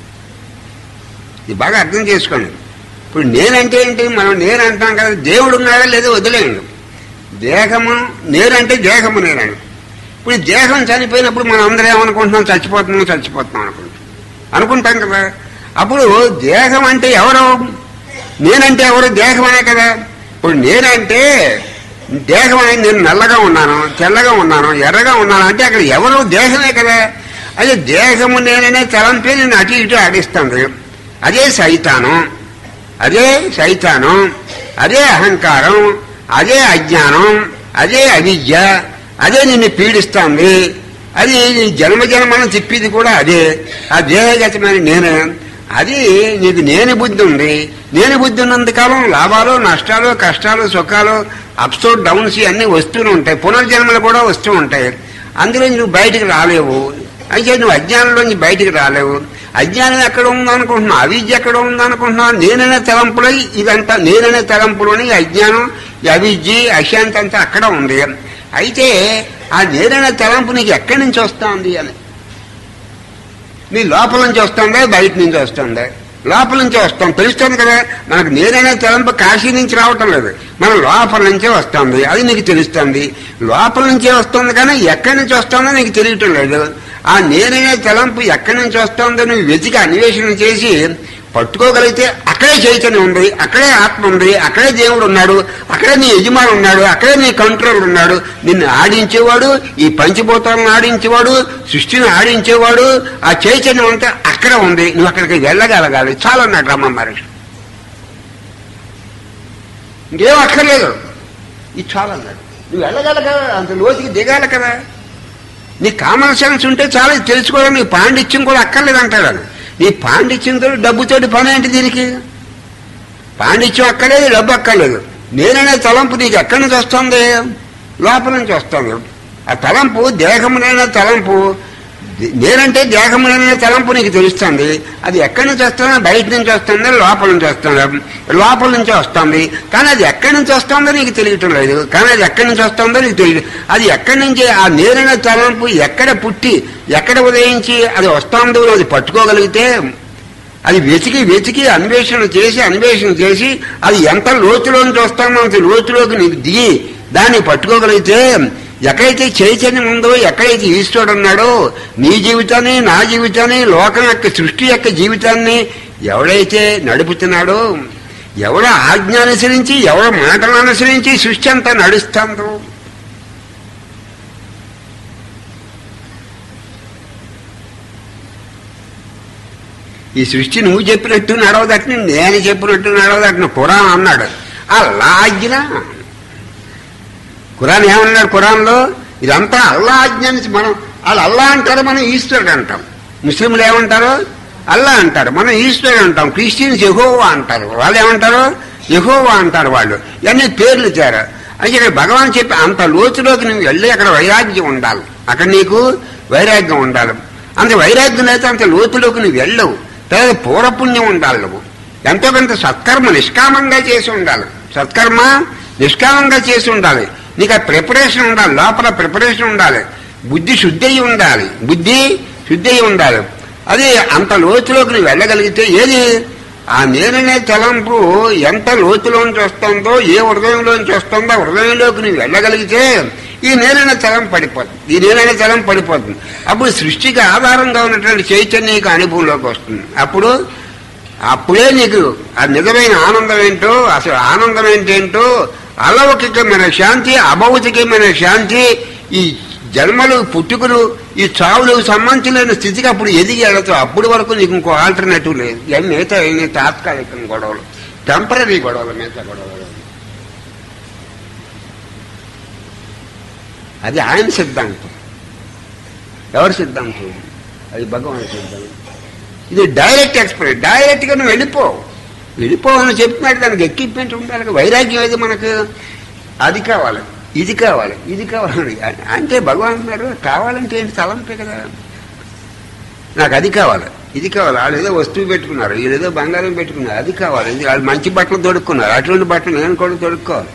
ఇది బాగా అర్థం చేసుకోండి ఇప్పుడు నేనంటే ఏంటి మనం నేను అంటాం కదా దేవుడు ఉన్నాడా లేదో వదిలేయండి దేహము నేనంటే దేహము నేనని ఇప్పుడు ఈ దేహం చనిపోయినప్పుడు మనం అందరం ఏమనుకుంటున్నాం చచ్చిపోతున్నాం చచ్చిపోతున్నాం అనుకుంటాం అనుకుంటాం కదా అప్పుడు దేహం అంటే ఎవరు నేనంటే ఎవరు దేహమనే కదా ఇప్పుడు నేనంటే దేహం అనేది నేను నల్లగా ఉన్నాను తెల్లగా ఉన్నాను ఎర్రగా ఉన్నాను అంటే అక్కడ ఎవరు దేహమే కదా అదే దేహము నేననే తలంపే నేను అటు ఇటు ఆడిస్తుంది అదే సైతానం అదే సైతానం అదే అహంకారం అదే అజ్ఞానం అదే అవిద్య అదే నిన్ను పీడిస్తుంది అది జన్మ జన్మను తిప్పిది కూడా అదే ఆ దేహగతమైన నేనే అది నీకు నేను బుద్ధి ఉంది నేను బుద్ధి ఉన్నంత కాలం లాభాలు నష్టాలు కష్టాలు సుఖాలు అప్స్ డౌన్స్ అన్నీ వస్తూనే ఉంటాయి పునర్జన్మలు కూడా వస్తూ ఉంటాయి అందులో నువ్వు బయటికి రాలేవు అయితే నువ్వు అజ్ఞానంలోంచి బయటికి రాలేవు అజ్ఞానం ఎక్కడ ఉందనుకుంటున్నావు అవిద్య ఎక్కడ ఉందనుకుంటున్నావు నేననే తలంపులో ఇదంతా నేననే తలంపులోని అజ్ఞానం ఈ అవిద్య అశాంతి అంతా అక్కడ ఉంది అయితే ఆ నేననే తలంపు నీకు ఎక్కడి నుంచి వస్తుంది అని నీ లోపల నుంచి వస్తుందా బయట నుంచి వస్తుందా లోపల నుంచి వస్తాం తెలుస్తుంది కదా మనకు నేననే తలంపు కాశీ నుంచి రావటం లేదు మన లోపల నుంచే వస్తుంది అది నీకు తెలుస్తుంది లోపల నుంచే వస్తుంది కానీ ఎక్కడి నుంచి వస్తుందో నీకు తెలియటం లేదు ఆ నేననే తలంపు ఎక్కడి నుంచి వస్తుందో నువ్వు వెతికి అన్వేషణ చేసి పట్టుకోగలిగితే అక్కడే చైతన్యం ఉంది అక్కడే ఆత్మ ఉంది అక్కడే దేవుడు ఉన్నాడు అక్కడే నీ యజమాని ఉన్నాడు అక్కడే నీ కంట్రోల్ ఉన్నాడు నిన్ను ఆడించేవాడు ఈ పంచభూతాలను ఆడించేవాడు సృష్టిని ఆడించేవాడు ఆ చైతన్యం అంతా అక్కడ ఉంది నువ్వు అక్కడికి వెళ్ళగలగాలి చాలా అన్నాడు రమ్మ మహర్షి ఇంకేం అక్కర్లేదు ఇది చాలా అన్నాడు నువ్వు వెళ్ళగల కదా అంత లోతుకి దిగాలి కదా నీ కామన్ సెన్స్ ఉంటే చాలా ఇది తెలుసుకోవడం నీ పాండిత్యం కూడా అక్కర్లేదు అంటాడు ఆయన. నీ పాండిత్యంతో డబ్బుతోటి పని ఏంటి దీనికి పాండిత్యం అక్కర్లేదు డబ్బు అక్కర్లేదు నేననే తలంపు నీకు ఎక్కడి నుంచి వస్తుంది లోపల నుంచి వస్తుంది ఆ తలంపు దేహమునైన తలంపు నేనంటే దేహమునైన తలంపు నీకు తెలుస్తుంది అది ఎక్కడి నుంచి వస్తుందో బయట నుంచి వస్తుంది లోపల నుంచి వస్తుంది లోపల నుంచి వస్తుంది కానీ అది ఎక్కడి నుంచి వస్తుందో నీకు తెలియటం లేదు కానీ అది ఎక్కడి నుంచి వస్తుందో నీకు తెలియదు అది ఎక్కడి నుంచి ఆ నేరైన తలంపు ఎక్కడ పుట్టి ఎక్కడ ఉదయించి అది వస్తుందో అది పట్టుకోగలిగితే అది వెతికి వెతికి అన్వేషణ చేసి అన్వేషణ చేసి అది ఎంత లోతులోంచి వస్తుందో అంత లోతులోకి నీకు దిగి దాన్ని పట్టుకోగలిగితే ఎక్కడైతే చైతన్యం ఉందో ఎక్కడైతే ఈశ్వరుడు ఉన్నాడో నీ జీవితాన్ని నా జీవితాన్ని లోకం యొక్క సృష్టి యొక్క జీవితాన్ని ఎవడైతే నడుపుతున్నాడో ఎవడ ఆజ్ఞ అనుసరించి ఎవడ మాటలు అనుసరించి సృష్టి అంతా నడుస్తుందో ఈ సృష్టి నువ్వు చెప్పినట్టు నడవదట్ని నేను చెప్పినట్టు నడవదట్ని ఖురాన్ అన్నాడు అల్లా ఆజ్ఞ ఖురాన్ ఏమన్నాడు ఖురాన్లో ఇదంతా అల్లా ఆజ్ఞ అని మనం వాళ్ళు అల్లా అంటారు మనం ఈశ్వరుడు అంటాం ముస్లింలు ఏమంటారు అల్లా అంటారు మనం ఈశ్వరుడు అంటాం క్రిస్టియన్స్ యహోవా అంటారు వాళ్ళు ఏమంటారు యహోవా అంటారు వాళ్ళు ఇవన్నీ పేర్లు చేరు అయితే ఇక్కడ భగవాన్ చెప్పి అంత లోతులోకి నువ్వు వెళ్ళి అక్కడ వైరాగ్యం ఉండాలి అక్కడ నీకు వైరాగ్యం ఉండాలి అంత వైరాగ్యం అయితే అంత లోతులోకి నువ్వు వెళ్ళవు తర్వాత పూర్వపుణ్యం ఉండాలి నువ్వు ఎంతో కొంత సత్కర్మ నిష్కామంగా చేసి ఉండాలి సత్కర్మ నిష్కామంగా చేసి ఉండాలి నీకు ఆ ప్రిపరేషన్ ఉండాలి లోపల ప్రిపరేషన్ ఉండాలి బుద్ధి శుద్ధి అయి ఉండాలి బుద్ధి శుద్ధి అయి ఉండాలి అది అంత లోతులోకి నువ్వు వెళ్ళగలిగితే ఏది ఆ నేననే తలంపు ఎంత లోతులోంచి వస్తుందో ఏ హృదయంలోంచి వస్తుందో ఆ హృదయంలోకి నువ్వు వెళ్ళగలిగితే ఈ నేలైన చలం పడిపోతుంది ఈ నేలైన చలం పడిపోతుంది అప్పుడు సృష్టికి ఆధారంగా ఉన్నటువంటి చైతన్యం నీకు అనుభవంలోకి వస్తుంది అప్పుడు అప్పుడే నీకు ఆ నిజమైన ఆనందం ఏంటో అసలు ఆనందం ఏంటేంటో అలౌకికమైన శాంతి అభౌతికమైన శాంతి ఈ జన్మలు పుట్టుకలు ఈ చావులకు సంబంధించిన స్థితికి అప్పుడు ఎదిగి వెళతావు అప్పటి వరకు నీకు ఇంకో ఆల్టర్నేటివ్ లేదు ఇవన్నీ మిగతా ఇవన్నీ తాత్కాలిక గొడవలు టెంపరీ గొడవలు మిగతా గొడవలు అది ఆయన సిద్ధాంతం ఎవరి సిద్ధాంతం అది భగవాన్ సిద్ధాంతం ఇది డైరెక్ట్ ఎక్స్పీరియన్స్ డైరెక్ట్గా నువ్వు వెళ్ళిపో వెళ్ళిపోవని చెప్తున్నాడు దానికి ఎక్విప్మెంట్ ఉండాలి వైరాగ్యం ఏది మనకు అది కావాలి ఇది కావాలి ఇది కావాలి అంటే భగవాన్ అంటున్నాడు కావాలంటే ఏంటి తలంపే కదా నాకు అది కావాలి ఇది కావాలి వాళ్ళు ఏదో వస్తువు పెట్టుకున్నారు వీళ్ళు ఏదో బంగారం పెట్టుకున్నారు అది కావాలి ఇది వాళ్ళు మంచి బట్టలు తొడుక్కున్నారు అటువంటి బట్టలు నేను కూడా తొడుక్కోవాలి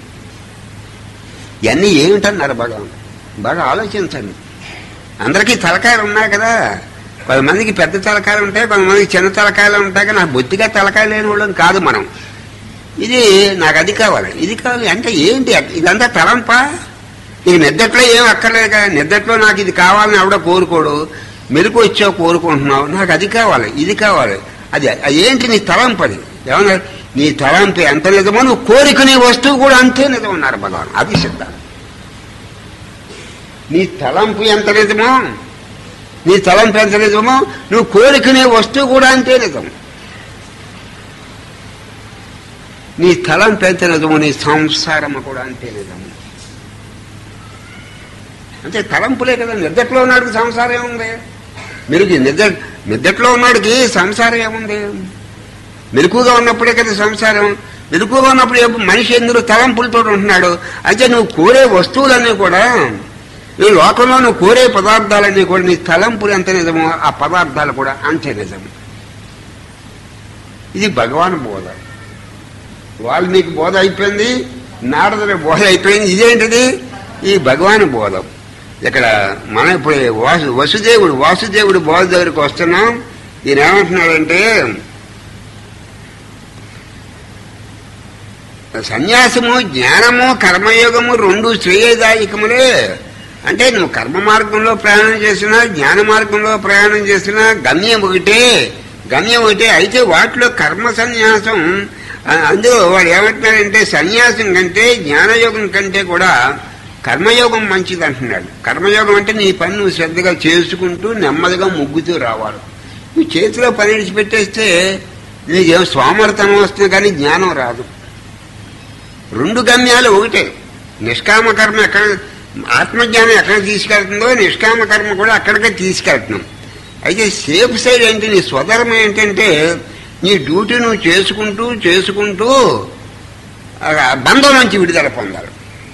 ఇవన్నీ ఏమిటన్నారు భగవాన్ బాగా ఆలోచించండి అందరికీ తలకాయలు ఉన్నాయి కదా కొంతమందికి పెద్ద తలకాయలు ఉంటాయి కొంతమందికి చిన్న తలకాయలు ఉంటాయి కానీ నాకు బొత్తిగా తలకాయ లేని వాళ్ళం కాదు మనం ఇది నాకు అది కావాలి ఇది కావాలి అంటే ఏంటి ఇదంతా తలంపా నీకు నిద్దట్లో ఏం అక్కర్లేదు కదా నిద్దట్లో నాకు ఇది కావాలని ఆవిడ కోరుకోడు మెరుకు వచ్చావు కోరుకుంటున్నావు నాకు అది కావాలి ఇది కావాలి అది అది ఏంటి నీ తలంపు అది ఏమన్నా నీ తలంపు ఎంత నిజమో నువ్వు కోరుకునే వస్తువు కూడా అంతే నిజం ఉన్నారు భగవాన్ అది సిద్ధాంతం నీ తలంపు ఎంత నిజమో నీ తలంపు ఎంత నిజమో నువ్వు కోరుకునే వస్తువు కూడా అంతే నిజం నీ తలంపు ఎంత నిజమో నీ సంసారము కూడా అంతే నిజం అంటే తలంపులే కదా నిద్దట్లో ఉన్నాడికి సంసారం ఏముంది మెరుగు నిద్ర నిద్దట్లో ఉన్నాడికి సంసారం ఏముంది మెరుకుగా ఉన్నప్పుడే కదా సంసారం మెరుకుగా ఉన్నప్పుడు ఎప్పుడు మనిషి ఎందుకు తలంపులతో ఉంటున్నాడు అయితే నువ్వు కోరే వస్తువులన్నీ కూడా ఈ లోకంలో నువ్వు కోరే పదార్థాలన్నీ కూడా నీ తలంపులు ఎంత నిజమో ఆ పదార్థాలు కూడా అంతే నిజం ఇది భగవాన్ బోధ వాల్మీకి బోధ అయిపోయింది నారదుల బోధ అయిపోయింది ఇదేంటిది ఈ భగవాన్ బోధం ఇక్కడ మనం ఇప్పుడు వాసు వసుదేవుడు వాసుదేవుడు బోధ దగ్గరికి వస్తున్నాం ఈయన ఏమంటున్నాడంటే సన్యాసము జ్ఞానము కర్మయోగము రెండు శ్రేయదాయకములే అంటే నువ్వు కర్మ మార్గంలో ప్రయాణం చేసినా జ్ఞాన మార్గంలో ప్రయాణం చేసినా గమ్యం ఒకటే గమ్యం ఒకటే అయితే వాటిలో కర్మ సన్యాసం ఆ, అందులో వాడు ఏమంటున్నాడంటే సన్యాసం కంటే జ్ఞానయోగం కంటే కూడా కర్మయోగం మంచిది అంటున్నాడు కర్మయోగం అంటే నీ పని నువ్వు శ్రద్ధగా చేసుకుంటూ నెమ్మదిగా ముగ్గుతూ రావాలి నువ్వు చేతిలో పని విడిచిపెట్టేస్తే నీకేం స్వామర్థనం వస్తుంది కానీ జ్ఞానం రాదు రెండు గమ్యాలు ఒకటే నిష్కామ కర్మ ఎక్కడ ఆత్మజ్ఞానం ఎక్కడ తీసుకెళ్తుందో నిష్కామ కర్మ కూడా అక్కడికే తీసుకెళ్తున్నాం అయితే సేఫ్ సైడ్ ఏంటి నీ స్వధర్మం ఏంటంటే నీ డ్యూటీ నువ్వు చేసుకుంటూ చేసుకుంటూ ఆ బంధం నుంచి విడుదల పొందాలి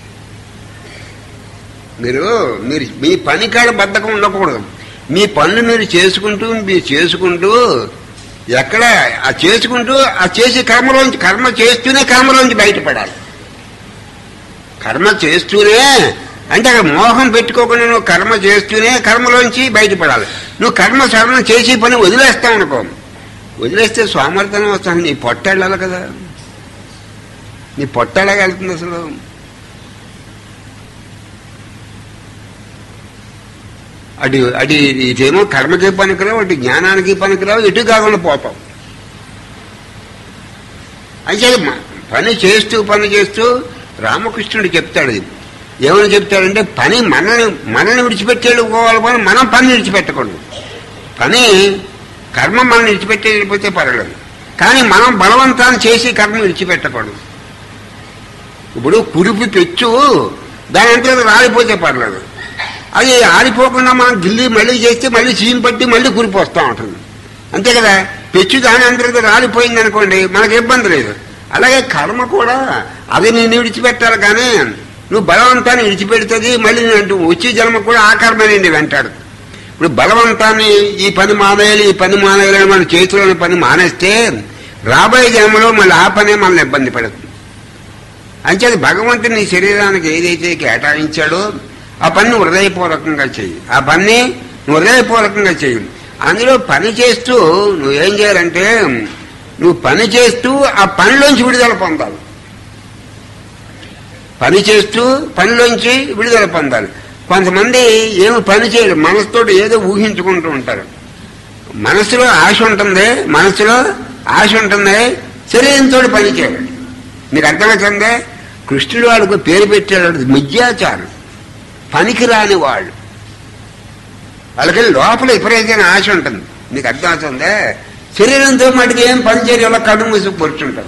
మీరు మీరు మీ పని కాడ బద్ధకం ఉండకూడదు మీ పనులు మీరు చేసుకుంటూ మీరు చేసుకుంటూ ఎక్కడ ఆ చేసుకుంటూ ఆ చేసే కర్మలోంచి కర్మ చేస్తూనే కర్మలోంచి బయటపడాలి కర్మ చేస్తూనే అంటే అక్కడ మోహం పెట్టుకోకుండా నువ్వు కర్మ చేస్తూనే కర్మలోంచి బయటపడాలి నువ్వు కర్మ సరణ చేసి పని వదిలేస్తావు అనుకో వదిలేస్తే స్వామర్థనం వస్తాను నీ పొట్ట వెళ్ళాలి కదా నీ పొట్ట ఎలాగ వెళ్తుంది అసలు అటు అటు ఇటేమో కర్మకి పనికిరావు అటు జ్ఞానానికి పనికిరావు ఇటు కాకుండా పోతావు అయితే మ- పని చేస్తూ పని చేస్తూ రామకృష్ణుడు చెప్తాడు ఇది. ఏమని చెప్తాడంటే పని మనని మనల్ని విడిచిపెట్టి వెళ్ళిపోవాలి కానీ మనం పని విడిచిపెట్టకూడదు పని కర్మ మనం విడిచిపెట్టి వెళ్ళిపోతే పర్వాలేదు కానీ మనం బలవంతాన్ని చేసి కర్మ విడిచిపెట్టకూడదు ఇప్పుడు కురిపి పెచ్చు దాని అంతా రాలిపోతే పర్లేదు అది ఆరిపోకుండా మనం గిల్లి మళ్ళీ చేస్తే మళ్ళీ చీమ్ పట్టి మళ్ళీ కురిపి వస్తూ ఉంటుంది అంతే కదా పెచ్చు దాని అంతర్గత రాలిపోయింది అనుకోండి మనకి ఇబ్బంది లేదు అలాగే కర్మ కూడా అది నేను విడిచిపెట్టాలి కానీ నువ్వు బలవంతాన్ని విడిచిపెడుతుంది మళ్ళీ నేను వచ్చే జన్మ కూడా ఆ కర్మ నిండి వెంటాడు ఇప్పుడు బలవంతాన్ని ఈ పని మానేయాలి ఈ పని మానేయాలి అని మన చేతిలోని పని మానేస్తే రాబోయే జన్మలో మళ్ళీ ఆ పనే మనల్ని ఇబ్బంది పడుతుంది అంచేది భగవంతుని నీ శరీరానికి ఏదైతే కేటాయించాడో ఆ పని నువ్వు హృదయపూర్వకంగా చెయ్యి ఆ పని నువ్వు హృదయపూర్వకంగా చెయ్యి అందులో పని చేస్తూ నువ్వేం చేయాలంటే నువ్వు పని చేస్తూ ఆ పనిలోంచి విడుదల పొందాలి పని చేస్తూ పనిలోంచి విడుదల పొందాలి కొంతమంది ఏమి పని చేయరు మనసుతో ఏదో ఊహించుకుంటూ ఉంటారు మనసులో ఆశ ఉంటుంది మనసులో ఆశ ఉంటుంది శరీరంతో పని చేయరు మీకు అర్థమవుతుందే కృష్ణుడు వాడికి పేరు పెట్టాడు మిథ్యాచారం పనికిరాని వాళ్ళు వాళ్ళకి లోపల విపరీతమైన ఆశ ఉంటుంది నీకు అర్థమవుతుందే శరీరంతో మటుకు ఏం పని చేయరు ఇలా కడుపు మూసుకు కూర్చుంటారు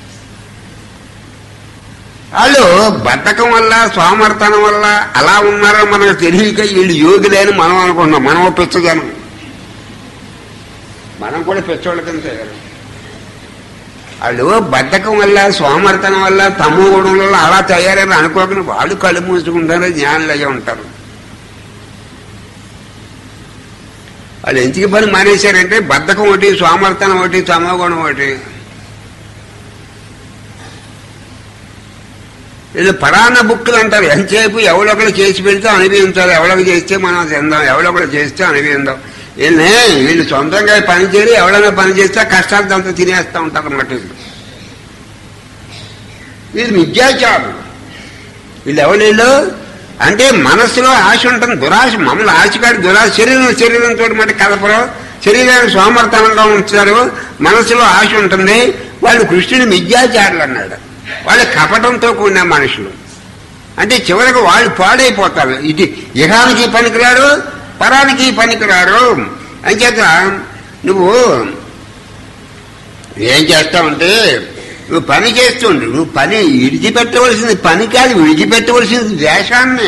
వాళ్ళు బద్ధకం వల్ల సోమర్తనం వల్ల అలా ఉన్నారో మనకు తెలియక వీళ్ళు యోగులేని మనం అనుకుంటున్నాం మనం పిచ్చజనం మనం కూడా పిచ్చోళ్ళ కింద తయారు వాళ్ళు బద్ధకం వల్ల సోమర్తనం వల్ల తమ్ము గుణం వల్ల అలా తయారని అనుకోకుండా వాళ్ళు కళ్ళు మూసుకుంటారు జ్ఞానులు అయ్యి ఉంటారు వాళ్ళు ఎందుకు పని మానేశారంటే బద్ధకం ఒకటి సోమర్తనం ఒకటి తమోగుణం ఒకటి వీళ్ళు పరాన్న బుక్కులు అంటారు ఎంతసేపు ఎవడొకరు చేసి పెడితే అనుభవించాలి ఎవడొకరు చేస్తే మనం తిందాం ఎవడొకరు చేస్తే అనుభవిందాం వీళ్ళని వీళ్ళు సొంతంగా పని చేయరు ఎవడైనా పని చేస్తే ఆ కష్టాలతో అంతా తినేస్తూ ఉంటారు అన్నమాట వీళ్ళు వీళ్ళు విద్యాచారులు వీళ్ళు ఎవరు వీళ్ళు అంటే మనసులో ఆశ ఉంటుంది దురాశ మమ్మల్ని ఆశకాడి దురాశ శరీరం శరీరంతో మట్టి కలపరు శరీరాన్ని సోమర్థనంగా ఉంచుతారు మనసులో ఆశ ఉంటుంది వాళ్ళు కృష్ణుని విద్యాచారులు అన్నాడు వాళ్ళు కపటంతో కూడిన మనుషులు అంటే చివరికి వాళ్ళు పాడైపోతారు ఇది ఇహానికి పనికిరాడు పరానికి పనికిరాడు అంచేత నువ్వు ఏం చేస్తావంటే నువ్వు పని చేస్తుండు నువ్వు పని విడిచిపెట్టవలసింది పని కాదు విడిచిపెట్టవలసింది ద్వేషాన్ని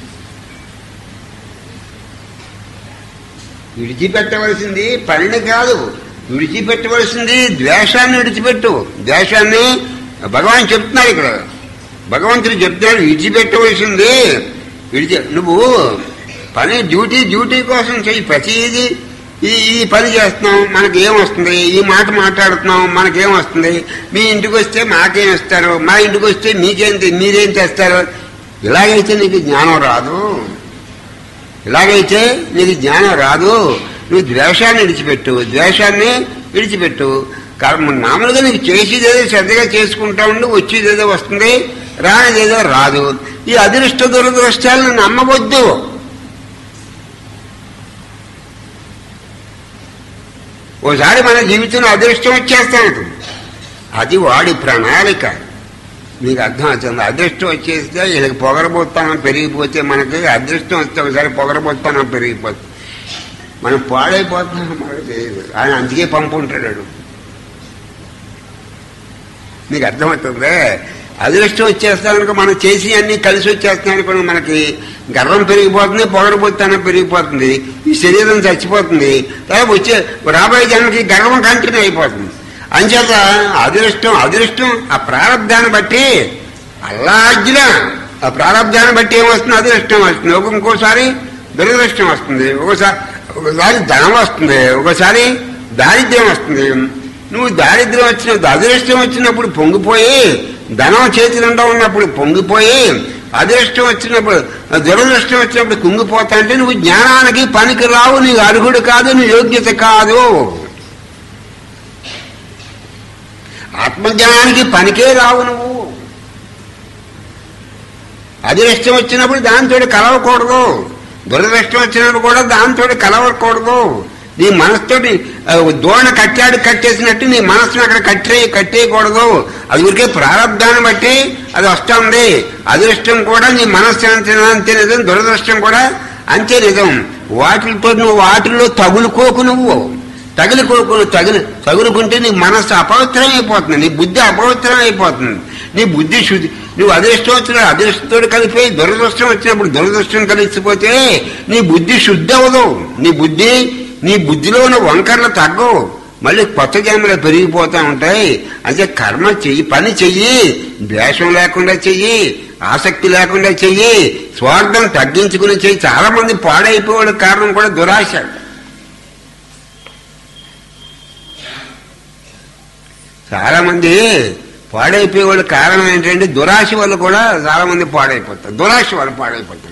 విడిచిపెట్టవలసింది పనిని కాదు విడిచిపెట్టవలసింది ద్వేషాన్ని విడిచిపెట్టు ద్వేషాన్ని భగవాన్ చెప్తున్నాడు ఇక్కడ భగవంతుడు చెప్తున్నాడు విడిచిపెట్టవలసింది విడిచి నువ్వు పని డ్యూటీ డ్యూటీ కోసం చెయ్యి ప్రతిదీ ఈ ఈ పని చేస్తున్నాం మనకి ఏం వస్తుంది ఈ మాట మాట్లాడుతున్నాం మనకేం వస్తుంది మీ ఇంటికి వస్తే మాకేం ఇస్తారు మా ఇంటికి వస్తే మీకేం మీరేం చేస్తారు ఇలాగైతే నీకు జ్ఞానం రాదు ఇలాగైతే నీకు జ్ఞానం రాదు నువ్వు ద్వేషాన్ని విడిచిపెట్టు ద్వేషాన్ని విడిచిపెట్టు కాబట్టి మామూలుగా నీకు చేసేదేదో శ్రద్ధగా చేసుకుంటా ఉండి వచ్చేదేదో వస్తుంది రానిదేదో రాదు ఈ అదృష్ట దురదృష్టాలను నమ్మవద్దు ఓసారి మన జీవితంలో అదృష్టం వచ్చేస్తా ఉంటుంది అది వాడి ప్రణాళిక మీకు అర్థం అవుతుంది అదృష్టం వచ్చేస్తే వీళ్ళకి పొగరబోతానం పెరిగిపోతే మనకి అదృష్టం వస్తే ఒకసారి పొగరబోతానం పెరిగిపోతుంది మనం పాడైపోతున్నాం మనకు తెలియదు ఆయన అందుకే పంపుంటాడు మీకు అర్థమవుతుందే అదృష్టం వచ్చేస్తా కనుక మనం చేసి అన్ని కలిసి వచ్చేస్తాం అనుకుని మనకి గర్వం పెరిగిపోతుంది పొగరబోతానం పెరిగిపోతుంది ఈ శరీరం చచ్చిపోతుంది తర్వాత వచ్చే రాబోయే జన్మకి గర్వం కంటిన్యూ అయిపోతుంది అంచేత అదృష్టం అదృష్టం ఆ ప్రారంధాన్ని బట్టి అల్లాజ్ఞ ఆ ప్రారంధాన్ని బట్టి ఏమొస్తుంది అదృష్టం వస్తుంది ఒక ఇంకోసారి దురదృష్టం వస్తుంది ఒకసారి ఒకసారి ధనం వస్తుంది ఒకసారి దారిద్ర్యం వస్తుంది నువ్వు దారిద్ర్యం వచ్చినప్పుడు అదృష్టం వచ్చినప్పుడు పొంగిపోయి ధనం చేతి నిండా ఉన్నప్పుడు పొంగిపోయి అదృష్టం వచ్చినప్పుడు దురదృష్టం వచ్చినప్పుడు కుంగిపోతా అంటే నువ్వు జ్ఞానానికి పనికి రావు నీకు అర్హుడు కాదు నీ యోగ్యత కాదు ఆత్మజ్ఞానానికి పనికే రావు నువ్వు అదృష్టం వచ్చినప్పుడు దాంతో కలవకూడదు దురదృష్టం వచ్చినప్పుడు కూడా దాంతో కలవకూడదు నీ మనసుతోటి ఆ, దోణ కట్టాడు కట్టేసినట్టు నీ మనసును అక్కడ కట్టే కట్టేయకూడదు అది ఊరికే ప్రారంధాన్ని బట్టి అది వస్తుంది అదృష్టం కూడా నీ మనస్సు అంతే అంతే నిజం దురదృష్టం కూడా అంతే నిజం వాటితో నువ్వు వాటిల్లో తగులుకోకు నువ్వు తగులుకోకు తగులు తగులుకుంటే నీ మనస్సు అపవిత్రం అయిపోతుంది నీ బుద్ధి అపవిత్రం అయిపోతుంది నీ బుద్ధి శుద్ధి నువ్వు అదృష్టం వచ్చిన అదృష్టంతో కలిపి దురదృష్టం వచ్చినప్పుడు దురదృష్టం కలిసిపోతే నీ బుద్ధి శుద్ధి అవ్వదు నీ బుద్ధి నీ బుద్ధిలో ఉన్న వంకర్లు తగ్గవు మళ్ళీ కొత్త జన్మలు పెరిగిపోతా ఉంటాయి అంటే కర్మ చెయ్యి పని చెయ్యి ద్వేషం లేకుండా చెయ్యి ఆసక్తి లేకుండా చెయ్యి స్వార్థం తగ్గించుకుని చెయ్యి చాలా మంది పాడైపోవడం కారణం కూడా దురాశ చాలా మంది పాడైపోయేవాళ్ళ కారణం ఏంటంటే దురాశ వల్ల కూడా చాలా మంది పాడైపోతారు దురాశ వల్ల పాడైపోతారు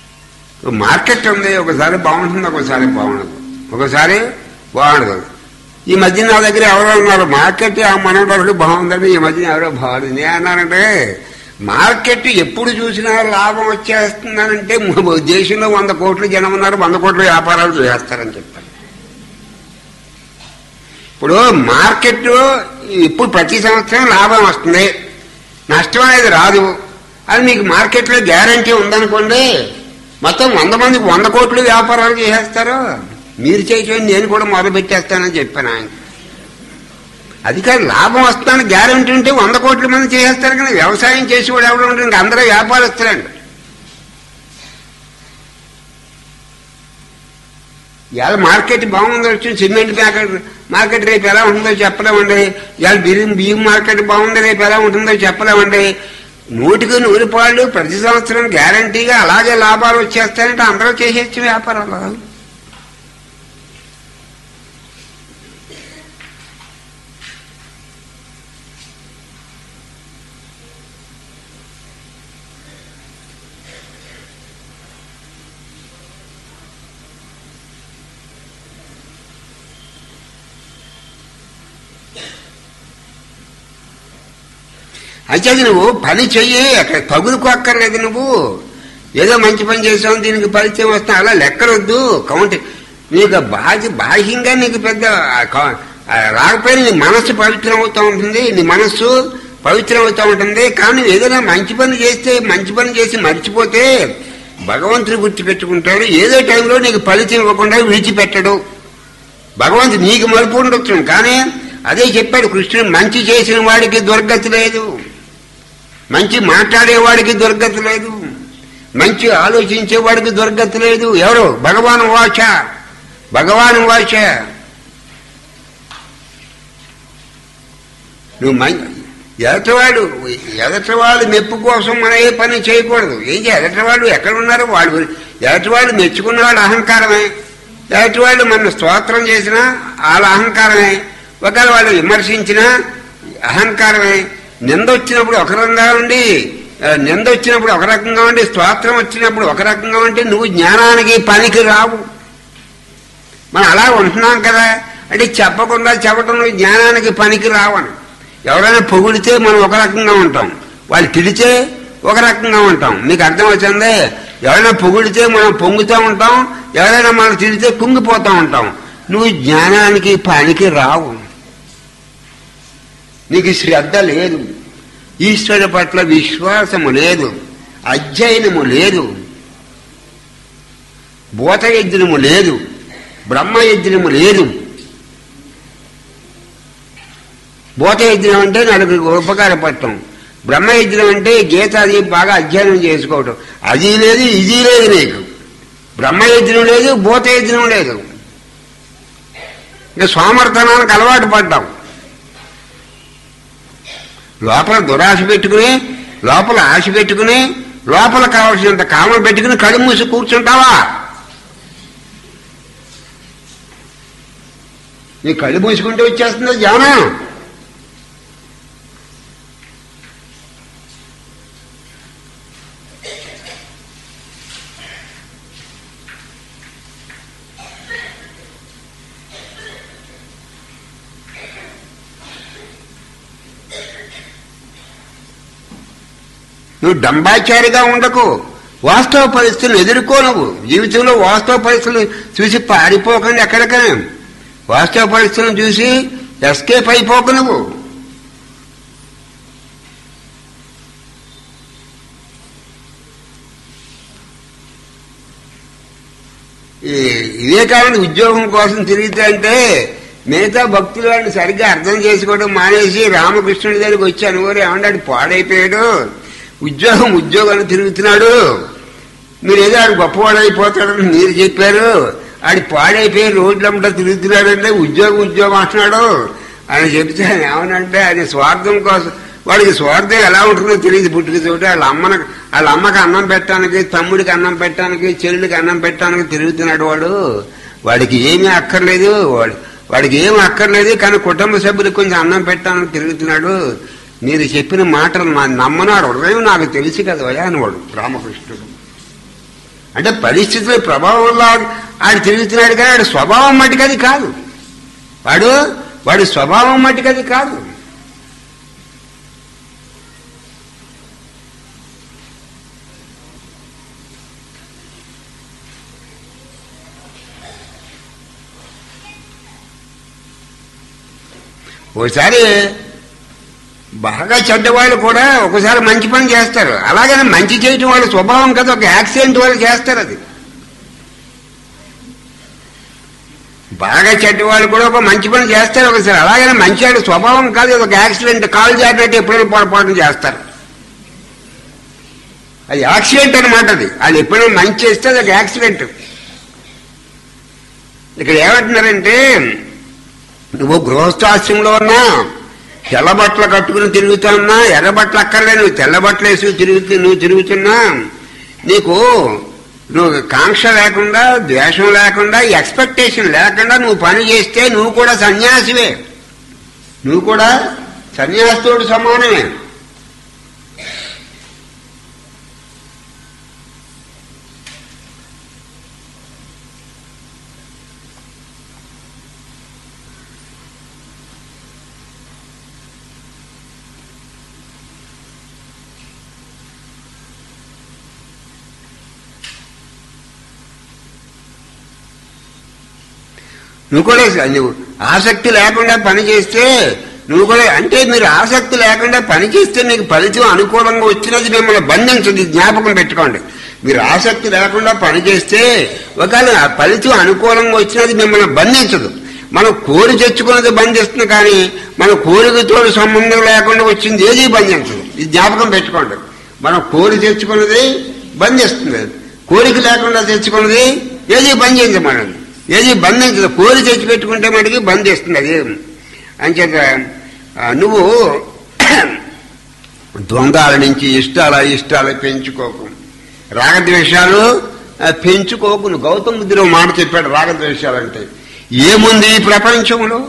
మార్కెట్ ఉంది ఒకసారి బాగుంటుంది ఒకసారి బాగుండదు ఒకసారి బాగుండదు ఈ మధ్య నా దగ్గర ఎవరో ఉన్నారు మార్కెట్ ఆ మనవరకు బాగుందని ఈ మధ్య ఎవరో బాగుంది నేను అన్నానంటే మార్కెట్ ఎప్పుడు చూసినా లాభం వచ్చేస్తుందనంటే మ- దేశంలో వంద కోట్ల జనం ఉన్నారు వంద కోట్ల వ్యాపారాలు చేస్తారని చెప్పాను ఇప్పుడు మార్కెట్ ఇప్పుడు ప్రతి సంవత్సరం లాభం వస్తుంది నష్టం అనేది రాదు అది మీకు మార్కెట్లో గ్యారంటీ ఉందనుకోండి మొత్తం వంద మందికి వంద కోట్లు వ్యాపారాలు చేసేస్తారు మీరు చేయటం నేను కూడా మొదలు పెట్టేస్తానని చెప్పాను ఆయన అది కాదు లాభం వస్తుందని గ్యారంటీ ఉంటే వంద కోట్ల మంది చేసేస్తారు కానీ వ్యవసాయం చేసేవాడు ఎవరు ఉంటారు ఇంకా అందరూ వ్యాపారస్తులండి ఇవాళ మార్కెట్ బాగుందో వచ్చి సిమెంట్ ప్యాకెట్ మార్కెట్ రేపు ఎలా ఉంటుందో చెప్పలేమండి ఇవాళ బియ్యం బియ్యం మార్కెట్ బాగుంది రేపు ఎలా ఉంటుందో చెప్పలేమండి నూటికి నూరు పాళ్ళు ప్రతి సంవత్సరం గ్యారంటీగా అలాగే లాభాలు వచ్చేస్తాయంటే అందరూ చేసేచ్చు వ్యాపారాలు అయితే నువ్వు పని చెయ్యి అక్కడ తగులుకు అక్కర్లేదు నువ్వు ఏదో మంచి పని చేసావు దీనికి పరిచయం వస్తా అలా లెక్కలొద్దు కౌంట్ నీకు బాహ్య బాహ్యంగా నీకు పెద్ద ఆ క- ఆ రాకపోయినా నీ మనస్సు పవిత్రం అవుతూ ఉంటుంది నీ మనస్సు పవిత్రం అవుతూ ఉంటుంది కానీ ఏదైనా మంచి పని చేస్తే మంచి పని చేసి మర్చిపోతే భగవంతుడు గుర్తుపెట్టుకుంటాడు ఏదో టైంలో నీకు ఫలితం ఇవ్వకుండా విడిచిపెట్టడు భగవంతుడు నీకు మలుపు ఉండొచ్చు కానీ అదే చెప్పాడు కృష్ణుడు మంచి చేసిన వాడికి దుర్గతి లేదు మంచి మాట్లాడేవాడికి దుర్గతి లేదు మంచి ఆలోచించేవాడికి దుర్గతి లేదు ఎవరు భగవాన్ వాచ భగవాన్ వాచ నువ్వు మం- ఎదటివాడు ఎదటివాడు మెప్పు కోసం మనం ఏ పని చేయకూడదు ఏం చేయ ఎదటివాడు ఎక్కడ ఉన్నారు వాడు ఎదటివాడు మెచ్చుకున్న వాడు అహంకారమే ఎదటివాడు మన స్తోత్రం చేసినా వాళ్ళ అహంకారమే ఒకవేళ వాళ్ళు విమర్శించినా అహంకారమే నింద వచ్చినప్పుడు ఒక రకంగా ఉండి ఆ, నింద వచ్చినప్పుడు ఒక రకంగా ఉండి స్తోత్రం వచ్చినప్పుడు ఒక రకంగా ఉంటే నువ్వు జ్ఞానానికి పనికి రావు మనం అలా ఉంటున్నాం కదా అంటే చెప్పకుండా చెప్పటం నువ్వు జ్ఞానానికి పనికి రావని ఎవరైనా పొగిడితే మనం ఒక రకంగా ఉంటాం వాళ్ళు తిడితే ఒక రకంగా ఉంటాం మీకు అర్థం వచ్చిందే ఎవరైనా పొగిడితే మనం పొంగుతూ ఉంటాం ఎవరైనా మనం తిడితే కుంగిపోతూ ఉంటాం నువ్వు జ్ఞానానికి పనికి రావు నీకు శ్రద్ధ లేదు ఈశ్వరు పట్ల విశ్వాసము లేదు అధ్యయనము లేదు భూతయజ్ఞము లేదు బ్రహ్మయజ్ఞము లేదు భూతయజ్ఞం అంటే నలుగురికి ఉపకారపడటం బ్రహ్మయజ్ఞం అంటే గీత అది బాగా అధ్యయనం చేసుకోవటం అది లేదు ఇది లేదు నీకు బ్రహ్మయజ్ఞం లేదు భూతయజ్ఞం లేదు ఇంకా సోమర్థనానికి అలవాటు పడ్డాం లోపల దురాశ పెట్టుకుని లోపల ఆశ పెట్టుకుని లోపల కావలసినంత కామం పెట్టుకుని కళ్ళు మూసి కూర్చుంటావా నీ కళ్ళు మూసుకుంటే వచ్చేస్తుందో జ్ఞానం నువ్వు డంబాచారిగా ఉండకు వాస్తవ పరిస్థితులను ఎదుర్కో నువ్వు జీవితంలో వాస్తవ పరిస్థితులు చూసి పారిపోకండి ఎక్కడికనే వాస్తవ పరిస్థితులను చూసి ఎస్కేప్ అయిపోకు నువ్వు ఈ- ఇదే కావాలి ఉద్యోగం కోసం తిరిగితే అంటే మిగతా భక్తులు వాడిని సరిగ్గా అర్థం చేసుకోవడం మానేసి రామకృష్ణుడి దగ్గరికి వచ్చాను ఊరు ఏమన్నాడు పాడైపోయాడు ఉద్యోగం ఉద్యోగాన్ని తిరుగుతున్నాడు మీరు ఏదో ఆడు గొప్పవాడు అయిపోతాడని మీరు చెప్పారు ఆడి పాడైపోయి రోడ్లంతా తిరుగుతున్నాడంటే ఉద్యోగం ఉద్యోగం అంటున్నాడు అని చెప్తే ఆయన ఏమనంటే అది స్వార్థం కోసం వాడికి స్వార్థం ఎలా ఉంటుందో తెలియదు పుట్టుక చోట వాళ్ళ అమ్మన వాళ్ళ అమ్మకి అన్నం పెట్టడానికి తమ్ముడికి అన్నం పెట్టడానికి చెల్లికి అన్నం పెట్టడానికి తిరుగుతున్నాడు వాడు వాడికి ఏమీ అక్కర్లేదు వాడు వాడికి ఏమీ అక్కర్లేదు కానీ కుటుంబ సభ్యులకు కొంచెం అన్నం పెట్టడానికి తిరుగుతున్నాడు మీరు చెప్పిన మాటలు నా నమ్మనాడు హృదయం నాకు తెలిసి కదా వయా వాడు రామకృష్ణుడు అంటే పరిస్థితుల ప్రభావం వల్ల ఆడు తిరుగుతున్నాడు కానీ ఆడి స్వభావం మటుకు అది కాదు వాడు వాడి స్వభావం మట్టుకు అది కాదు ఒకసారి బాగా చెడ్డవాళ్ళు కూడా ఒకసారి మంచి పని చేస్తారు అలాగని మంచి చేయటం వాళ్ళ స్వభావం కదా ఒక యాక్సిడెంట్ వాళ్ళు చేస్తారు అది బాగా చెడ్డవాళ్ళు కూడా ఒక మంచి పని చేస్తారు ఒకసారి అలాగని మంచి వాడి స్వభావం కాదు ఇది ఒక యాక్సిడెంట్ కాలు జారినట్టు ఎప్పుడైనా పొరపాటు చేస్తారు అది యాక్సిడెంట్ అనమాట అది అది ఎప్పుడైనా మంచి చేస్తే అది ఒక యాక్సిడెంట్ ఇక్కడ ఏమంటున్నారంటే నువ్వు గృహస్థాశ్రమంలో ఉన్నా తెల్ల బట్టలు కట్టుకుని తిరుగుతున్నా ఎర్ర బట్టలు అక్కర్లే నువ్వు తెల్ల బట్టలు వేసి తిరుగుతూ నువ్వు తిరుగుతున్నా నీకు నువ్వు కాంక్ష లేకుండా ద్వేషం లేకుండా ఎక్స్పెక్టేషన్ లేకుండా నువ్వు పని చేస్తే నువ్వు కూడా సన్యాసివే నువ్వు కూడా సన్యాసితోడు సమానమే నువ్వు కూడా నువ్వు ఆసక్తి లేకుండా పని చేస్తే నువ్వు కూడా అంటే మీరు ఆసక్తి లేకుండా పని చేస్తే మీకు ఫలితం అనుకూలంగా వచ్చినది మిమ్మల్ని బంధించదు ఇది జ్ఞాపకం పెట్టుకోండి మీరు ఆసక్తి లేకుండా పని చేస్తే ఒకవేళ ఆ ఫలితం అనుకూలంగా వచ్చినది మిమ్మల్ని బంధించదు మనం కోరి తెచ్చుకున్నది బంధిస్తుంది కానీ మన కోరికతో సంబంధం లేకుండా వచ్చింది ఏది బంధించదు ఇది జ్ఞాపకం పెట్టుకోండి మనం కోరి తెచ్చుకున్నది బంధిస్తుంది కోరిక లేకుండా తెచ్చుకున్నది ఏది బంధించమన్నది ఏది బంధించదు కోరి తెచ్చి పెట్టుకుంటే మటుకి బంధిస్తుంది అది అంచేత ఆ, నువ్వు ద్వంద్వాల నుంచి ఇష్టాల ఇష్టాలు పెంచుకోకు రాగద్వేషాలు ఆ, పెంచుకోకు నువ్వు గౌతమ బుద్ధిలో మాట చెప్పాడు రాగద్వేషాలు అంటే ఏముంది ఈ ప్రపంచంలో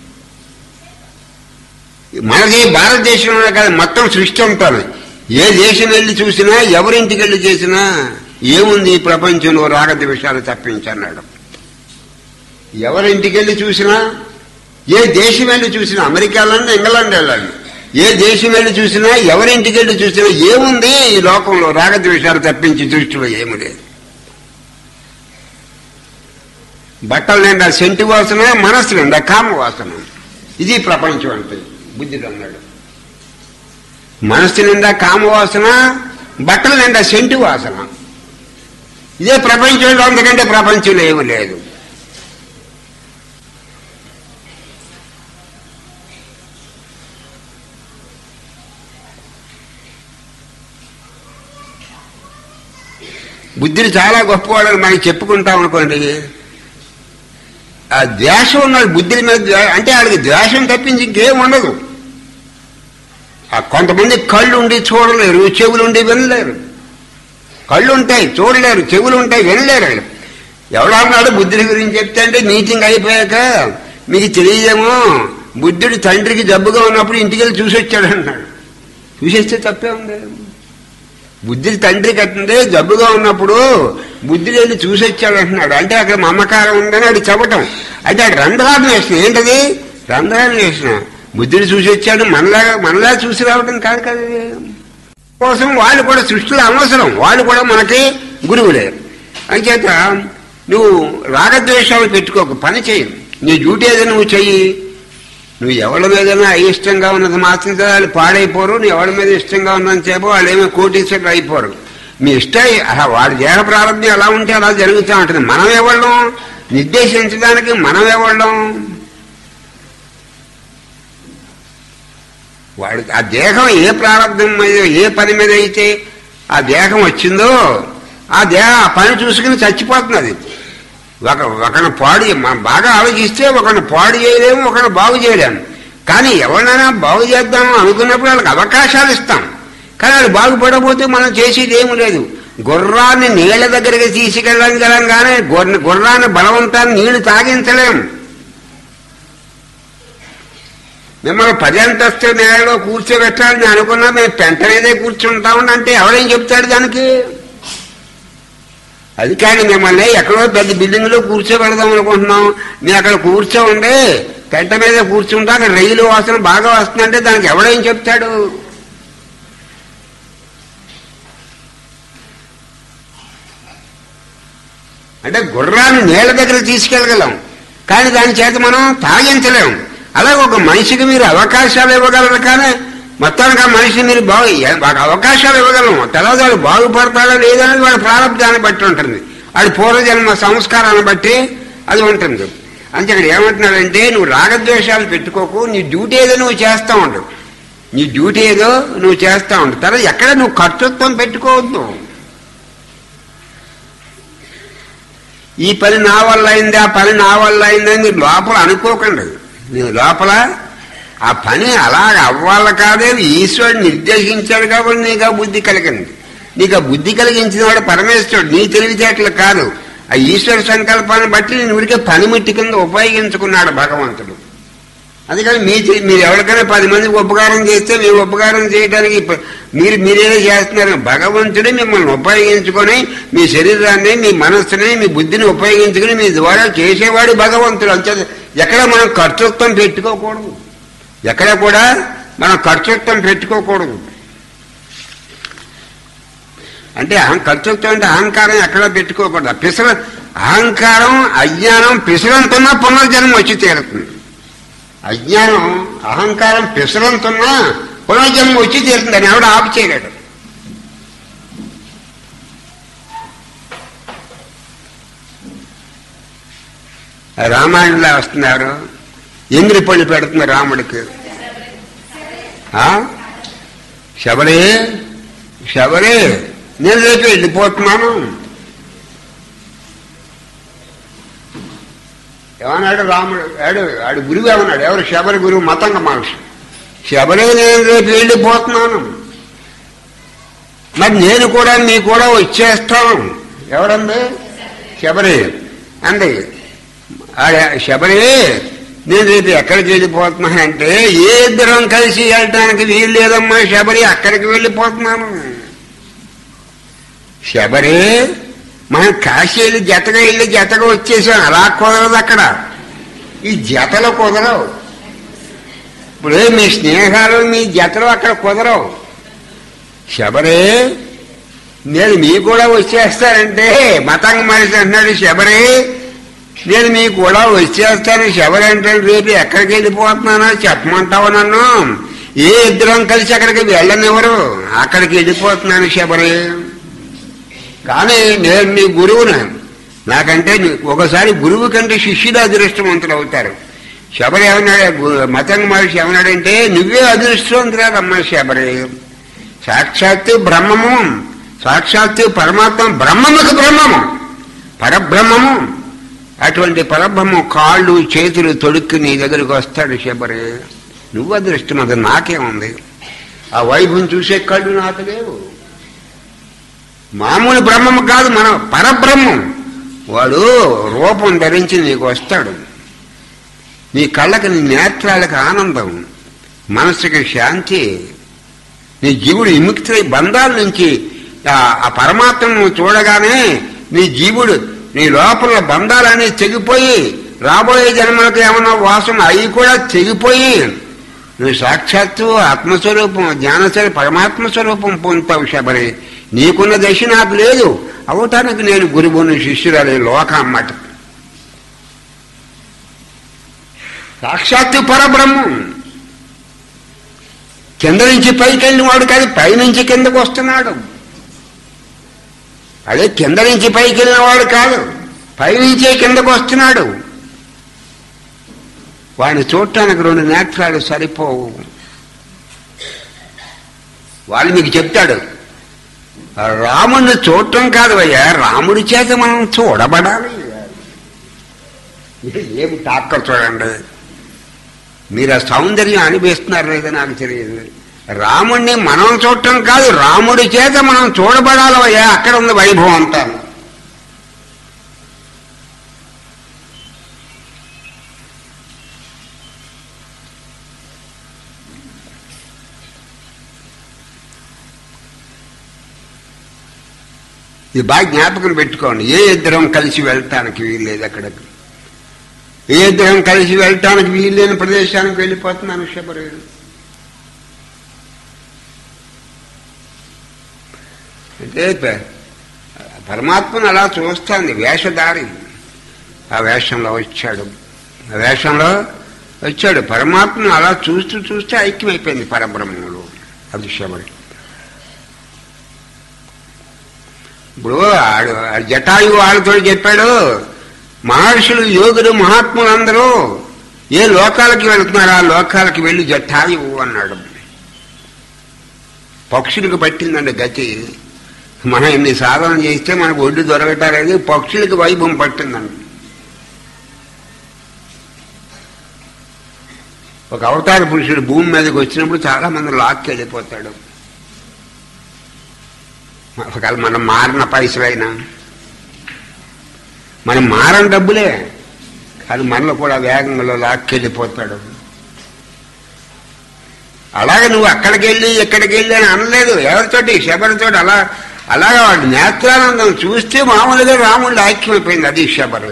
మనది భారతదేశంలో కాదు మొత్తం సృష్టి ఉంటాను ఏ దేశం వెళ్ళి చూసినా ఎవరింటికి వెళ్ళి చేసినా ఏముంది ఈ ప్రపంచంలో రాగద్వేషాలు తప్పించన్నాడు ఎవరింటికి వెళ్ళి చూసినా ఏ దేశం వెళ్ళి చూసినా అమెరికాలోనే ఇంగ్లాండ్ వెళ్ళండి ఏ దేశం వెళ్ళి చూసినా ఎవరింటికి వెళ్ళి చూసినా ఏముంది ఈ లోకంలో రాగద్వేషాలు తప్పించి దృష్టిలో ఏమి లేదు బట్టలు నిండా సెంటి వాసన మనస్సు నిండా కామ వాసన ఇది ప్రపంచం అంటే బుద్ధిడు అన్నాడు మనస్సు నిండా కామ వాసన బట్టల నిండా సెంటి వాసన ఇదే ప్రపంచంలో అందుకంటే ప్రపంచంలో ఏమి లేదు బుద్ధిని చాలా గొప్పవాడని మనకి చెప్పుకుంటాం అనుకోండి ఆ ద్వేషం ఉన్నాడు బుద్ధి మీద ద్వే- అంటే వాడికి ద్వేషం తప్పించి ఇంకేం ఉండదు ఆ కొంతమంది కళ్ళు ఉండి చూడలేరు చెవులు ఉండి వినలేరు కళ్ళు ఉంటాయి చూడలేరు చెవులు ఉంటాయి వినలేరు వాళ్ళు ఎవడో అన్నాడు బుద్ధుడి గురించి చెప్తే అంటే మీటింగ్ అయిపోయాక మీకు తెలియదేమో బుద్ధుడు తండ్రికి జబ్బుగా ఉన్నప్పుడు ఇంటికి వెళ్ళి చూసి వచ్చాడు అన్నాడు చూసేస్తే తప్పే ఉంది బుద్ధుడి తండ్రి కట్టిందే జబ్బుగా ఉన్నప్పుడు బుద్ధుడు వెళ్ళి చూసి వచ్చాడు అంటున్నాడు అంటే అక్కడ మమకారం ఉందని అది చెప్పటం అయితే అది రంధ్రాన్వేషణ ఏంటది రంధ్రాన్వేషణ బుద్ధుడు చూసి వచ్చాడు మనలా మనలా చూసి రావడం కాదు కదా ఇది. కోసం వాళ్ళు కూడా సృష్టిలో అనవసరం వాళ్ళు కూడా మనకి గురువులే అంచేత నువ్వు రాగద్వేషాలు పెట్టుకోక పని చేయి నీ డ్యూటీ ఏదో నువ్వు చెయ్యి నువ్వు ఎవరి మీదైనా అయిష్టంగా ఉన్నది మాత్రం చేత వాళ్ళు పాడైపోరు నువ్వు ఎవరి మీద ఇష్టంగా ఉన్నది చేపో వాళ్ళు ఏమో కోటీశ్వరులు అయిపోరు మీ ఇష్టం అలా వాడి దేహ ప్రారంభం ఎలా ఉంటే అలా జరుగుతూ ఉంటుంది మనం ఎవళ్ళం నిర్దేశించడానికి మనం ఎవళ్ళం వాడు ఆ దేహం ఏ ప్రారంభం మీద ఏ పని మీద అయితే ఆ దేహం వచ్చిందో ఆ దేహం ఆ పని చూసుకుని చచ్చిపోతున్నది ఒక ఒకరిని పాడు చే- మనం బాగా ఆలోచిస్తే ఒకరిని పాడు చేయలేము ఒకరిని బాగు చేయలేము కానీ ఎవరినైనా బాగు చేద్దాం అనుకున్నప్పుడు వాళ్ళకి అవకాశాలు ఇస్తాం కానీ వాళ్ళు బాగుపడకపోతే మనం చేసేది ఏమీ లేదు గుర్రాన్ని నీళ్ల దగ్గరికి తీసుకెళ్ళగలం కానీ గుర్ర- గుర్రాన్ని బలవంతాన్ని నీళ్లు తాగించలేము మిమ్మల్ని పది అంతస్తు నేలలో కూర్చోబెట్టాలని అనుకున్నా మేము పెంట మీదే కూర్చుంటామని అంటే ఎవరేం చెప్తాడు దానికి అది కానీ మిమ్మల్ని ఎక్కడో పెద్ద బిల్డింగ్ లో కూర్చోబెడదాం అనుకుంటున్నాం మీరు అక్కడ కూర్చోండి పెంట మీద కూర్చుంటే అక్కడ రైలు వాసన బాగా వస్తుందంటే దానికి ఎవడేం చెప్తాడు అంటే గుర్రాన్ని నీళ్ళ దగ్గర తీసుకెళ్ళగలం కానీ దాని చేత మనం తాగించలేం అలాగే ఒక మనిషికి మీరు అవకాశాలు ఇవ్వగలరు కానీ మొత్తానికి ఆ మనిషిని మీరు బాగు వాడు అవకాశాలు ఇవ్వగలం తర్వాత వాడు బాగుపడతాడా లేదనేది వాడి ప్రారంభాన్ని బట్టి ఉంటుంది వాడి పూర్వజన్మ సంస్కారాన్ని బట్టి అది ఉంటుంది అంతే ఇక్కడ ఏమంటున్నాడంటే నువ్వు రాగద్వేషాలు పెట్టుకోకు నీ డ్యూటీ ఏదో నువ్వు చేస్తా ఉండు నీ డ్యూటీ ఏదో నువ్వు చేస్తా ఉండు తర్వాత ఎక్కడ నువ్వు కర్తృత్వం పెట్టుకోవద్దు ఈ పని నా వల్ల అయింది ఆ పని నా వల్ల అయిందని మీరు లోపల అనుకోకండి మీరు లోపల ఆ పని అలాగ అవ్వాలి కాదే ఈశ్వరుడు నిర్దేశించాడు కాబట్టి నీకు ఆ బుద్ధి కలిగింది నీకు ఆ బుద్ధి కలిగించిన వాడు పరమేశ్వరుడు నీ తెలివితేటలు కాదు ఆ ఈశ్వర సంకల్పాన్ని బట్టి నేను ఊరికే పనిముట్టి కింద ఉపయోగించుకున్నాడు భగవంతుడు అందుకని మీ చే- మీరు ఎవరికైనా పది మందికి ఉపకారం చేస్తే మీరు ఉపకారం చేయడానికి ప- మీరు మీరేదో చేస్తున్నారు భగవంతుడే మిమ్మల్ని ఉపయోగించుకొని మీ శరీరాన్ని మీ మనస్సుని మీ బుద్ధిని ఉపయోగించుకుని మీ ద్వారా చేసేవాడు భగవంతుడు అంతే ఎక్కడ మనం కర్తృత్వం పెట్టుకోకూడదు ఎక్కడ కూడా మనం కర్తృత్వం పెట్టుకోకూడదు అంటే అహం కర్తృత్వం అంటే అహంకారం ఎక్కడ పెట్టుకోకూడదు ఆ పిసర అహంకారం అజ్ఞానం పిసరంతున్నా పునర్జన్మ వచ్చి తీరుతుంది అజ్ఞానం అహంకారం పిసరంతున్నా పునర్జన్మ వచ్చి తీరుతుంది అని ఎవడు ఆపు చేయలేడు రామాయణంలో వస్తున్నారు ఎంగిరి పళ్ళు పెడుతుంది రాముడికి ఆ? శబరి శబరి నేను రేపు వెళ్ళిపోతున్నాను ఏమన్నాడు రాముడు ఆడు ఆడు గురువు ఏమన్నాడు ఎవరు శబరి గురువు మతంగ మహర్షి శబరి నేను రేపు వెళ్ళిపోతున్నాను మరి నేను కూడా మీ కూడా వచ్చేస్తాను ఎవరండి శబరి అంది ఆడ శబరి నేను రేపు ఎక్కడికి వెళ్ళిపోతున్నానంటే ఏ ఇద్దరం కలిసి వెళ్ళటానికి వీలు లేదమ్మా శబరి అక్కడికి వెళ్ళిపోతున్నాను శబరి మనం కాశీ వెళ్ళి జతగా వెళ్ళి జతగా వచ్చేసాం అలా కుదరదు అక్కడ ఈ జతలు కుదరవు ఇప్పుడు మీ స్నేహాలు మీ జతలు అక్కడ కుదరవు శబరి నేను మీ కూడా వచ్చేస్తానంటే మతంగ మనిషి అంటున్నాడు శబరి నేను మీకు కూడా వచ్చేస్తాను శబరి అంటే రేపు ఎక్కడికి వెళ్ళిపోతున్నానో చెప్పమంటావు నన్ను ఏ ఇద్దరం కలిసి అక్కడికి వెళ్ళనివ్వరు అక్కడికి వెళ్ళిపోతున్నాను శబరి కానీ నేను నీ గురువును నాకంటే నీ- ఒకసారి గురువు కంటే శిష్యుడు అదృష్టవంతులు అవుతారు శబరి ఏమన్నాడు గు- మతంగ మహర్షి ఏమన్నాడంటే నువ్వే అదృష్టవంతురాదమ్మా శబరి సాక్షాత్తు బ్రహ్మము సాక్షాత్తు పరమాత్మ బ్రహ్మముకు బ్రహ్మము పరబ్రహ్మము అటువంటి పరబ్రహ్మం కాళ్ళు చేతులు తొడుక్కి నీ దగ్గరికి వస్తాడు శబరి నువ్వు అదృష్టం అది నాకేముంది ఆ వైభవం చూసే కళ్ళు నాకు లేవు మామూలు బ్రహ్మము కాదు మనం పరబ్రహ్మం వాడు రూపం ధరించి నీకు వస్తాడు నీ కళ్ళకి నీ నేత్రాలకు ఆనందం మనసుకి శాంతి నీ జీవుడు విముక్తి బంధాల నుంచి ఆ ఆ పరమాత్మను నువ్వు చూడగానే నీ జీవుడు నీ లోపల బంధాలన్నీ తెగిపోయి రాబోయే జన్మలకు ఏమన్నా వాసన అవి కూడా తెగిపోయి నువ్వు సాక్షాత్తు ఆత్మస్వరూపం జ్ఞానస్వరూపం పరమాత్మ స్వరూపం పొందుతావు శబరి నీకున్న దశ నాకు లేదు అవటానికి నేను గురువుని శిష్యురాలి లోక అమ్మట సాక్షాత్తు పరబ్రహ్మం కింద నుంచి పైకి వెళ్ళిన వాడు కాదు పైనుంచి కిందకు వస్తున్నాడు అదే కింద నుంచి పైకి వెళ్ళిన వాడు కాదు పైనుంచే కిందకు వస్తున్నాడు వాడిని చూడటానికి రెండు నేత్రాలు సరిపోవు వాళ్ళు మీకు చెప్తాడు రాముడిని చూడటం కాదు అయ్యా రాముడి చేత మనం చూడబడాలి ఇది ఏమి టాక్కర్ చూడండి మీరు ఆ సౌందర్యం అనిపిస్తున్నారు లేదో నాకు తెలియదు రాముడిని మనం చూడటం కాదు రాముడి చేత మనం చూడబడాలి అయ్యా అక్కడ ఉంది వైభవం అంతా ఇది బాగా జ్ఞాపకం పెట్టుకోండి ఏ ఇద్దరం కలిసి వెళ్తానికి వీల్లేదు అక్కడికి ఏ దేహం కలిసి వెళ్ళటానికి వీల్లేని ప్రదేశానికి వెళ్ళిపోతున్నాను శబరుడు అంటే ప- పరమాత్మను అలా చూస్తాంది వేషధారి ఆ వేషంలో వచ్చాడు ఆ వేషంలో వచ్చాడు పరమాత్మను అలా చూస్తూ చూస్తే ఐక్యమైపోయింది పరబ్రహ్మములు అది శబరి ఇప్పుడు ఆడు ఆ జటాయు వాళ్ళతో చెప్పాడు మహర్షులు యోగులు మహాత్ములు అందరూ ఏ లోకాలకి వెళ్తున్నారు ఆ లోకాలకి వెళ్ళి జటాయువు అన్నాడు పక్షులకు పట్టిందండి గతి మనం ఎన్ని సాధన చేస్తే మనకు ఒడ్డు దొరకటాలేదు పక్షులకి వైభవం పట్టిందండి ఒక అవతార పురుషుడు భూమి మీదకి వచ్చినప్పుడు చాలా మంది లాక్కి వెళ్ళిపోతాడు ఒకవేళ మనం మారిన పైసలైనా మనం మారని డబ్బులే కానీ మనలో కూడా వేగంలో లాక్కెళ్ళిపోతాడు అలాగే నువ్వు అక్కడికి వెళ్ళి ఇక్కడికి వెళ్ళి అని అనలేదు ఎవరితోటి శబరితోటి అలా అలాగే వాడు నేత్రానందం చూస్తే మామూలుగా రాముడు ఐక్యమైపోయింది అది శబరి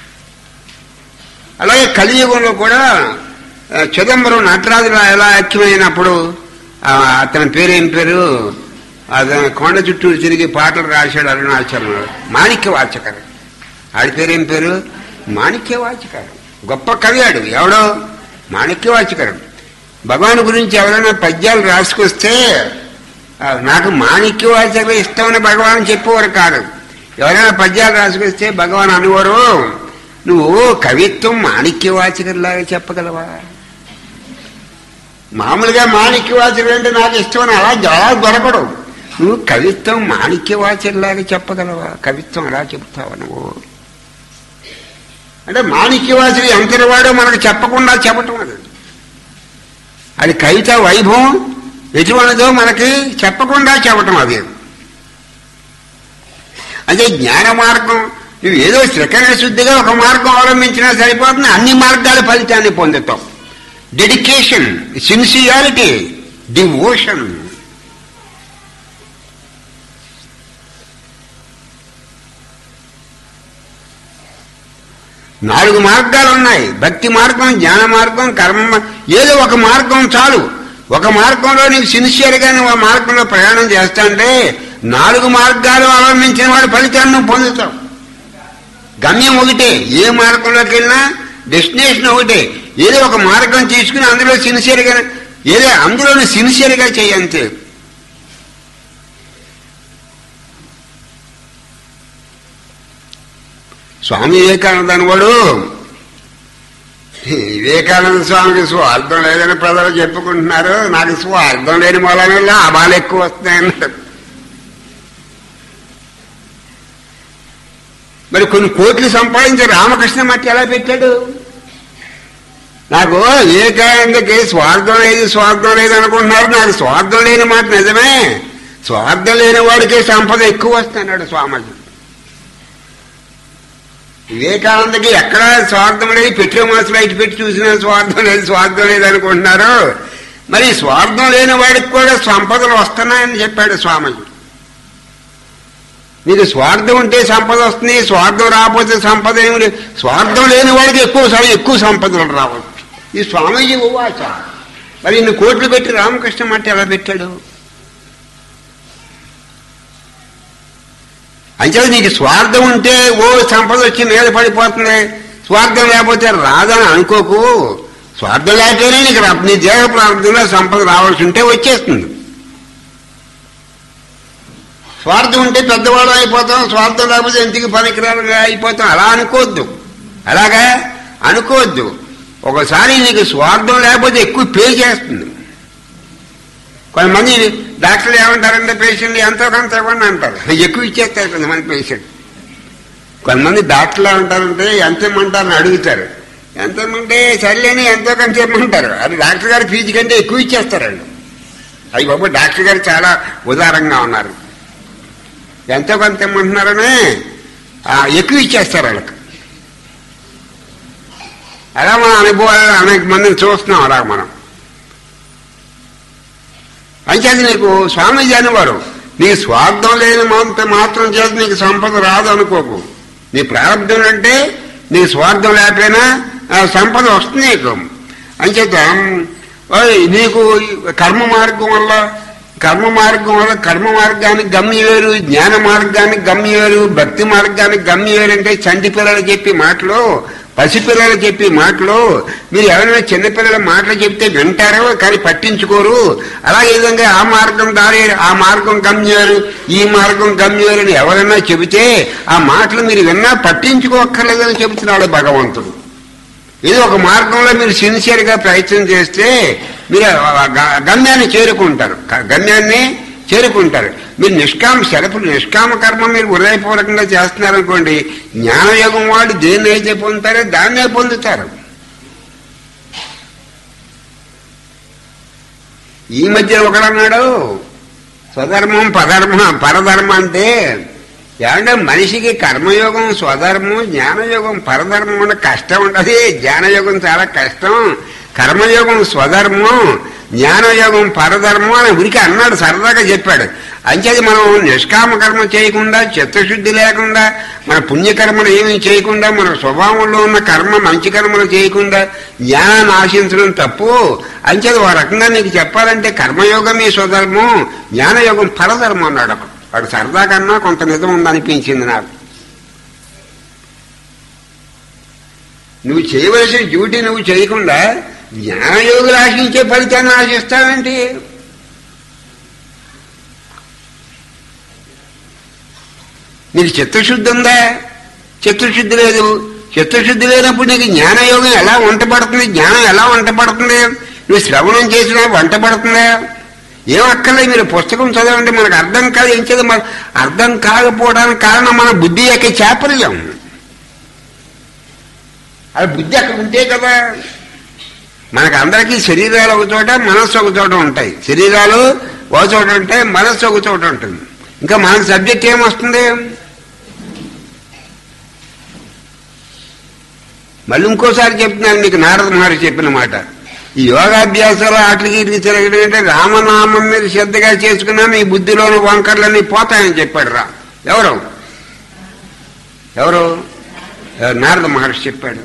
అలాగే కలియుగంలో కూడా ఆ, చిదంబరం నటరాజులు ఎలా ఐక్యమైనప్పుడు ఆ, అతని పేరేం పేరు అతను కొండ చుట్టూ తిరిగి పాటలు రాశాడు అరుణాచలంలో మాణిక్య వాచకరు ఆడి పేరేం పేరు మాణిక్య వాచకరు గొప్ప కవి ఆడు ఎవడో మాణిక్య వాచకరు భగవాన్ గురించి ఎవరైనా పద్యాలు రాసుకొస్తే ఆ, నాకు మాణిక్య వాచకరు ఇష్టమని భగవాన్ చెప్పేవారు కాదు ఎవరైనా పద్యాలు రాసుకొస్తే భగవాన్ అనేవారు నువ్వు కవిత్వం మాణిక్య వాచకర్లాగా చెప్పగలవా మామూలుగా మాణిక్యవాచకుడు అంటే నాకు ఇష్టమని అలా జవాబు దొరకడు నువ్వు కవిత్వం మాణిక్యవాచకులాగా చెప్పగలవా కవిత్వం అలా చెప్తావా నువ్వు అంటే మాణిక్యవాచుడు ఎంతటి వాడో మనకు చెప్పకుండా చెప్పటం అది అది కవిత వైభవం ఎటువంటిదో మనకి చెప్పకుండా చెప్పటం అది అంటే జ్ఞాన మార్గం నువ్వు ఏదో శ్రకరణ శుద్ధిగా ఒక మార్గం అవలంబించినా సరిపోతుంది అన్ని మార్గాల ఫలితాన్ని పొందుతావు డెడికేషన్ సిన్సియారిటీ డివోషన్ నాలుగు మార్గాలు ఉన్నాయి భక్తి మార్గం జ్ఞాన మార్గం కర్మ మా- ఏదో ఒక మార్గం చాలు ఒక మార్గంలో నీకు సిన్సియర్గా నువ్వు ఆ మార్గంలో ప్రయాణం చేస్తాంటే నాలుగు మార్గాలు అవలంబించిన వాడు ఫలితాన్ని నువ్వు పొందుతావు గమ్యం ఒకటే ఏ మార్గంలోకి వెళ్ళినా డెస్టినేషన్ ఒకటే ఏదో ఒక మార్గం తీసుకుని అందులో సిన్సియర్గా ఏదో అందులోనే సిన్సియర్గా చేయంతే స్వామి వివేకానంద అనువాడు వివేకానంద స్వామికి స్వార్థం లేదని ప్రజలు చెప్పుకుంటున్నారు నాకు స్వార్థం లేని మూలన లాభాలు ఎక్కువ వస్తున్నాయన్నారు మరి కొన్ని కోట్లు సంపాదించి రామకృష్ణ మట్టి ఎలా పెట్టాడు నాకు వివేకానందకి స్వార్థం లేదు స్వార్థం లేదు అనుకుంటున్నారు నాకు స్వార్థం లేని మాట నిజమే స్వార్థం లేని వాడికి సంపద ఎక్కువ వస్తున్నాడు స్వామిజీ వివేకానందకి ఎక్కడ స్వార్థం లేదు పెట్రోల్ మాస్ లైట్ పెట్టి చూసినా స్వార్థం లేదు స్వార్థం లేదు అనుకుంటున్నారు మరి స్వార్థం లేని వాడికి కూడా సంపదలు వస్తున్నాయని చెప్పాడు స్వామిజీ నీకు స్వార్థం ఉంటే సంపద వస్తుంది స్వార్థం రాకపోతే సంపద ఏమి లేదు స్వార్థం లేని వాడికి ఎక్కువ స- ఎక్కువ సంపదలు రావచ్చు ఈ స్వామీజీ ఉవాచ మరి ఇన్ని కోట్లు పెట్టి రామకృష్ణ మట్టి ఎలా పెట్టాడు అంతే నీకు స్వార్థం ఉంటే ఓ సంపద వచ్చి మీద పడిపోతుంది స్వార్థం లేకపోతే రాదని అనుకోకు స్వార్థం లేకపోతే నీకు రా- నీ దేహ ప్రారంభంలో సంపద రావాల్సి ఉంటే వచ్చేస్తుంది స్వార్థం ఉంటే పెద్దవాడు అయిపోతాం స్వార్థం లేకపోతే ఇంటికి పనికిరాలుగా అయిపోతాం అలా అనుకోవద్దు అలాగా అనుకోవద్దు ఒకసారి నీకు స్వార్థం లేకపోతే ఎక్కువ పే చేస్తుంది కొంతమంది డాక్టర్లు ఏమంటారంటే పేషెంట్ ఎంతో కొంత ఇవ్వండి అంటారు ఎక్కువ ఇచ్చేస్తారు కొంతమంది పేషెంట్ కొంతమంది డాక్టర్లు ఏమంటారంటే ఎంత ఇమ్మంటారని అడుగుతారు ఎంత ఇమ్మంటే సర్లేని ఎంతో కొంత ఇమ్మంటారు అది డాక్టర్ గారి ఫీజు కంటే ఎక్కువ ఇచ్చేస్తారండి అవి బాబు డాక్టర్ గారు చాలా ఉదారంగా ఉన్నారు ఎంతో కొంత ఇమ్మంటున్నారని ఆ, ఎక్కువ ఇచ్చేస్తారు వాళ్ళకి అలా మన అనుభవాలు అనేక మందిని చూస్తున్నాం అలా మనం అంచేది నీకు స్వామీజీ అనేవారు నీ స్వార్థం లేని మాత్రం మాత్రం చేత నీకు సంపద రాదు అనుకోకు నీ ప్రారంభం అంటే నీ స్వార్థం లేకపోయినా ఆ సంపద వస్తుంది నీకు అంచేత ఓయ్, నీకు కర్మ మార్గం వల్ల కర్మ మార్గం వల్ల కర్మ మార్గానికి గమ్య వేరు జ్ఞాన మార్గానికి గమ్య వేరు భక్తి మార్గానికి గమ్య వేరు అంటే చంటి పిల్లలు చెప్పి మాటలు పసిపిల్లలు చెప్పి మాటలు మీరు ఎవరైనా చిన్నపిల్లల మాటలు చెప్తే వింటారో కానీ పట్టించుకోరు అలాగే విధంగా ఆ మార్గం దారి ఆ మార్గం గమ్యారు ఈ మార్గం గమ్యారు అని ఎవరైనా చెబితే ఆ మాటలు మీరు విన్నా పట్టించుకోక్కర్లేదని చెబుతున్నాడు భగవంతుడు ఏదో ఒక మార్గంలో మీరు సిన్సియర్ గా ప్రయత్నం చేస్తే మీరు ఆ గ- గమ్యాన్ని చేరుకుంటారు క- గమ్యాన్ని చేరుకుంటారు మీరు నిష్కామ శరపులు నిష్కామ కర్మ మీరు హృదయపూర్వకంగా చేస్తున్నారనుకోండి జ్ఞానయోగం వాళ్ళు దేన్ని అయితే పొందుతారో దాన్నే పొందుతారు ఈ మధ్య ఒకడన్నాడు స్వధర్మం పధర్మ పరధర్మం అంటే ఏమంటే మనిషికి కర్మయోగం స్వధర్మం జ్ఞానయోగం పరధర్మం అంటే కష్టం ఉంటది జ్ఞానయోగం చాలా కష్టం కర్మయోగం స్వధర్మం జ్ఞానయోగం పరధర్మం అని ఉరికి అన్నాడు సరదాగా చెప్పాడు అంచేది మనం నిష్కామ కర్మ చేయకుండా చిత్తశుద్ధి లేకుండా మన పుణ్యకర్మలు ఏమీ చేయకుండా మన స్వభావంలో ఉన్న కర్మ మంచి కర్మలు చేయకుండా జ్ఞానాన్ని ఆశించడం తప్పు అంచేది ఓ రకంగా నీకు చెప్పాలంటే కర్మయోగమే స్వధర్మం జ్ఞానయోగం పరధర్మం అన్నాడు ఒకడు. వాడు సరదా కన్నా కొంత నిజం ఉందనిపించింది నాకు నువ్వు చేయవలసిన డ్యూటీ నువ్వు చేయకుండా జ్ఞానయోగులు ఆశించే ఫలితాన్ని ఆశిస్తావేంటి నీకు చిత్తశుద్ధి ఉందా చిత్తశుద్ధి లేదు చిత్తశుద్ధి లేనప్పుడు నీకు జ్ఞానయోగం ఎలా వంట పడుతుంది జ్ఞానం ఎలా వంట పడుతుంది నువ్వు శ్రవణం చేసినా వంట పడుతుందా ఏం అక్కర్లేదు మీరు పుస్తకం చదవండి మనకు అర్థం కాదు ఏం చదువు మన అర్థం కాకపోవడానికి కారణం మన బుద్ధి యొక్క చాపల్యం అది బుద్ధి అక్కడ ఉంటే కదా మనకు అందరికీ శరీరాలు ఒక చోట మనస్సు ఒక చోట ఉంటాయి శరీరాలు ఒక చోట ఉంటాయి మనస్సు ఒక చోట ఉంటుంది ఇంకా మనకు సబ్జెక్ట్ ఏమొస్తుంది మళ్ళీ ఇంకోసారి చెప్తున్నాను మీకు నారద మహర్షి చెప్పిన మాట ఈ యోగాభ్యాసాలు ఆటలకి ఇటుకి తిరగడం అంటే రామనామం మీద శ్రద్ధగా చేసుకున్నా మీ బుద్ధిలోని వంకర్లన్నీ పోతాయని చెప్పాడు రా ఎవరు ఎవరు ఎవరు? నారద మహర్షి చెప్పాడు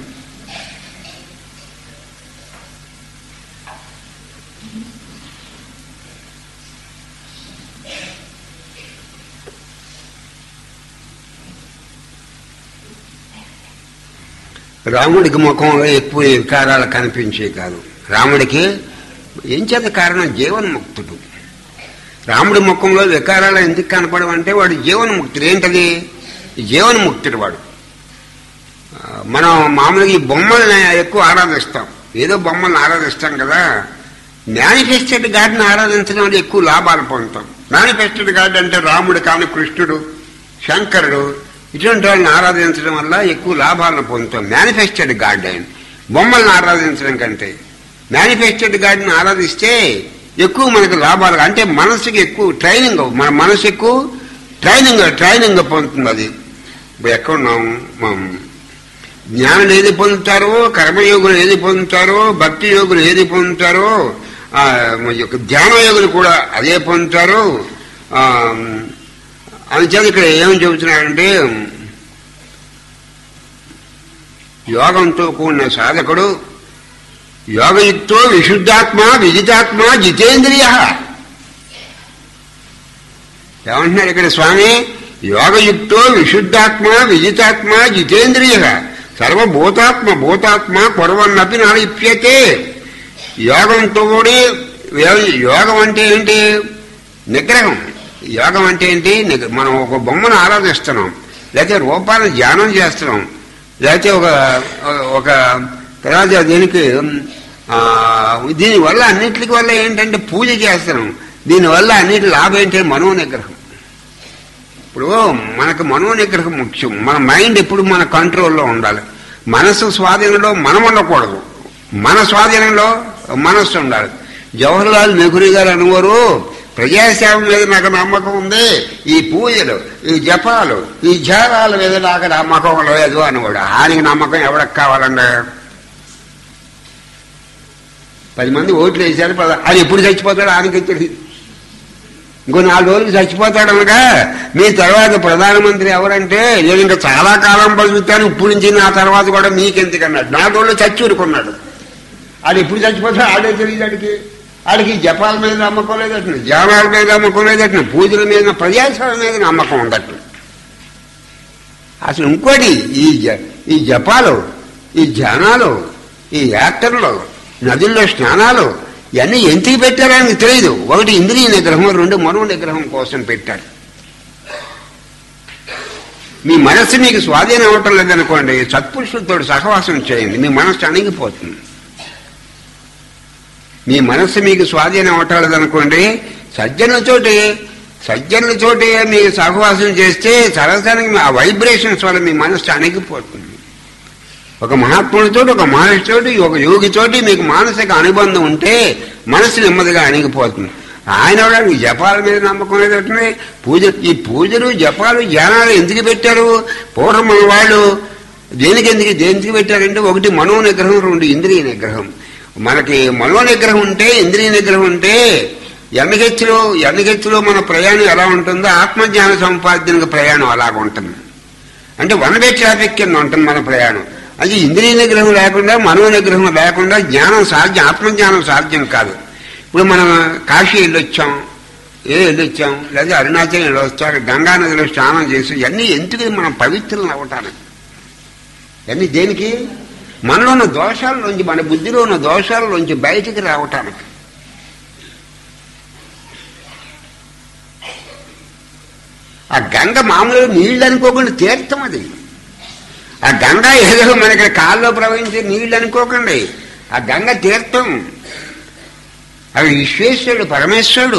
రాముడికి ముఖంలో ఎక్కువ వికారాలు కనిపించే కాదు రాముడికి ఏం చేత కారణం జీవన్ముక్తుడు రాముడి ముఖంలో వికారాలు ఎందుకు కనపడవంటే వాడు జీవన్ముక్తుడు ఏంటది జీవన్ముక్తుడు వాడు ఆ, మనం మామూలుగా ఈ బొమ్మల్ని ఎక్కువ ఆరాధిస్తాం ఏదో బొమ్మల్ని ఆరాధిస్తాం కదా మేనిఫెస్టెడ్ గాడ్ని ఆరాధించడం వల్ల ఎక్కువ లాభాలు పొందుతాం మేనిఫెస్టెడ్ గాడ్ అంటే రాముడు కాని కృష్ణుడు శంకరుడు ఇటువంటి వాళ్ళని ఆరాధించడం వల్ల ఎక్కువ లాభాలను పొందుతాం మేనిఫెస్టెడ్ గాడ్ ఆయన బొమ్మల్ని ఆరాధించడం కంటే మేనిఫెస్టెడ్ గాడ్ని ఆరాధిస్తే ఎక్కువ మనకు లాభాలు అంటే మనసుకి ఎక్కువ ట్రైనింగ్ మన మనసు ఎక్కువ ట్రైనింగ్ ట్రైనింగ్ పొందుతుంది అది ఇప్పుడు ఎక్కడున్నాం మనం జ్ఞానులు ఏది పొందుతారో కర్మయోగులు ఏది పొందుతారో భక్తి యోగులు ఏది పొందుతారో ఆ, ఈ యొక్క ధ్యాన యోగులు కూడా అదే పొందుతారు ఆ, అందుచేత ఇక్కడ ఏమని చెబుతున్నారంటే యోగంతో కూడిన సాధకుడు యోగయుక్తో విశుద్ధాత్మ విజితాత్మ జితేంద్రియ ఏమంటున్నారు ఇక్కడ స్వామి యోగయుక్తో విశుద్ధాత్మ విజితాత్మ జితేంద్రియ సర్వభూతాత్మ భూతాత్మ కొరవన్నపి నాలిప్యతే యోగంతో కూడి యో- యోగం అంటే ఏంటి నిగ్రహం యోగం అంటే ఏంటి నిగ- మనం ఒక బొమ్మను ఆరాధిస్తున్నాం లేకపోతే రూపాలను ధ్యానం చేస్తున్నాం లేకపోతే ఒక ఒక తర్వాత దీనికి ఆ, దీనివల్ల అన్నింటికి వల్ల ఏంటంటే పూజ చేస్తున్నాం దీనివల్ల అన్నిటి లాభం ఏంటంటే మనో నిగ్రహం ఇప్పుడు మనకు మనో నిగ్రహం ముఖ్యం మన మైండ్ ఎప్పుడు మన కంట్రోల్లో ఉండాలి మనసు స్వాధీనంలో మనం ఉండకూడదు మన స్వాధీనంలో మనస్సు ఉండాలి జవహర్లాల్ నెహ్రూ గారు అనువారు ప్రజాసేవ మీద నాకు నమ్మకం ఉంది ఈ పూజలు ఈ జపాలు ఈ ధ్యానాల మీద నాకు నమ్మకం లేదు అనుకోడు ఆయనకి నమ్మకం ఎవరికి కావాలండి పది మంది ఓట్లు వేశారు పద- ఆయన ఎప్పుడు చచ్చిపోతాడు ఆయనకి తెలియదు ఇంకో నాలుగు రోజులు చచ్చిపోతాడు అనగా మీ తర్వాత ప్రధానమంత్రి ఎవరంటే నేను ఇంకా చాలా కాలం బతుకుతాను ఇప్పుడు నుంచి నా తర్వాత కూడా మీకెందుకన్నాడు నాలుగు రోజులు చచ్చి ఊరుకున్నాడు ఆడు ఎప్పుడు చచ్చిపోతాడు ఆడే తెలియదు ఆడికి ఆడికి జపాల మీద నమ్మకం లేదట జానాల మీద నమ్మకం లేదట పూజల మీద ప్రజాసేవ మీద నమ్మకం ఉండట అసలు ఇంకోటి ఈ జ- ఈ జపాలు ఈ ధ్యానాలు ఈ యాత్రలు నదుల్లో స్నానాలు ఇవన్నీ ఎందుకు పెట్టారో ఆయనకు తెలియదు ఒకటి ఇంద్రియ నిగ్రహం రెండు మనో నిగ్రహం కోసం పెట్టారు మీ మనస్సు మీకు స్వాధీనం అవ్వటం లేదనుకోండి సత్పురుషులతో సహవాసం చేయండి మీ మనస్సు అణిగిపోతుంది మీ మనస్సు మీకు స్వాధీనం అవ్వటం లేదనుకోండి సజ్జనులతోటి సజ్జనులతోటి మీరు సహవాసం చేస్తే సరసరికి ఆ వైబ్రేషన్స్ వల్ల మీ మనస్సు అణిగిపోతుంది ఒక మహాత్ముడితో ఒక మహర్షితోటి ఒక యోగితోటి మీకు మానసిక అనుబంధం ఉంటే మనసు నెమ్మదిగా అణిగిపోతుంది ఆయన కూడా ఈ జపాల మీద నమ్మకం లేదంటే పూజ ఈ పూజలు జపాలు ధ్యానాలు ఎందుకు పెట్టారు పూర్వం మన వాళ్ళు దేనికి ఎందుకు దేనికి పెట్టారంటే ఒకటి మనో నిగ్రహం రెండు ఇంద్రియ నిగ్రహం మనకి మనో నిగ్రహం ఉంటే ఇంద్రియ నిగ్రహం ఉంటే ఎన్నగెచ్చులో ఎన్నగెచ్చులో మన ప్రయాణం ఎలా ఉంటుందో ఆత్మజ్ఞాన సంపాదనకు ప్రయాణం అలాగ ఉంటుంది అంటే వన్ వే ట్రాఫిక్ కింద ఉంటుంది మన ప్రయాణం అది ఇంద్రియ నిగ్రహం లేకుండా మనో నిగ్రహం లేకుండా జ్ఞానం సాధ్యం ఆత్మజ్ఞానం సాధ్యం కాదు ఇప్పుడు మనం కాశీ వెళ్ళొచ్చాం ఏ వెళ్ళొచ్చాం లేదా అరుణాచలం వెళ్ళొచ్చాం గంగా నదిలో స్నానం చేసి ఇవన్నీ ఎందుకు మనం పవిత్రులను అవ్వటానికి ఇవన్నీ దేనికి మనలో ఉన్న దోషాలలోంచి మన బుద్ధిలో ఉన్న దోషాలలోంచి బయటికి రావటానికి ఆ గంగ మామూలుగా నీళ్ళు అనుకోకుండా తీర్థం అది ఆ గంగ ఏదో మనకి కాల్లో ప్రవహించే నీళ్ళు అనుకోకండి ఆ గంగ తీర్థం అవి విశ్వేశ్వరుడు పరమేశ్వరుడు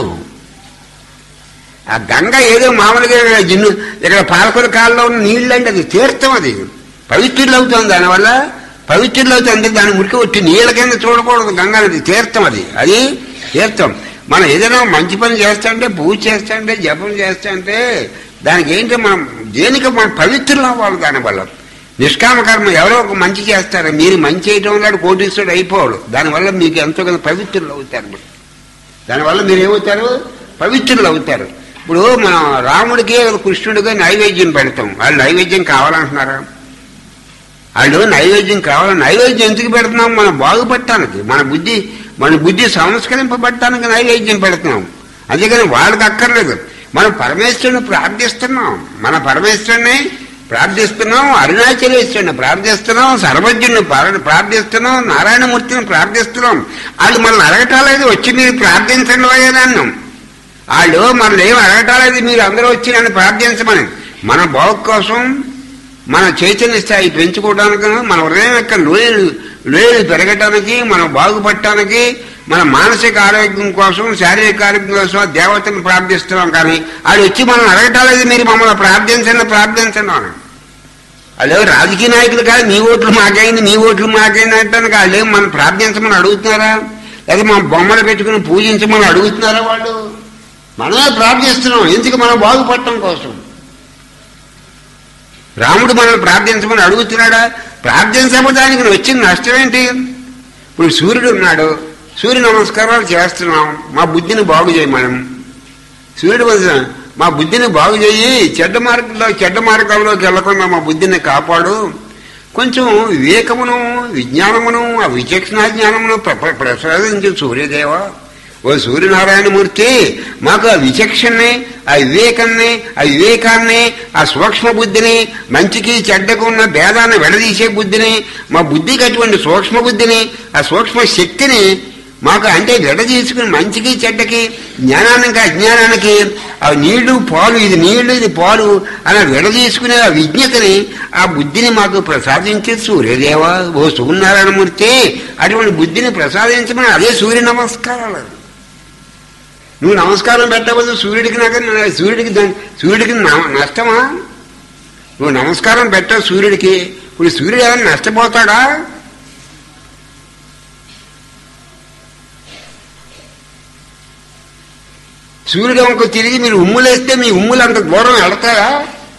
ఆ గంగ ఏదో మామూలుగా జిన్ను ఇక్కడ పాలకుల కాల్లో ఉన్న నీళ్ళు అంటే అది తీర్థం అది పవిత్రులు అవుతుంది దానివల్ల పవిత్రులు అవుతుంది దాని మురికి వచ్చి నీళ్ళ కింద చూడకూడదు గంగ అనేది తీర్థం అది అది తీర్థం మనం ఏదైనా మంచి పని చేస్తాంటే పూజ చేస్తాంటే జపం చేస్తాంటే దానికి ఏంటి మనం దేనికి మనం పవిత్రులు అవ్వాలి దానివల్ల నిష్కామ కర్మ ఎవరో ఒక మంచి చేస్తారు మీరు మంచి చేయటం వల్ల కోటీశ్వరుడు అయిపోవడు దానివల్ల మీకు ఎంతో కొంత పవిత్రులు అవుతారు మీరు. దానివల్ల మీరు ఏమవుతారు పవిత్రులు అవుతారు ఇప్పుడు మనం రాముడికి కృష్ణుడికి నైవేద్యం పెడతాం వాళ్ళు నైవేద్యం కావాలంటున్నారా వాళ్ళు నైవేద్యం కావాలి నైవేద్యం ఎందుకు పెడుతున్నాం మనం బాగుపడటానికి మన బుద్ధి మన బుద్ధి సంస్కరింపబడటానికి నైవేద్యం పెడుతున్నాం అందుకని వాళ్ళకి అక్కర్లేదు మనం పరమేశ్వరుని ప్రార్థిస్తున్నాం మన పరమేశ్వరుని ప్రార్థిస్తున్నాం అరుణాచలేశ్వరుని ప్రార్థిస్తున్నాం సర్వజ్ఞుని ప్రా- ప్రార్థిస్తున్నాం నారాయణమూర్తిని ప్రార్థిస్తున్నాం వాళ్ళు మనల్ని అడగటాలేదు వచ్చి మీరు ప్రార్థించండి అన్నాం వాళ్ళు మనల్ని ఏం అడగటాలేదు మీరు అందరూ వచ్చి నన్ను ప్రార్థించమని మన బాగు కోసం మన చైతన్య స్థాయి పెంచుకోవడానికి మన హృదయం యొక్క లోయలు లోయలు పెరగటానికి మనం బాగుపడటానికి మన మానసిక ఆరోగ్యం కోసం శారీరక ఆరోగ్యం కోసం ఆ దేవతను ప్రార్థిస్తున్నాం కానీ వాళ్ళు వచ్చి మనం అడగటాలేదు మీరు మమ్మల్ని ప్రార్థించండి ప్రార్థించండి అని వాళ్ళు రాజకీయ నాయకులు కాదు నీ ఓట్లు మాకైంది నీ ఓట్లు మాకైంది అంటానికి వాళ్ళు ఏం మనం ప్రార్థించమని అడుగుతున్నారా లేదా మా బొమ్మలు పెట్టుకుని పూజించమని అడుగుతున్నారా వాళ్ళు మనమే ప్రార్థిస్తున్నాం ఎందుకు మనం బాగుపడటం కోసం రాముడు మనల్ని ప్రార్థించమని అడుగుతున్నాడా ప్రార్థించబోదానికి వచ్చిన నష్టం ఏంటి ఇప్పుడు సూర్యుడు ఉన్నాడు సూర్య నమస్కారాలు చేస్తున్నాం మా బుద్ధిని బాగు చేయి మనం సూర్యుడు వల్ల మా బుద్ధిని బాగు చేయి చెడ్డ మార్గంలో చెడ్డ మార్గంలోకి వెళ్లకుండా మా బుద్ధిని కాపాడు కొంచెం వివేకమును విజ్ఞానమును ఆ విచక్షణ జ్ఞానమును ప్ర- ప్ర- ప్రసాదించు సూర్యదేవ ఓ సూర్యనారాయణమూర్తి మాకు ఆ విచక్షణని ఆ వివేకాన్ని ఆ వివేకాన్ని ఆ సూక్ష్మ బుద్ధిని మంచికి చెడ్డకు ఉన్న భేదాన్ని విడదీసే బుద్ధిని మా బుద్ధికి అటువంటి సూక్ష్మ బుద్ధిని ఆ సూక్ష్మ శక్తిని మాకు అంటే విడదీసుకుని మంచికి చెడ్డకి జ్ఞానానికి అజ్ఞానానికి ఆ నీళ్లు పాలు ఇది నీళ్లు ఇది పాలు అలా విడదీసుకునే ఆ విజ్ఞతని ఆ బుద్ధిని మాకు ప్రసాదించే సూర్యదేవ ఓ సూర్యనారాయణమూర్తి అటువంటి బుద్ధిని ప్రసాదించమని అదే సూర్య నమస్కారాలు నువ్వు నమస్కారం పెట్టకపోతే సూర్యుడికి నాకు సూర్యుడికి దాని- సూర్యుడికి న- నష్టమా నువ్వు నమస్కారం పెట్టావు సూర్యుడికి ఇప్పుడు సూర్యుడు ఏమైనా నష్టపోతాడా సూర్యుడు వంక తిరిగి మీరు ఉమ్ములేస్తే మీ ఉమ్ములు అంత దూరం వెళతారా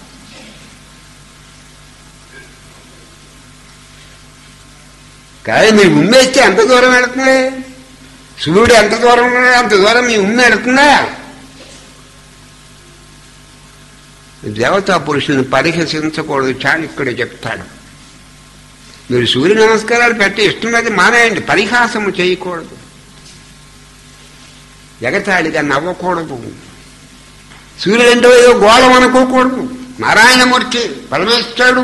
కానీ మీరు ఉమ్మేస్తే ఎంత దూరం వెళుతుంది సూర్యుడు ఎంత దూరం ఉన్నాడో అంత దూరం మీ ఉమ్మ వెళుతుందా దేవతా పురుషుని పరిహసించకూడదు చాణక్యుడు చెప్తాడు మీరు సూర్య నమస్కారాలు పెట్టి ఇష్టం మానేయండి పరిహాసము చేయకూడదు ఎగతాళిగా నవ్వకూడదు సూర్యుడు అంటే ఏదో గోళం అనుకోకూడదు నారాయణమూర్తి పరమేశ్వరుడు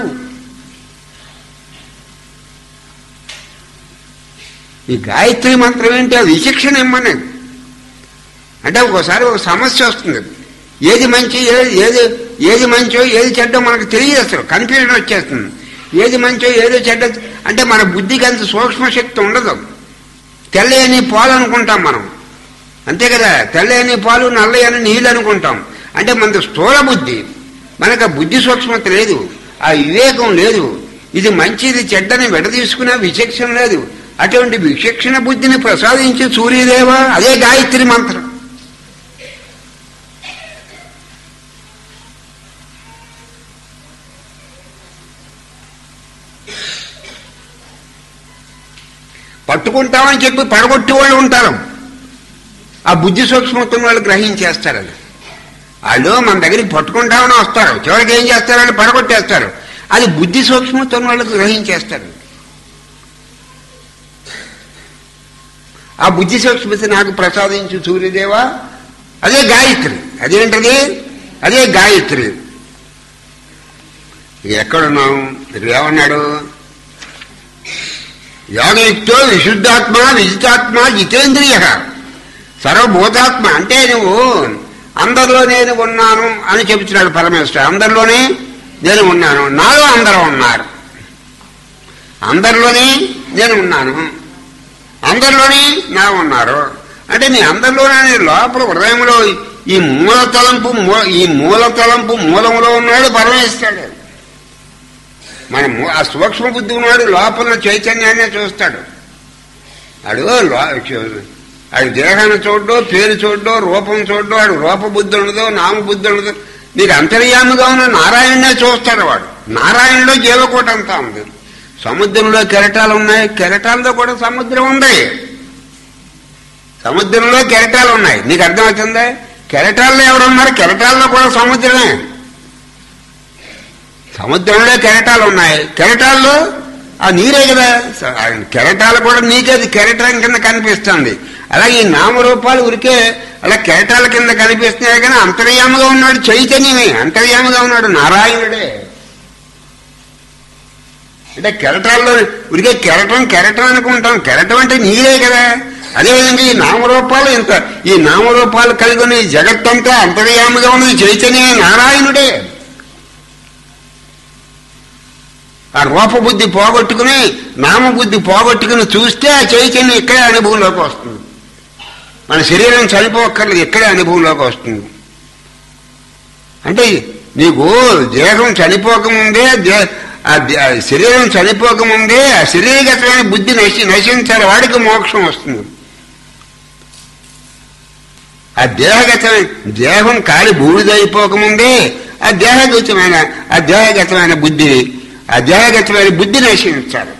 ఈ గాయత్రి మంత్రం ఏంటి అది విచక్షణ ఇమ్మనేది అంటే ఒకసారి ఒక సమస్య వస్తుంది ఏది మంచి ఏది ఏది ఏది మంచో ఏది చెడ్డో మనకు తెలియదు అసలు కన్ఫ్యూజన్ వచ్చేస్తుంది ఏది మంచో ఏదో చెడ్డ అంటే మన బుద్ధికి అంత సూక్ష్మ శక్తి ఉండదు తెల్లని పాలు అనుకుంటాం మనం అంతే కదా తెల్లని పాలు నల్లయని నీళ్ళు అనుకుంటాం అంటే మనది స్థూల బుద్ధి మనకు ఆ బుద్ధి సూక్ష్మత లేదు ఆ వివేకం లేదు ఇది మంచిది చెడ్డని విడదీసుకునే విచక్షణ లేదు అటువంటి విచక్షణ బుద్ధిని ప్రసాదించి సూర్యదేవ అదే గాయత్రి మంత్రం పట్టుకుంటామని చెప్పి పడగొట్టి వాళ్ళు ఉంటారు ఆ బుద్ధి సూక్ష్మత్వం వాళ్ళు గ్రహించేస్తారు అది వాళ్ళు మన దగ్గరికి పట్టుకుంటామని వస్తారు చివరికి ఏం చేస్తారని పడగొట్టేస్తారు అది బుద్ధి సూక్ష్మత్వం వాళ్ళకి గ్రహించేస్తారు ఆ బుద్ధి సూక్ష్మత నాకు ప్రసాదించు సూర్యదేవా అదే గాయత్రి అదేంటది అదే గాయత్రి ఎక్కడున్నాం ఏమన్నాడు యోగయుక్తో విశుద్ధాత్మ విజితాత్మ జితేంద్రియ సర్వభూతాత్మ అంటే నువ్వు అందరిలో నేను ఉన్నాను అని చెబుతున్నాడు పరమేశ్వరుడు అందరిలోనే నేను ఉన్నాను నాలో అందరూ ఉన్నారు అందరిలోనే నేను ఉన్నాను అందరిలోనే నా ఉన్నారు అంటే నీ అందరిలోనే లోపల హృదయంలో ఈ మూల తలంపు మూ- ఈ మూల తలంపు మూలంలో ఉన్నాడు పరమేశ్వరుడు మన మూ- ఆ సూక్ష్మ బుద్ధి ఉన్నాడు లోపల చైతన్యాన్ని చూస్తాడు ఆడు లో- ఆడు దేహాన్ని చూడడో పేరు చూడడో రూపం చూడడో ఆడు రూప బుద్ధి ఉండదో నామ బుద్ధి ఉండదో నీకు అంతర్యాముగా ఉన్న నారాయణనే చూస్తాడు వాడు నారాయణలో జీవకోట అంతా ఉంది సముద్రంలో కెరటాలు ఉన్నాయి కెరటాల్లో కూడా సముద్రం ఉంది సముద్రంలో కెరటాలు ఉన్నాయి నీకు అర్థమవుతుందా కెరటాల్లో ఎవరున్నారు కెరటాల్లో కూడా సముద్రమే సముద్రంలో కెరటాలు ఉన్నాయి కెరటాల్లో ఆ నీరే కదా స- ఆ కెరటాలు కూడా నీకే అది కెరటం కింద కనిపిస్తుంది అలాగే ఈ నామరూపాలు ఉరికే అలా కెరటాల కింద కనిపిస్తున్నాయి కానీ అంతర్యాముగా ఉన్నాడు చైతన్యమే అంతర్యాముగా ఉన్నాడు నారాయణుడే అంటే కెరటాల్లో ఉరికే కెరటం కెరటం అనుకుంటాం కెరటం అంటే నీరే కదా అదేవిధంగా ఈ నామరూపాలు ఇంత ఈ నామరూపాలు కలిగి ఉన్న ఈ జగత్తంతా అంతర్యాముగా ఉన్నది చైతన్యమే నారాయణుడే ఆ రూపబుద్ధి పోగొట్టుకుని నామబుద్ధి పోగొట్టుకుని చూస్తే ఆ చైతన్యం ఇక్కడే అనుభవంలోకి వస్తుంది మన శరీరం చనిపోక్కర్లేదు ఇక్కడే అనుభవంలోకి వస్తుంది అంటే నీకు దేహం చనిపోకముందే దే- ఆ దే- ఆ శరీరం చనిపోకముందే ఆ శరీరగతమైన బుద్ధి నశి నశించాలి వాడికి మోక్షం వస్తుంది ఆ దేహగతమైన దేహం కాలి బూడిదైపోకముందే ఆ దేహగతమైన ఆ దేహగతమైన బుద్ధి ఆ దేహగతమైన బుద్ధి నశించాలి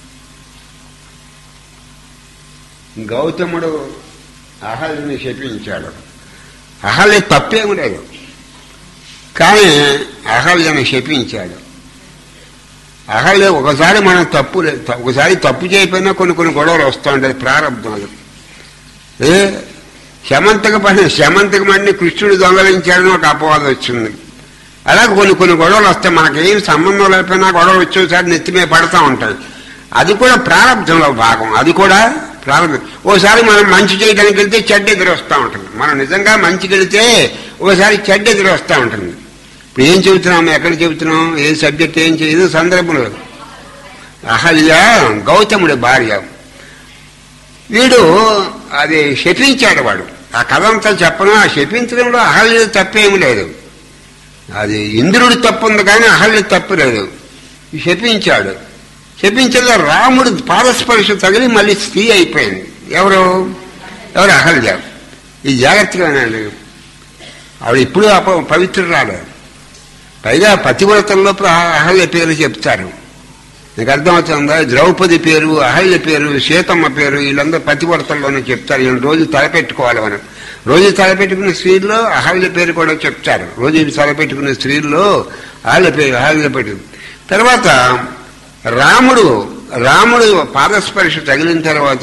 గౌతముడు అహల్ని శపించాడు అహల్య తప్పేమి లేదు కానీ అహల్యను శపించాడు అహల్య ఒకసారి మనం తప్పు లే- ఒకసారి తప్పు చేయకపోయినా కొన్ని కొన్ని గొడవలు వస్తూ ఉంటాయి ప్రారంభాలు ఏ శమంతక పని శమంతక మడిని కృష్ణుడు దొంగలించాడని ఒక అపవాదం వచ్చింది అలాగే కొన్ని కొన్ని గొడవలు వస్తాయి మనకేం సంబంధం లేకపోయినా గొడవలు వచ్చేసారి నెత్తి మీద పడతా ఉంటాయి అది కూడా ప్రారంభంలో భాగం అది కూడా ప్రారంభం ఓసారి మనం మంచి చేయడానికి వెళ్తే చెడ్డ ఎదురు వస్తూ ఉంటుంది మనం నిజంగా మంచికి వెళితే ఒకసారి చెడ్డ ఎదురు వస్తూ ఉంటుంది ఇప్పుడు ఏం చెబుతున్నాం ఎక్కడ చెబుతున్నాం ఏ సబ్జెక్ట్ ఏం చేయదు సందర్భంలో అహల్య గౌతముడి భార్య వీడు అది శపించాడు వాడు ఆ కథ అంతా చెప్పను ఆ శపించడంలో అహల్య తప్పేమి లేదు అది ఇంద్రుడి తప్పు ఉంది కానీ అహల్య తప్పు లేదు శపించాడు శపించగా రాముడు పాదస్పర్శ తగిలి మళ్ళీ స్త్రీ అయిపోయింది ఎవరు ఎవరు అహల్య ఈ జాగ్రత్తగానండి ఆవిడ ఇప్పుడు అప పవిత్రురాలు పైగా పతివ్రతల్లో ప్ర- అహల్య పేరు చెప్తారు నీకు అర్థమవుతుందా ద్రౌపది పేరు అహల్య పేరు సీతమ్మ పేరు వీళ్ళందరూ పతివర్తల్లోనే చెప్తారు వీళ్ళు రోజు తలపెట్టుకోవాలి మనం రోజు తలపెట్టుకునే స్త్రీల్లో అహల్య పేరు కూడా చెప్తారు రోజు తలపెట్టుకునే స్త్రీల్లో అహల్య పేరు అహల్య పెట్టు తర్వాత రాముడు రాముడు పాదస్పర్శ తగిలిన తర్వాత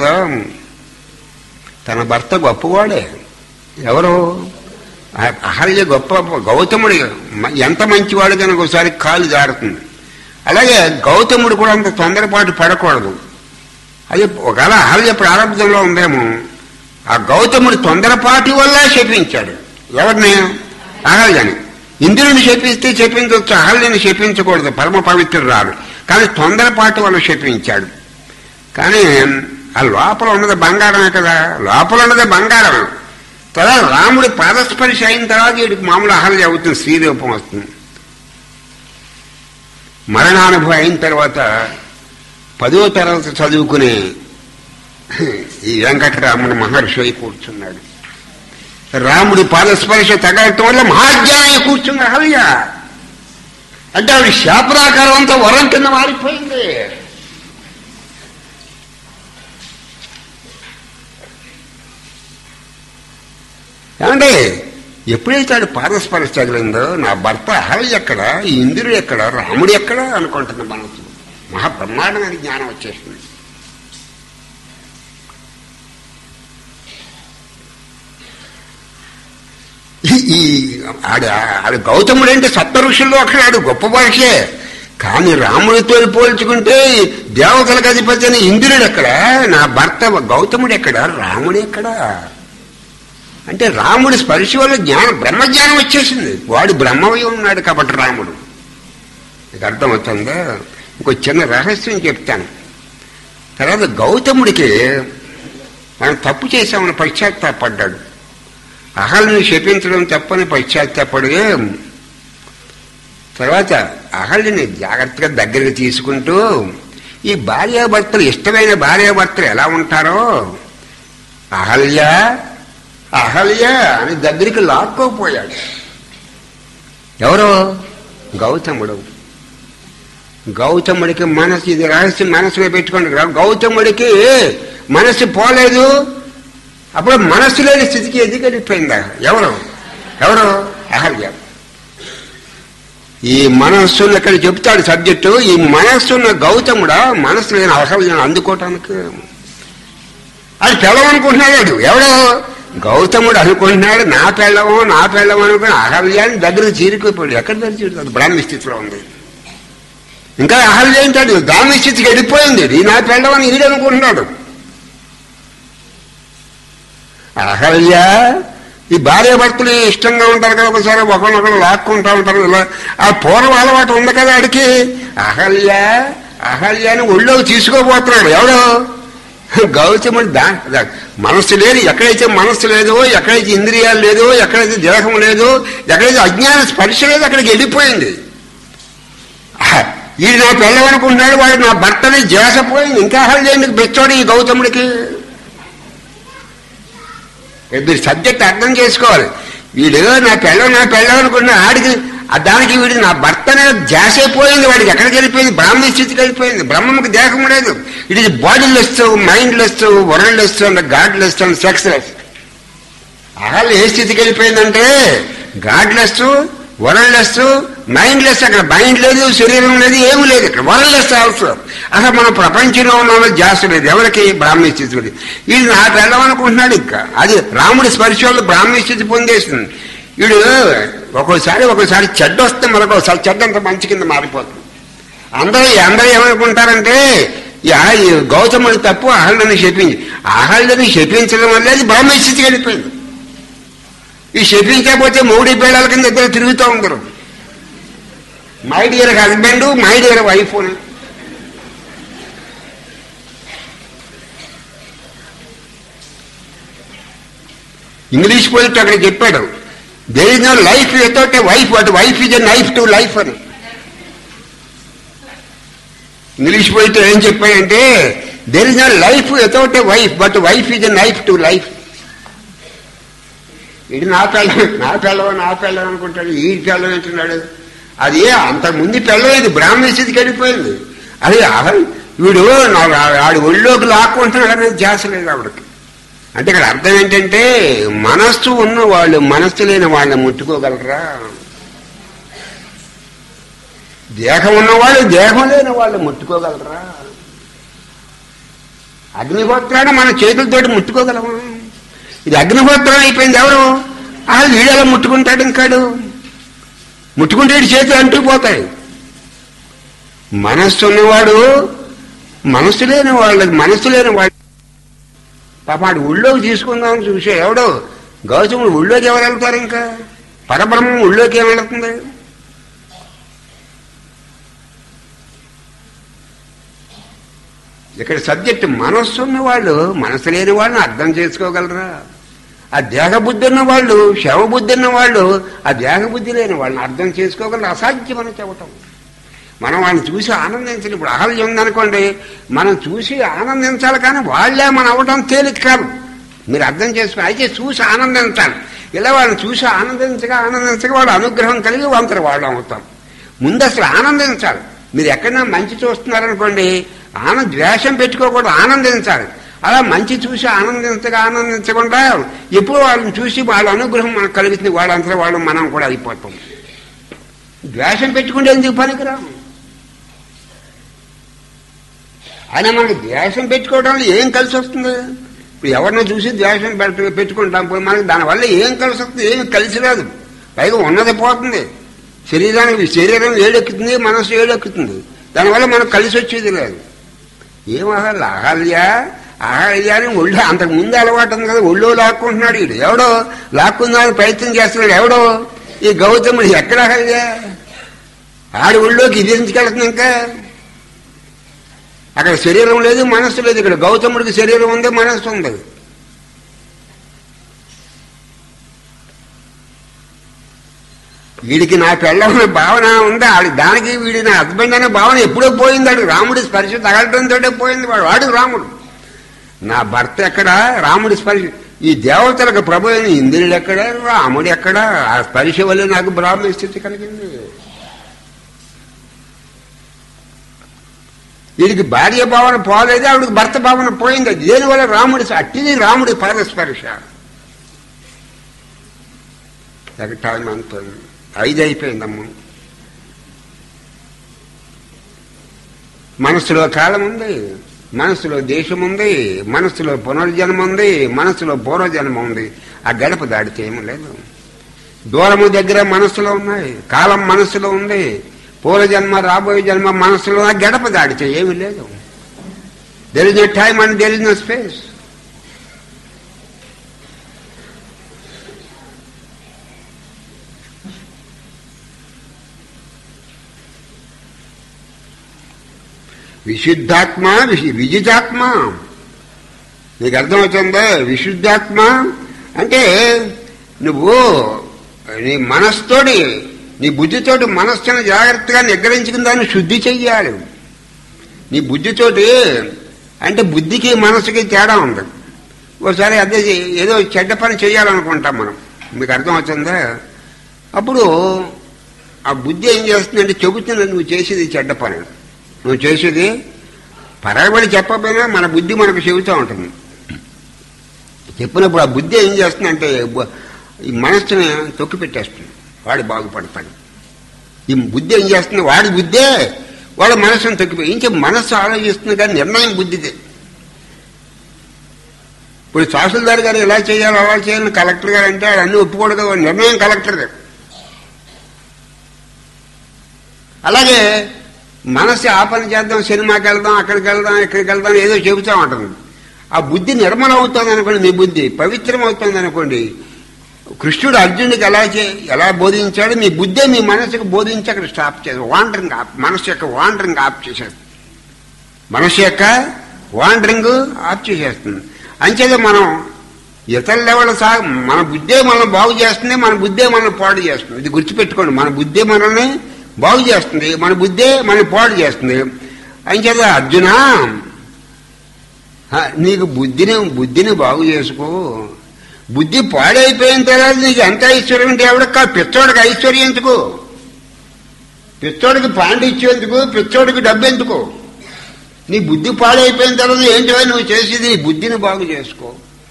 తన భర్త గొప్పవాడే ఎవరు ఆ- అహల్య గొప్ప గౌతముడు మ- ఎంత మంచివాడు కనుక ఒకసారి కాలు జారుతుంది అలాగే గౌతముడు కూడా అంత తొందరపాటు పడకూడదు అది ఒకవేళ అహల్య ప్రారంభంలో ఉందేమో ఆ గౌతముడు తొందరపాటి వల్ల శపించాడు ఎవరిని అహల్యని ఇంద్రుని శపిస్తే శపించవచ్చు అహల్యని శపించకూడదు పరమ పవిత్రురాలు కానీ తొందరపాటు వల్ల శపించాడు కానీ ఆ లోపల ఉన్నది బంగారమే కదా లోపల ఉన్నది బంగారం తర్వాత రాముడి పాదస్పర్శ అయిన తర్వాత వీడికి మామూలు అహల్య అవుతుంది శ్రీరూపం వస్తుంది మరణానుభవం అయిన తర్వాత పదో తరగతి చదువుకునే ఈ వెంకటరాముడు మహర్షి అయి కూర్చున్నాడు రాముడి పాదస్పర్శ తగలటం వల్ల మహాజ్ఞానం కూర్చున్న అహల్య అంటే ఆవిడ శాపరాకారం అంతా వరం కింద మారిపోయింది ఏమండి ఎప్పుడైతే ఆడు పాదస్పర్శ తగిలిందో నా భర్త అహల్య ఎక్కడ ఈ ఇంద్రుడు ఎక్కడ రాముడు ఎక్కడ అనుకుంటున్న మనసు మహా బ్రహ్మాండమైన జ్ఞానం వచ్చేసింది ఈ- ఈ ఆడ ఆడ గౌతముడు అంటే సప్త ఋషుల్లో అక్కడ ఆడు గొప్ప భాషే కానీ రాముడితో పోల్చుకుంటే దేవతలకు అధిపతి అని ఇంద్రుడు ఎక్కడ నా భర్త గౌతముడు ఎక్కడ రాముడు ఎక్కడ అంటే రాముడి స్పర్శ వల్ల జ్ఞానం బ్రహ్మజ్ఞానం వచ్చేసింది వాడు బ్రహ్మవై ఉన్నాడు కాబట్టి రాముడు నీకు అర్థమవుతుందా ఇంకో చిన్న రహస్యం చెప్తాను తర్వాత గౌతముడికి మనం తప్పు చేశామని పశ్చాత్తాపడ్డాడు అహల్ని శపించడం తప్పని పశ్చాత్తాపడి తర్వాత అహల్ని జాగ్రత్తగా దగ్గరికి తీసుకుంటూ ఈ భార్యాభర్తలు ఇష్టమైన భార్యాభర్తలు ఎలా ఉంటారో అహల్య అహల్య అని దగ్గరికి లాక్కోపోయాడు ఎవరు గౌతముడు గౌతముడికి మనసు ఇది రహస్యం మనసులో పెట్టుకోండి గౌతముడికి మనసు పోలేదు అప్పుడు మనస్సు లేని స్థితికి ఎందుకు వెళ్ళిపోయిందా ఎవరు ఎవరు అహల్య ఈ మనస్సును ఇక్కడ చెప్తాడు సబ్జెక్టు ఈ మనస్సున్న గౌతముడా మనస్సు లేని అహల్యను అందుకోవటానికి అది పెళ్ళమనుకుంటున్నాడు ఎవడో గౌతముడు అనుకుంటున్నాడు నా పెళ్ళము నా పెళ్ళము అనుకుని అహల్యాన్ని దగ్గరకు చీరుకుపోయాడు ఎక్కడ దగ్గర అది బ్రాహ్మణ స్థితిలో ఉంది ఇంకా అహల్య ఏంటాడు బ్రాహ్మణ స్థితికి వెళ్ళిపోయింది ఈ నా పెళ్ళమని ఈడు అనుకుంటున్నాడు అహల్య ఈ భార్య భర్తలు ఇష్టంగా ఉంటారు కదా ఒకసారి ఒకరినొకరు లాక్కుంటా ఉంటారు ఇలా ఆ పూర్వ అలవాటు ఉంది కదా ఆడికి అహల్య అహల్య అని ఒళ్ళో తీసుకోబోతున్నాడు ఎవడో గౌతముడు దా దా- మనస్సు లేదు ఎక్కడైతే మనస్సు లేదో ఎక్కడైతే ఇంద్రియాలు లేదో ఎక్కడైతే దేహం లేదో ఎక్కడైతే అజ్ఞాన స్పర్శ లేదు అక్కడికి వెళ్ళిపోయింది ఈ నా పెళ్ళమనుకుంటున్నాడు వాడు నా భర్తని చేసపోయింది ఇంకా అహల్య ఎందుకు బెచ్చోడు ఈ గౌతముడికి మీరు సబ్జెక్ట్ అర్థం చేసుకోవాలి వీడు నా పెళ్ళం నా పెళ్ళం అనుకున్న ఆడికి ఆ దానికి వీడు నా భర్తనే జాసైపోయింది వాడికి ఎక్కడికి వెళ్ళిపోయింది బ్రాహ్మణ స్థితికి వెళ్ళిపోయింది బ్రహ్మకి దేహం లేదు it is bodyless mindless worldless and godless and sexless అహల్ ఏ స్థితికి వెళ్ళిపోయిందంటే godless worldless mindless అక్కడ మైండ్ లేదు శరీరం లేదు ఏమీ లేదు ఇక్కడ వరల్డ్ లెస్ ఆల్సో అసలు మనం ప్రపంచంలో ఉన్నామో జాస్ లేదు ఎవరికి బ్రాహ్మణ స్థితి లేదు వీడు నాకు వెళ్ళమనుకుంటున్నాడు ఇంకా అది రాముడి స్పర్శ వల్ల బ్రాహ్మణ స్థితి పొందేస్తుంది వీడు ఒక్కోసారి ఒక్కోసారి చెడ్డ వస్తే మరొకసారి చెడ్డ అంత మంచి కింద మారిపోతుంది అందరూ అందరూ ఏమనుకుంటారంటే ఈ ఆ- ఈ గౌతముడి తప్పు అహల్యని శపించి అహల్యని శపించడం వల్ల అది బ్రాహ్మణ స్థితికి వెళ్ళిపోయింది ఈ శపించకపోతే మూడి పేడాల కింద ఇద్దరు తిరుగుతూ ఉంటారు my dear husband my dear wife అని ఇంగ్లీష్ పోయిట్ అక్కడ చెప్పాడు there is no life without a wife but wife is a knife to life అని ఇంగ్లీష్ పోయిట్ ఏం చెప్పాడంటే there is no life without a wife but wife is a knife to life ఇది నా పెళ్ళం నా పెళ్ళం నా పెళ్ళం అనుకుంటాడు ఈ పెళ్ళం అంటున్నాడు అది అంతకుముందు పెళ్ళం ఇది బ్రాహ్మణ స్థితికి వెళ్ళిపోయింది అది అహం వీడు నా- ఆడి ఒళ్ళోకి లాక్కుంటున్నాడు అనేది ధ్యాస లేదు ఆవిడకి అంటే ఇక్కడ అర్థం ఏంటంటే మనస్సు ఉన్న వాళ్ళు మనస్సు లేని వాళ్ళని ముట్టుకోగలరా దేహం ఉన్నవాళ్ళు దేహం లేని వాళ్ళు ముట్టుకోగలరా అగ్నిహోత్రాన్ని మన చేతులతోటి ముట్టుకోగలమా ఇది అగ్నిహోత్రం అయిపోయింది ఎవరు ఆ వీడెలా ముట్టుకుంటాడు ఇంకాడు ముట్టుకుంటే వీడి చేతులు అంటుకుపోతాయి మనస్సు ఉన్నవాడు మనస్సు లేని వాళ్ళు మనస్సు లేని వాడు పాప వాడు ఊళ్ళోకి తీసుకుందామని చూసే ఎవడో గౌతముడు ఊళ్ళోకి ఎవరు వెళ్తారు ఇంకా పరబ్రహ్మం ఊళ్ళోకి ఏం వెళుతుంది ఇక్కడ సబ్జెక్ట్ మనస్సు ఉన్న వాళ్ళు మనసు లేని వాళ్ళని అర్థం చేసుకోగలరా ఆ దేహబుద్ధి ఉన్న వాళ్ళు శవబుద్ధి ఉన్న వాళ్ళు ఆ దేహబుద్ధి లేని వాళ్ళని అర్థం చేసుకోగలరు అసాధ్యమని చెప్పటం మనం వాళ్ళని చూసి ఆనందించాలి ఇప్పుడు అహల్యం ఉందనుకోండి మనం చూసి ఆనందించాలి కానీ వాళ్ళే మనం అవ్వడం తేలిక కాదు మీరు అర్థం చేసుకో అయితే చూసి ఆనందించాలి ఇలా వాళ్ళని చూసి ఆనందించగా ఆనందించగా వాళ్ళ అనుగ్రహం కలిగి వంతరు వాళ్ళు అవుతాం ముందు అసలు ఆనందించాలి మీరు ఎక్కడైనా మంచి చూస్తున్నారనుకోండి ఆనంద ద్వేషం పెట్టుకోకూడదు ఆనందించాలి అలా మంచి చూసి ఆనందించగా ఆనందించకుండా ఎప్పుడు వాళ్ళని చూసి వాళ్ళ అనుగ్రహం మనకు కలుగుతుంది వాళ్ళంతా వాళ్ళు మనం కూడా అయిపోతాం ద్వేషం పెట్టుకుంటే ఎందుకు పనికిరాము అయినా మనకి ద్వేషం పెట్టుకోవడం వల్ల ఏం కలిసి వస్తుంది ఇప్పుడు ఎవరినో చూసి ద్వేషం పెట్ట పెట్టుకుంటాం పోయి మనకి దానివల్ల ఏం కలిసి వస్తుంది ఏమి కలిసి రాదు పైగా ఉన్నది పోతుంది శరీరానికి శరీరం ఏడెక్కుతుంది మనసు ఏడెక్కుతుంది దానివల్ల మనకు కలిసి వచ్చేది లేదు ఏం అసలు అహల్య అహల్య అని ఒళ్ళు అంతకు ముందు అలవాటు ఉంది కదా ఒళ్ళో లాక్కుంటున్నాడు వీడు ఎవడో లాక్కుందామని ప్రయత్నం చేస్తున్నాడు ఎవడో ఈ గౌతముడు ఎక్కడ అహల్య ఆడి ఒళ్ళోకి ఇది ఎంచుకెళ్తుంది ఇంకా అక్కడ శరీరం లేదు మనస్సు లేదు ఇక్కడ గౌతముడికి శరీరం ఉంది మనస్సు ఉంది వీడికి నా పెళ్ళమైన భావన ఉంది ఆడి దానికి వీడి నా హస్బెండ్ అనే భావన ఎప్పుడో పోయింది ఆడు రాముడి స్పర్శ తగలటంతో పోయింది వాడు వాడు రాముడు నా భర్త ఎక్కడ రాముడి స్పర్శ ఈ దేవతలకు ప్రభు అయిన ఇంద్రుడు ఎక్కడ రాముడు ఎక్కడ ఆ స్పర్శ వల్ల నాకు బ్రాహ్మణ స్థితి కలిగింది వీడికి భార్య భావన పోలేదు ఆవిడకి భర్త భావన పోయింది దేనివల్ల రాముడి అట్టిది రాముడి పరస్పర్శ ఎక్కడ టైం అనుకోండి ఐదు అయిపోయిందమ్మ మనసులో కాలం ఉంది మనసులో దేశం ఉంది మనసులో పునర్జన్మ ఉంది మనసులో పూర్వజన్మ ఉంది ఆ గడప దాడితే ఏమీ లేదు దూరము దగ్గర మనసులో ఉన్నాయి కాలం మనసులో ఉంది పూర్వజన్మ రాబోయే జన్మ మనసులో ఆ గడప దాడితే ఏమీ లేదు there is no time and there is no space విశుద్ధాత్మ విశు- విజితాత్మ నీకు అర్థమవుతుందా విశుద్ధాత్మ అంటే నువ్వు నీ మనస్తోటి నీ బుద్ధితోటి మనస్సును జాగ్రత్తగా నిగ్రహించుకుని దాన్ని శుద్ధి చెయ్యాలి నీ బుద్ధితోటి అంటే బుద్ధికి మనసుకి తేడా ఉంది ఒకసారి అదే చే- ఏదో చెడ్డ పని చేయాలనుకుంటాం మనం మీకు అర్థమవుతుందా అప్పుడు ఆ బుద్ధి ఏం చేస్తుందంటే చెబుతుంది నువ్వు చేసేది చెడ్డ పని నువ్వు చేసేది పరగబడి చెప్పకపోయినా మన బుద్ధి మనకు చెబుతూ ఉంటుంది చెప్పినప్పుడు ఆ బుద్ధి ఏం చేస్తుందంటే బు- ఈ మనస్సుని తొక్కి పెట్టేస్తుంది వాడు బాగుపడతాడు ఈ బుద్ధి ఏం చేస్తుంది వాడి బుద్ధే వాడు మనస్సును తొక్కిపోయి ఇంకే మనస్సు ఆలోచిస్తుంది కానీ నిర్ణయం బుద్ధిదే ఇప్పుడు తహసీల్దార్ గారు ఎలా చేయాలో అలా చేయాలని కలెక్టర్ గారు అంటే ఆయన అన్ని ఒప్పుకోడు కదా వాడి నిర్ణయం కలెక్టర్దే అలాగే మనసు ఆ పని చేద్దాం సినిమాకి వెళ్దాం అక్కడికి వెళ్దాం ఇక్కడికి వెళ్దాం ఏదో చెబుతా ఉంటుంది ఆ బుద్ధి నిర్మలం అవుతుంది అనుకోండి మీ బుద్ధి పవిత్రం అవుతుంది అనుకోండి కృష్ణుడు అర్జునుడికి ఎలా చే ఎలా బోధించాడు మీ బుద్ధే మీ మనసుకు బోధించి అక్కడ స్టాప్ చేసి వాండరింగ్ ఆప్ మనసు యొక్క వాండరింగ్ ఆప్ చేసేస్తుంది మనసు యొక్క వాండరింగ్ ఆప్ చేసేస్తుంది అంచేత మనం ఇతర లెవెల్ సా మన బుద్ధే మనల్ని బాగు చేస్తుంది మన బుద్ధే మనల్ని పాడు చేస్తుంది ఇది గుర్తుపెట్టుకోండి మన బుద్ధే మనల్ని బాగు చేస్తుంది మన బుద్ధే మనల్ని పాడు చేస్తుంది అంచేత అర్జున హ, నీకు బుద్ధిని బుద్ధిని బాగు చేసుకో బుద్ధి పాడైపోయిన తర్వాత నీకు ఎంత ఐశ్వర్యం ఉంటే ఎవడక్క పిచ్చోడికి ఐశ్వర్యం ఎందుకు పిచ్చోడికి పాండిత్యం ఎందుకు పిచ్చోడికి డబ్బు ఎందుకు నీ బుద్ధి పాడైపోయిన తర్వాత ఏంటో నువ్వు చేసేది నీ బుద్ధిని బాగు చేసుకో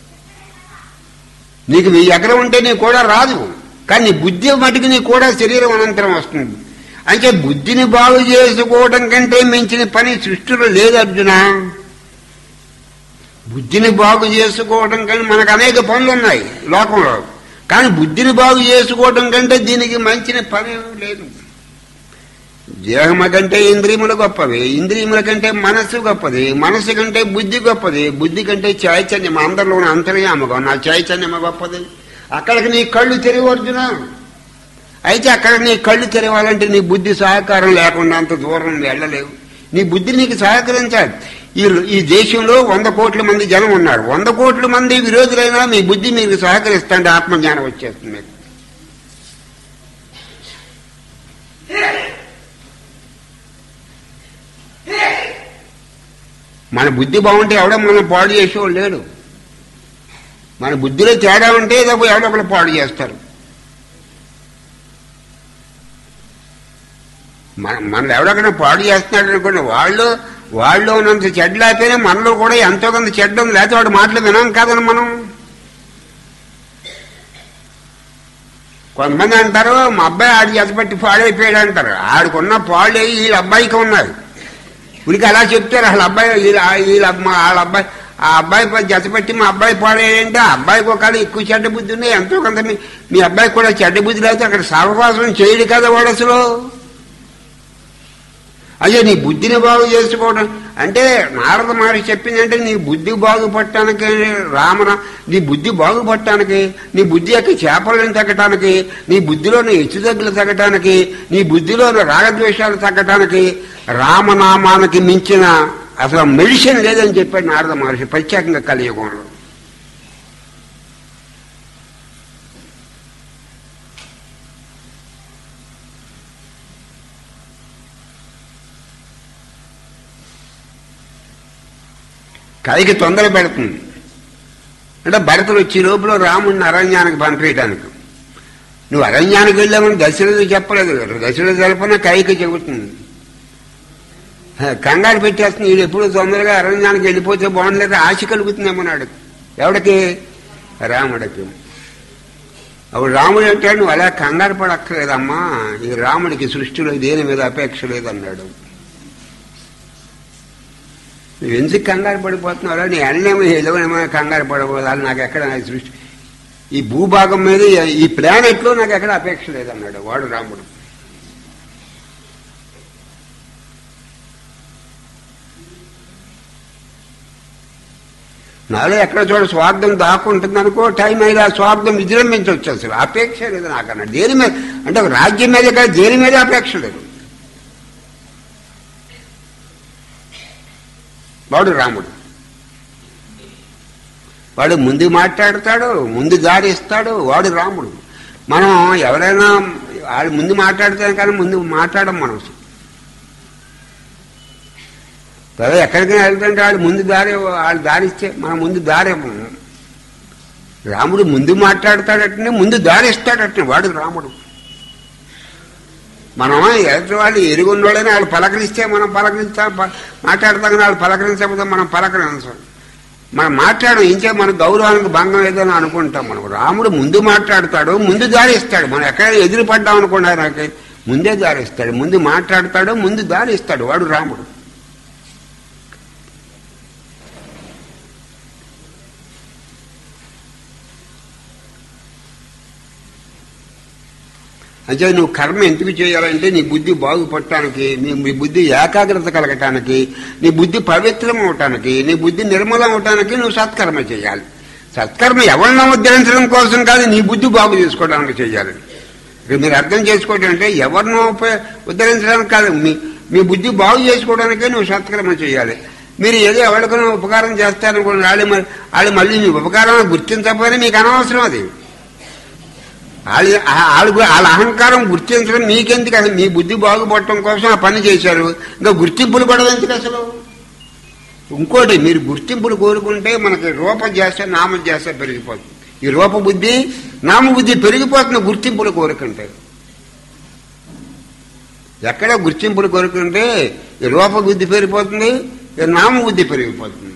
నీకు వెయ్యి ఎకరం ఉంటే నీకు కూడా రాదు కానీ నీ బుద్ధి మటుకు నీకు కూడా శరీరం అనంతరం వస్తుంది అంటే బుద్ధిని బాగు చేసుకోవడం కంటే మించిన పని సృష్టిలో లేదు అర్జున బుద్ధిని బాగు చేసుకోవడం కంటే మనకు అనేక పనులు ఉన్నాయి లోకంలో కానీ బుద్ధిని బాగు చేసుకోవడం కంటే దీనికి మంచిన పని ఏమీ లేదు దేహమ కంటే ఇంద్రియములు గొప్పవి ఇంద్రియముల కంటే మనస్సు గొప్పది మనస్సు కంటే బుద్ధి గొప్పది బుద్ధి కంటే చైతన్యం అందరిలోని అంతర్యామగా నా చైతన్యమ గొప్పది అక్కడికి నీ కళ్ళు తెరివి అర్జున అయితే అక్కడ నీ కళ్ళు తెరవాలంటే నీ బుద్ధి సహకారం లేకుండా అంత దూరం వెళ్ళలేవు నీ బుద్ధి నీకు సహకరించాలి ఈ ఈ దేశంలో వంద కోట్ల మంది జనం ఉన్నారు వంద కోట్ల మంది విరోధులైనా మీ బుద్ధి మీకు సహకరిస్తుంటే ఆత్మజ్ఞానం వచ్చేస్తుంది మీకు మన బుద్ధి బాగుంటే ఎవడో మనం పాడు చేసేవాడు లేడు మన బుద్ధిలో తేడా ఉంటే ఏదో ఎవడో ఒకరు పాడు చేస్తారు మన మనల్ని ఎవడొకైనా పాడు చేస్తున్నాడు అనుకోండి వాళ్ళు వాళ్ళు ఉన్నంత చెడ్డ లేకపోయినా మనలో కూడా ఎంతో కొంత చెడ్డ ఉంది లేకపోతే వాడు మాటలు వినాం కాదని మనం కొంతమంది అంటారు మా అబ్బాయి ఆడి చేతపట్టి పాడైపోయాడు అంటారు ఆడికున్న పాడు వీళ్ళ అబ్బాయికి ఉన్నారు ఉరికి అలా చెప్తారు వాళ్ళ అబ్బాయి వీళ్ళ వీళ్ళ అమ్మ- వాళ్ళ అబ్బాయి ఆ అబ్బాయి ప- జతపెట్టి మా అబ్బాయి పాడేయంటే ఆ అబ్బాయికి ఒకవేళ ఎక్కువ చెడ్డ బుద్ధి ఉన్నాయి ఎంతో కొంత మీ- మీ అబ్బాయికి కూడా చెడ్డ బుద్ధి లేకపోతే అక్కడ సర్వవాసం చేయడు కదా వాడు అసలు అయ్యో నీ బుద్ధిని బాగు చేసుకోవడం అంటే నారద మహర్షి చెప్పిందంటే నీ బుద్ధి బాగుపడటానికి రామన నీ బుద్ధి బాగుపడటానికి నీ బుద్ధి యొక్క చేపలను తగ్గటానికి నీ బుద్ధిలోని హెచ్చుతగ్గులు తగ్గటానికి నీ బుద్ధిలోని రాగద్వేషాలు తగ్గటానికి రామనామానికి మించిన అసలు మెడిసిన్ లేదని చెప్పాడు నారద మహర్షి ప్రత్యేకంగా కలియుగంలో కైకి తొందర పెడుతుంది అంటే భరతుడు వచ్చే లోపల రాముడిని అరణ్యానికి పంపేయడానికి నువ్వు అరణ్యానికి వెళ్ళామని దశరథు చెప్పలేదు దశరథు తెలపన కైకి చెబుతుంది హ, కంగారు పెట్టేస్తుంది వీడు ఎప్పుడు తొందరగా అరణ్యానికి వెళ్ళిపోతే బాగుండలేదు ఆశ కలుగుతుందేమన్నాడు ఎవడికి రాముడికి అప్పుడు రాముడు అంటాడు నువ్వు అలా కంగారు పడక్కర్లేదమ్మా ఈ రాముడికి సృష్టిలో దేని మీద అపేక్ష లేదన్నాడు నువ్వు ఎందుకు కంగారు పడిపోతున్నావురా నీ అన్నేమో ఎలవనేమో కంగారు పడబోదాలు నాకు ఎక్కడ నా సృష్టి ఈ భూభాగం మీద ఈ ప్లానెట్ లో నాకు ఎక్కడ అపేక్ష లేదన్నాడు వాడు రాముడు నాలో ఎక్కడ చూడ స్వార్థం దాక్కుంటుంది అనుకో టైం అయితే ఆ స్వార్థం విజృంభించవచ్చు అసలు అపేక్ష లేదు నాకు అన్నాడు దేని మీద అంటే ఒక రాజ్యం మీద కాదు దేని మీద అపేక్ష లేదు వాడు రాముడు వాడు ముందు మాట్లాడతాడు ముందు దారి ఇస్తాడు వాడు రాముడు మనం ఎవరైనా వాడు ముందు మాట్లాడతాం కానీ ముందు మాట్లాడం మనం సరే ఎక్కడికైనా వెళ్తుంటే వాడు ముందు దారి వాళ్ళు దారి ఇస్తే మనం ముందు దారి ఇవ్వము. రాముడు ముందు మాట్లాడతాడటనే ముందు దారి ఇస్తాడటనే వాడు రాముడు మనం ఎదుటి వాళ్ళు ఎరుగున్న వాళ్ళని వాళ్ళు పలకరిస్తే మనం పలకరిస్తాం ప- మాట్లాడతాం కానీ వాళ్ళు పలకరించకపోతే మనం పలకరించాం మనం మాట్లాడడం ఇంకే మన గౌరవానికి భంగం ఏదని అనుకుంటాం మనం రాముడు ముందు మాట్లాడతాడు ముందు దారి ఇస్తాడు మనం ఎక్కడ ఎదురు పడ్డాం అనుకున్నా నాకు ముందే దారి ఇస్తాడు ముందు మాట్లాడతాడు ముందు దారి ఇస్తాడు వాడు రాముడు అంటే నువ్వు కర్మ ఎందుకు చేయాలంటే నీ బుద్ధి బాగుపడటానికి నీ నీ బుద్ధి ఏకాగ్రత కలగటానికి నీ బుద్ధి పవిత్రం అవటానికి నీ బుద్ధి నిర్మలం అవటానికి నువ్వు సత్కర్మ చేయాలి సత్కర్మ ఎవరినో ఉద్ధరించడం కోసం కాదు నీ బుద్ధి బాగు చేసుకోవడానికి చేయాలి ఇక మీరు అర్థం చేసుకోవడం అంటే ఎవరినో ఉప- ఉద్ధరించడానికి కాదు మీ మీ బుద్ధి బాగు చేసుకోవడానికే నువ్వు సత్కర్మ చేయాలి మీరు ఏదో ఎవరికైనా ఉపకారం చేస్తారనుకోండి వాళ్ళు మరి- వాళ్ళు మళ్ళీ మీ ఉపకారం గుర్తించకపోయినా మీకు అనవసరం అది వాళ్ళ వాళ్ళ వాళ్ళ అహంకారం గుర్తించడం మీకెందుకు అసలు మీ బుద్ధి బాగుపడటం కోసం ఆ పని చేశారు ఇంకా గుర్తింపులు కూడా ఎందుకు అసలు ఇంకోటి మీరు గుర్తింపులు కోరుకుంటే మనకి రూప చేస్తే నామ చేస్తే పెరిగిపోతుంది ఈ రూప బుద్ధి నామ బుద్ధి పెరిగిపోతుంది గుర్తింపులు కోరుకుంటే ఎక్కడ గుర్తింపులు కోరుకుంటే ఈ రూప బుద్ధి పెరిగిపోతుంది ఇక నామబుద్ధి పెరిగిపోతుంది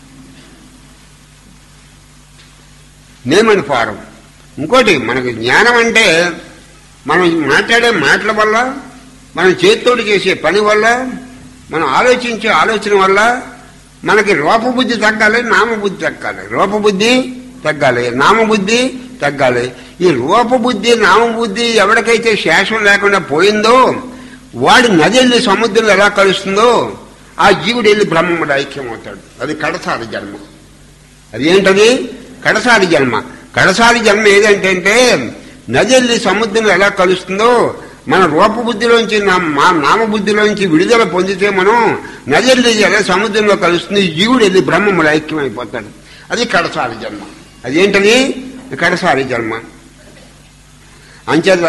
నేమని ఫారం ఇంకోటి మనకు జ్ఞానం అంటే మనం మాట్లాడే మాటల వల్ల మనం చేతితోటి చేసే పని వల్ల మనం ఆలోచించే ఆలోచన వల్ల మనకి రూపబుద్ధి తగ్గాలి నామబుద్ధి తగ్గాలి రూపబుద్ధి తగ్గాలి నామబుద్ధి తగ్గాలి ఈ రూపబుద్ధి నామబుద్ధి ఎవరికైతే శేషం లేకుండా పోయిందో వాడి నది వెళ్ళి సముద్రంలో ఎలా కలుస్తుందో ఆ జీవుడు వెళ్ళి బ్రహ్మముడు ఐక్యం అవుతాడు అది కడసారి జన్మ అది ఏంటది కడసారి జన్మ కడసారి జన్మ ఏదంటే నది వెళ్ళి సముద్రం ఎలా కలుస్తుందో మన రూపబుద్ధిలోంచి నా- మా నామబుద్ధిలోంచి విడుదల పొందితే మనం నది వెళ్ళి ఎలా సముద్రంలో కలుస్తుంది ఈ జీవుడు వెళ్ళి బ్రహ్మముడు ఐక్యం అయిపోతాడు అది కడసారి జన్మ అదేంటది కడసారి జన్మ అంచేత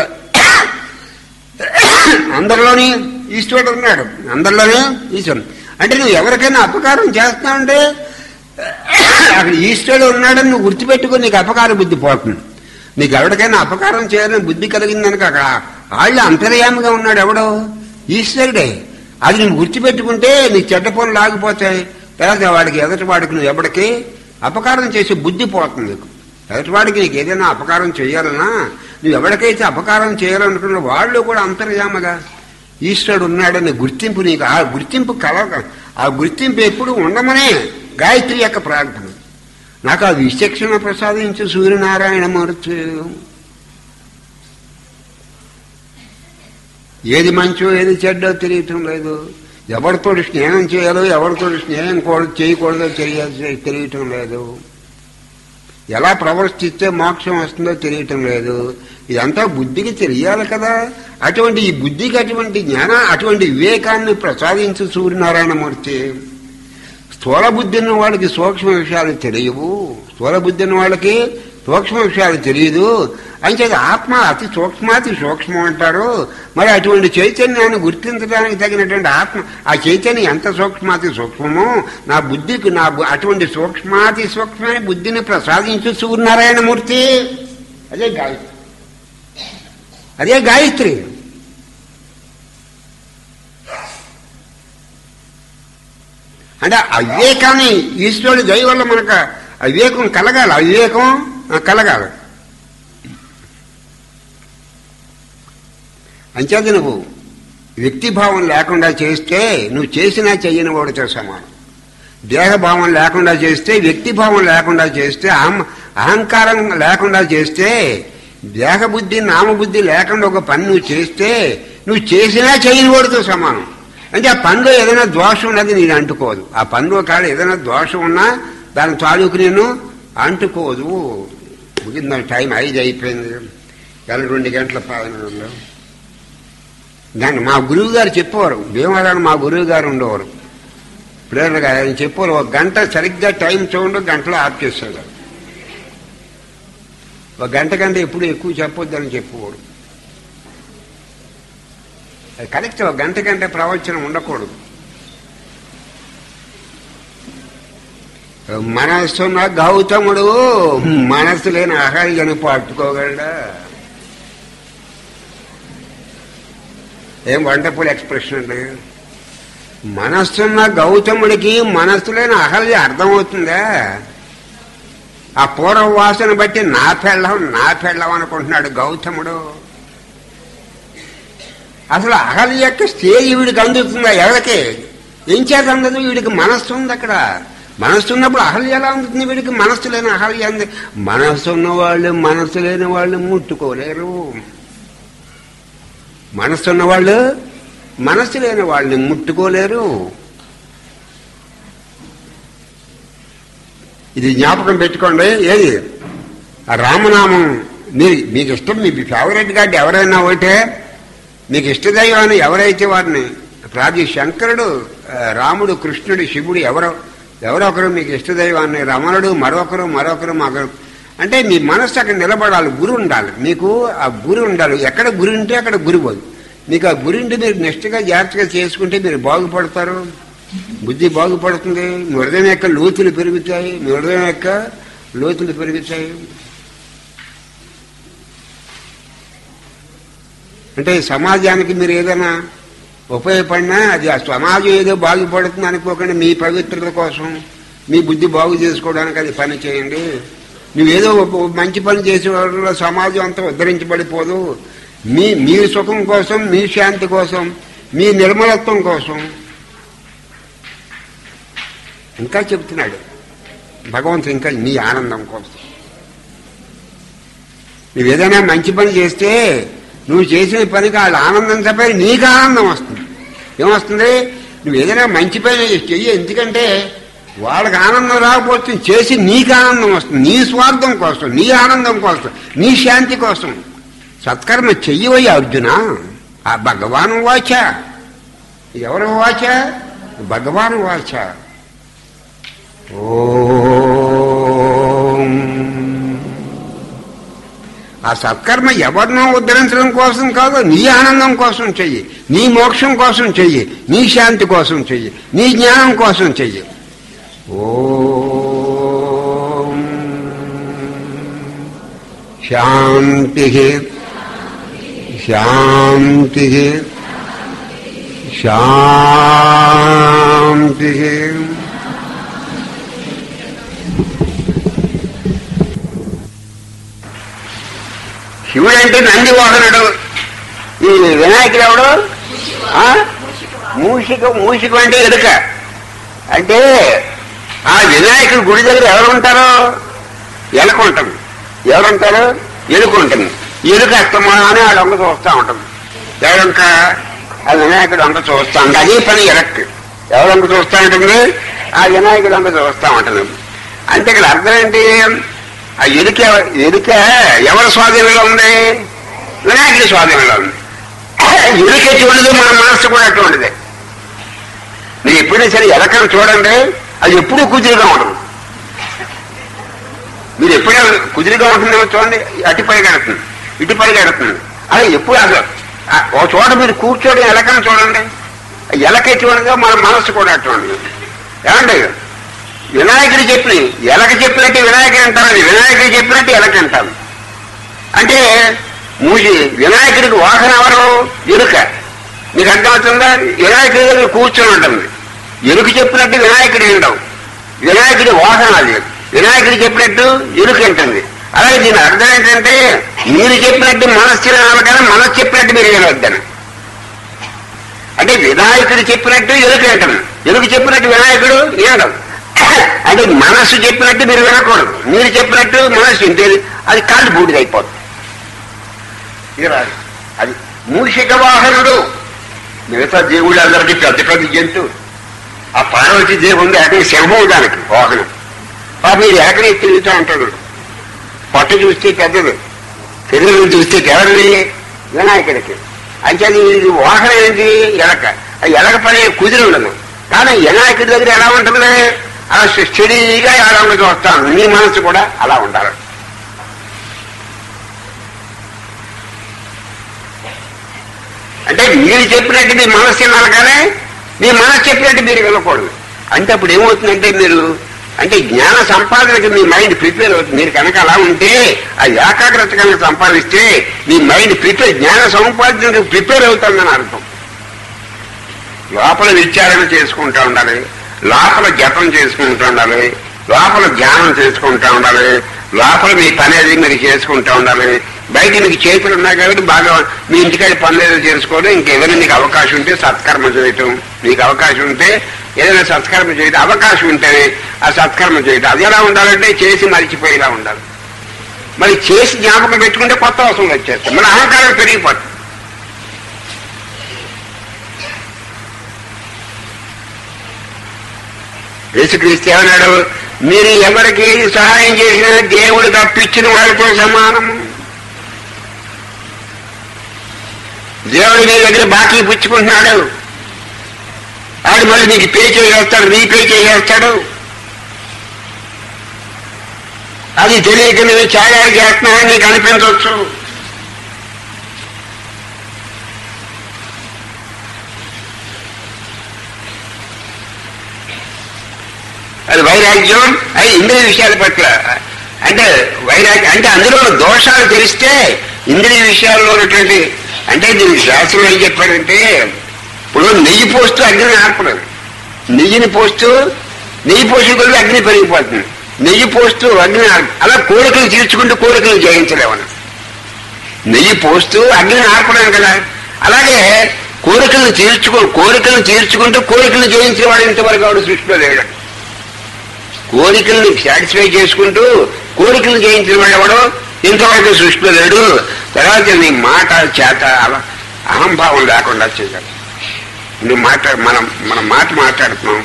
అందరిలోని ఈశ్వరుడు ఉన్నాడు అందరిలోనే ఈశ్వరుడు అంటే నువ్వు ఎవరికైనా అపకారం చేస్తావంటే అక్కడ ఈశ్వరుడు ఉన్నాడని నువ్వు గుర్తుపెట్టుకుని నీకు అపకార బుద్ధి పోతుంది నీకు ఎవరికైనా అపకారం చేయాలని బుద్ధి కలిగిందనుక అక్కడ వాళ్ళు అంతర్యామిగా ఉన్నాడు ఎవడో ఈశ్వరుడే అది నువ్వు గుర్తుపెట్టుకుంటే నీకు చెడ్డ పనులు ఆగిపోతాయి తర్వాత వాడికి ఎదటి వాడికి నువ్వు ఎవడికి అపకారం చేసే బుద్ధి పోతుంది నీకు ఎదటివాడికి నీకు ఏదైనా అపకారం చేయాలన్నా నువ్వు ఎవరికైతే అపకారం చేయాలనుకున్న వాళ్ళు కూడా అంతర్యామగా ఈశ్వరుడు ఉన్నాడనే గుర్తింపు నీకు ఆ గుర్తింపు కల ఆ గుర్తింపు ఎప్పుడు ఉండమనే గాయత్రి యొక్క ప్రార్థన నాకు ఆ విచక్షణ ప్రసాదించు సూర్యనారాయణమూర్తి ఏది మంచో ఏది చెడ్డో తెలియటం లేదు ఎవరితో స్నేహం చేయాలో ఎవరితో స్నేహం కూడా చేయకూడదో తెలియ తెలియటం లేదు ఎలా ప్రవర్తిస్తే మోక్షం వస్తుందో తెలియటం లేదు ఇదంతా బుద్ధికి తెలియాలి కదా అటువంటి ఈ బుద్ధికి అటువంటి జ్ఞాన అటువంటి వివేకాన్ని ప్రసాదించు సూర్యనారాయణమూర్తి స్థూల బుద్ధి ఉన్న వాళ్ళకి సూక్ష్మ విషయాలు తెలియవు స్థూల బుద్ధి ఉన్న వాళ్ళకి సూక్ష్మ విషయాలు తెలియదు అంచేది ఆత్మ అతి సూక్ష్మాతి సూక్ష్మం అంటారు మరి అటువంటి చైతన్యాన్ని గుర్తించడానికి తగినటువంటి ఆత్మ ఆ చైతన్యం ఎంత సూక్ష్మాతి సూక్ష్మమో నా బుద్ధికి నా బు- అటువంటి సూక్ష్మాతి సూక్ష్మమైన బుద్ధిని ప్రసాదించు సూర్యనారాయణమూర్తి అదే గాయత్రి అదే గాయత్రి అంటే ఆ వివేకాన్ని ఈశ్వరుడి దయ వల్ల మనకు ఆ వివేకం కలగాలి ఆ వివేకం ఆ, కలగాలి అంచేది నువ్వు వ్యక్తిభావం లేకుండా చేస్తే నువ్వు చేసినా చెయ్యని వాడితో సమానం దేహభావం లేకుండా చేస్తే వ్యక్తిభావం లేకుండా చేస్తే అహం అహంకారం లేకుండా చేస్తే దేహబుద్ధి నామబుద్ధి లేకుండా ఒక పని నువ్వు చేస్తే నువ్వు చేసినా చేయని వాడితో సమానం అంటే ఆ పనిలో ఏదైనా దోషం ఉన్నది నేను అంటుకోదు ఆ పనిలో కాడ ఏదైనా దోషం ఉన్నా దాని తాలూకు నేను అంటుకోదు ముగింది టైం ఐదు అయిపోయింది ఇవాళ రెండు గంటల పదకొండు దాన్ని మా గురువు గారు చెప్పేవారు భీమవరం మా గురువు గారు ఉండేవారు ప్రేరణ గారు ఆయన చెప్పేవారు ఒక గంట సరిగ్గా టైం చూడండి గంటలో ఆఫ్ చేస్తాడు ఒక గంట కంటే ఎప్పుడు ఎక్కువ చెప్పొద్దని చెప్పేవాడు అది కరెక్ట్ ఒక గంట కంటే ప్రవచనం ఉండకూడదు మనస్సున్న గౌతముడు మనస్సు లేని అహల్యని పట్టుకోగలడా ఏం వండర్ఫుల్ ఎక్స్ప్రెషన్ అండి మనస్సున్న గౌతముడికి మనస్సు లేని అహల్య అర్థమవుతుందా ఆ పూర్వ వాసన బట్టి నా పెళ్ళం నా పెళ్ళం అనుకుంటున్నాడు గౌతముడు అసలు అహల్య యొక్క స్టేజ్ వీడికి అందుతుందా ఎవరికి ఏం చేత అందదు వీడికి మనస్సు ఉంది అక్కడ మనస్సు ఉన్నప్పుడు అహల్య ఎలా అందుతుంది వీడికి మనస్సు లేని అహల్య అంది మనస్సు ఉన్న వాళ్ళు మనస్సు లేని వాళ్ళు ముట్టుకోలేరు మనస్సు ఉన్న వాళ్ళు మనస్సు లేని వాళ్ళని ముట్టుకోలేరు ఇది జ్ఞాపకం పెట్టుకోండి ఏది ఆ రామనామం మీ మీకు ఇష్టం మీ ఫేవరెట్ గాడ్ ఎవరైనా ఒకటే మీకు ఇష్టదైవాన్ని ఎవరైతే వారిని ప్రాజి శంకరుడు ఆ, రాముడు కృష్ణుడు శివుడు ఎవరో ఎవరో ఒకరు మీకు ఇష్టదైవాన్ని రమణుడు మరొకరు మరొకరు మరొకరు అంటే మీ మనస్సు అక్కడ నిలబడాలి గురు ఉండాలి మీకు ఆ గురి ఉండాలి ఎక్కడ గురి ఉంటే అక్కడ గురి పోదు మీకు ఆ గురి ఉంటే మీరు నిష్ఠగా జాగ్రత్తగా చేసుకుంటే మీరు బాగుపడతారు బుద్ధి బాగుపడుతుంది మీ హృదయం యొక్క లోతులు పెరుగుతాయి మీ హృదయం యొక్క లోతులు పెరుగుతాయి అంటే సమాజానికి మీరు ఏదైనా ఉపయోగపడినా అది ఆ సమాజం ఏదో బాగుపడుతుంది అనుకోకుండా మీ పవిత్రత కోసం మీ బుద్ధి బాగు చేసుకోవడానికి అది పని చేయండి నువ్వేదో ఒక మంచి పని చేసే వల్ల సమాజం అంతా ఉద్ధరించబడిపోదు మీ మీ సుఖం కోసం మీ శాంతి కోసం మీ నిర్మలత్వం కోసం ఇంకా చెప్తున్నాడు భగవంతుడు ఇంకా నీ ఆనందం కోసం నువ్వు ఏదైనా మంచి పని చేస్తే నువ్వు చేసిన పనికి వాళ్ళు ఆనందం తప్ప నీకు ఆనందం వస్తుంది ఏమొస్తుంది నువ్వు ఏదైనా మంచి పని చెయ్యి ఎందుకంటే వాళ్ళకి ఆనందం రాకపోతే చేసి నీకు ఆనందం వస్తుంది నీ స్వార్థం కోసం నీ ఆనందం కోసం నీ శాంతి కోసం సత్కర్మ చెయ్యవయ్య అర్జున ఆ భగవాను వాచ ఎవరు వాచ భగవాను వాచ ఓం ఆ సత్కర్మ ఎవరినో ఉద్ధరించడం కోసం కాదు నీ ఆనందం కోసం చెయ్యి నీ మోక్షం కోసం చెయ్యి నీ శాంతి కోసం చెయ్యి నీ జ్ఞానం కోసం చెయ్యి ఓం శాంతి శాంతి శాంతి శివుడు అంటే నంది వాహనుడు ఈ వినాయకుడు ఎవడు ఆ? మూషిక మూషికం అంటే ఎలుక అంటే ఆ వినాయకుడి గుడి దగ్గర ఎవరు ఉంటారో ఎలుక ఉంటుంది ఎవరుంటారు ఎలుక ఉంటుంది ఎలుక అస్తమానే ఆ దొంగ చూస్తూ ఉంటుంది ఎవరంక ఆ వినాయకుడు అంత చూస్తా ఉంటుంది అదే పని ఎలక్ ఎవరంక చూస్తూ ఉంటుంది ఆ వినాయకుడు అంత చూస్తూ ఉంటుంది అంటే ఇక్కడ అర్థం ఏంటి ఆ ఎలుక ఎలుక ఎవరి స్వాధీనంలో ఉంది వినాయకుడి స్వాధీనంలో ఉంది ఎలుక ఎటువంటిది మన మనస్సు కూడా అటువంటిదే మీరు ఎప్పుడైనా సరే ఎలకను చూడండి అది ఎప్పుడూ కుదిరిగా ఉండదు మీరు ఎప్పుడైనా కుదిరిగా ఉంటుందేమో చూడండి అటు పరిగెడుతుంది ఇటు పరిగెడుతుంది అలా ఎప్పుడు అసలు ఆ ఒక చోట మీరు కూర్చోడం ఎలకను చూడండి ఆ ఎలక ఎటువంటిదో మన మనస్సు కూడా అటువంటిది ఏమండి వినాయకుడు చెప్పిన ఎలక చెప్పినట్టు వినాయకుడు అంటారు అది వినాయకుడు చెప్పినట్టు ఎలక అంటారు అంటే మూసి వినాయకుడికి వాహనం ఎవరు ఎలుక మీకు అర్థమవుతుందా వినాయకుడి దగ్గర కూర్చొని ఉంటుంది ఎలుక చెప్పినట్టు వినాయకుడు వినడం వినాయకుడి వాహనం అది వినాయకుడు చెప్పినట్టు ఎలుక ఉంటుంది అలాగే దీని అర్థం ఏంటంటే మీరు చెప్పినట్టు మనస్సు వినాలి కానీ మనస్సు చెప్పినట్టు మీరు వినవద్దని అంటే వినాయకుడు చెప్పినట్టు ఎలుక వింటుంది ఎలుక చెప్పినట్టు వినాయకుడు వినడం అంటే మనస్సు చెప్పినట్టు మీరు వినకూడదు మీరు చెప్పినట్టు మనస్సు వింటే అది కాళ్ళు బూడిదైపోతుంది ఇక రాదు. అది మూషిక వాహనుడు మిగతా దేవుళ్ళు అందరికీ పెద్ద పెద్ద జంతువు ఆ పార్వతి దేవుడు అక్కడ సింహం దానికి వాహనం ఆ మీరు ఎక్కడే తిరుగుతూ ఉంటాడు పొట్ట చూస్తే పెద్దది శరీరం చూస్తే ఎవరిది వినాయకుడికి అంటే ఇది వాహనం ఏంటి ఎలక ఆ ఎలక పని కుదిరి ఉండదు కానీ వినాయకుడి దగ్గర ఎలా ఉంటుంది అలా స్టడీగా ఎలా ఉండదు చూస్తాను నీ మనసు కూడా అలా ఉండాలి అంటే మీరు చెప్పినట్టు మీ మనస్సు వినాలి కానీ మీ మనస్సు చెప్పినట్టు మీరు వినకూడదు అంటే అప్పుడు ఏమవుతుందంటే మీరు అంటే జ్ఞాన సంపాదనకి మీ మైండ్ ప్రిపేర్ అవుతుంది మీరు కనుక అలా ఉంటే ఆ ఏకాగ్రత కనుక సంపాదిస్తే మీ మైండ్ ప్రిపేర్ జ్ఞాన సంపాదనకి ప్రిపేర్ అవుతుందని అర్థం లోపల విచారణ చేసుకుంటూ ఉండాలి లోపల జపం చేసుకుంటూ ఉండాలి లోపల ధ్యానం చేసుకుంటూ ఉండాలి లోపల మీ పని అది మీరు చేసుకుంటూ ఉండాలి బయట మీకు చేతులు ఉన్నాయి కాబట్టి బాగా మీ ఇంటికాడ పనులు ఏదో చేసుకోవడం ఇంకేదైనా మీకు అవకాశం ఉంటే సత్కర్మ చేయటం మీకు అవకాశం ఉంటే ఏదైనా సత్కర్మ చేయడం అవకాశం ఉంటే ఆ సత్కర్మ చేయటం అది ఎలా ఉండాలంటే చేసి మరిచిపోయేలా ఉండాలి మరి చేసి జ్ఞాపకం పెట్టుకుంటే కొత్త అవసరం వచ్చేస్తుంది మన అహంకారం పెరిగిపోతుంది యేసుక్రీస్తు ఏమన్నాడు మీరు ఎవరికి సహాయం చేసినా దేవుడు తప్పించిన వారితో సమానము దేవుడు మీ దగ్గర బాకీ పుచ్చుకుంటున్నాడు ఆడు మళ్ళీ నీకు పే చేసేస్తాడు రీ పే చేసేస్తాడు అది తెలియక నువ్వు త్యాగాలు చేస్తున్నావని నీకు అనిపించవచ్చు అది వైరాగ్యం అది ఇంద్రియ విషయాల పట్ల అంటే వైరాగ్యం అంటే అందులో దోషాలు తెలిస్తే ఇంద్రియ విషయాల్లో ఉన్నటువంటి అంటే దీనికి శాస్త్రం ఏం చెప్పారంటే ఇప్పుడు నెయ్యి పోస్తూ అగ్ని ఆర్పలేదు నెయ్యిని పోస్తూ నెయ్యి పోసిన కొద్ది అగ్ని పెరిగిపోతుంది నెయ్యి పోస్తూ అగ్ని ఆర్ప అలా కోరికలు తీర్చుకుంటూ కోరికలు జయించలేమని నెయ్యి పోస్తూ అగ్నిని ఆర్పలేం కదా అలాగే కోరికలను తీర్చుకో కోరికలను తీర్చుకుంటూ కోరికలను జయించిన వాడు ఇంతవరకు వాడు సృష్టిలో లేడు కోరికల్ని సాటిస్ఫై చేసుకుంటూ కోరికలను జయించిన వాడు ఎవడు ఇంతవరకు సృష్టిలో లేడు తర్వాత నీ మాట చేత అలా అహంభావం లేకుండా చేయాలి నువ్వు మాట్లా మనం మనం మాట మాట్లాడుతున్నాం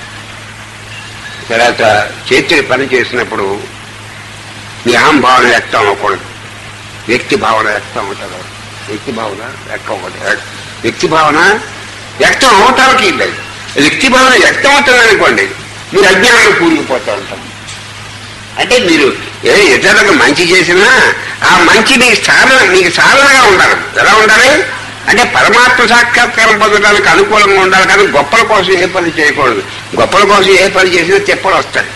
తర్వాత చేతులు పని చేసినప్పుడు నీ అహంభావన వ్యక్తం అవ్వకూడదు వ్యక్తి భావన వ్యక్తం అవుతుంది వ్యక్తి భావన వ్యక్తం అవుతుంది వ్యక్తి భావన వ్యక్తం అవటానికి లేదు వ్యక్తి భావన వ్యక్తం అవుతుంది అనుకోండి మీరు అజ్ఞానంలో కూలిపోతూ ఉంటారు అంటే మీరు ఏ ఇతరులకు మంచి చేసినా ఆ మంచి మీకు సాధన మీకు సాధనగా ఉండాలి ఎలా ఉండాలి అంటే పరమాత్మ సాక్షాత్కారం పొందడానికి అనుకూలంగా ఉండాలి కానీ గొప్పల కోసం ఏ పని చేయకూడదు గొప్పల కోసం ఏ పని చేసినా తెప్పలు వస్తాయి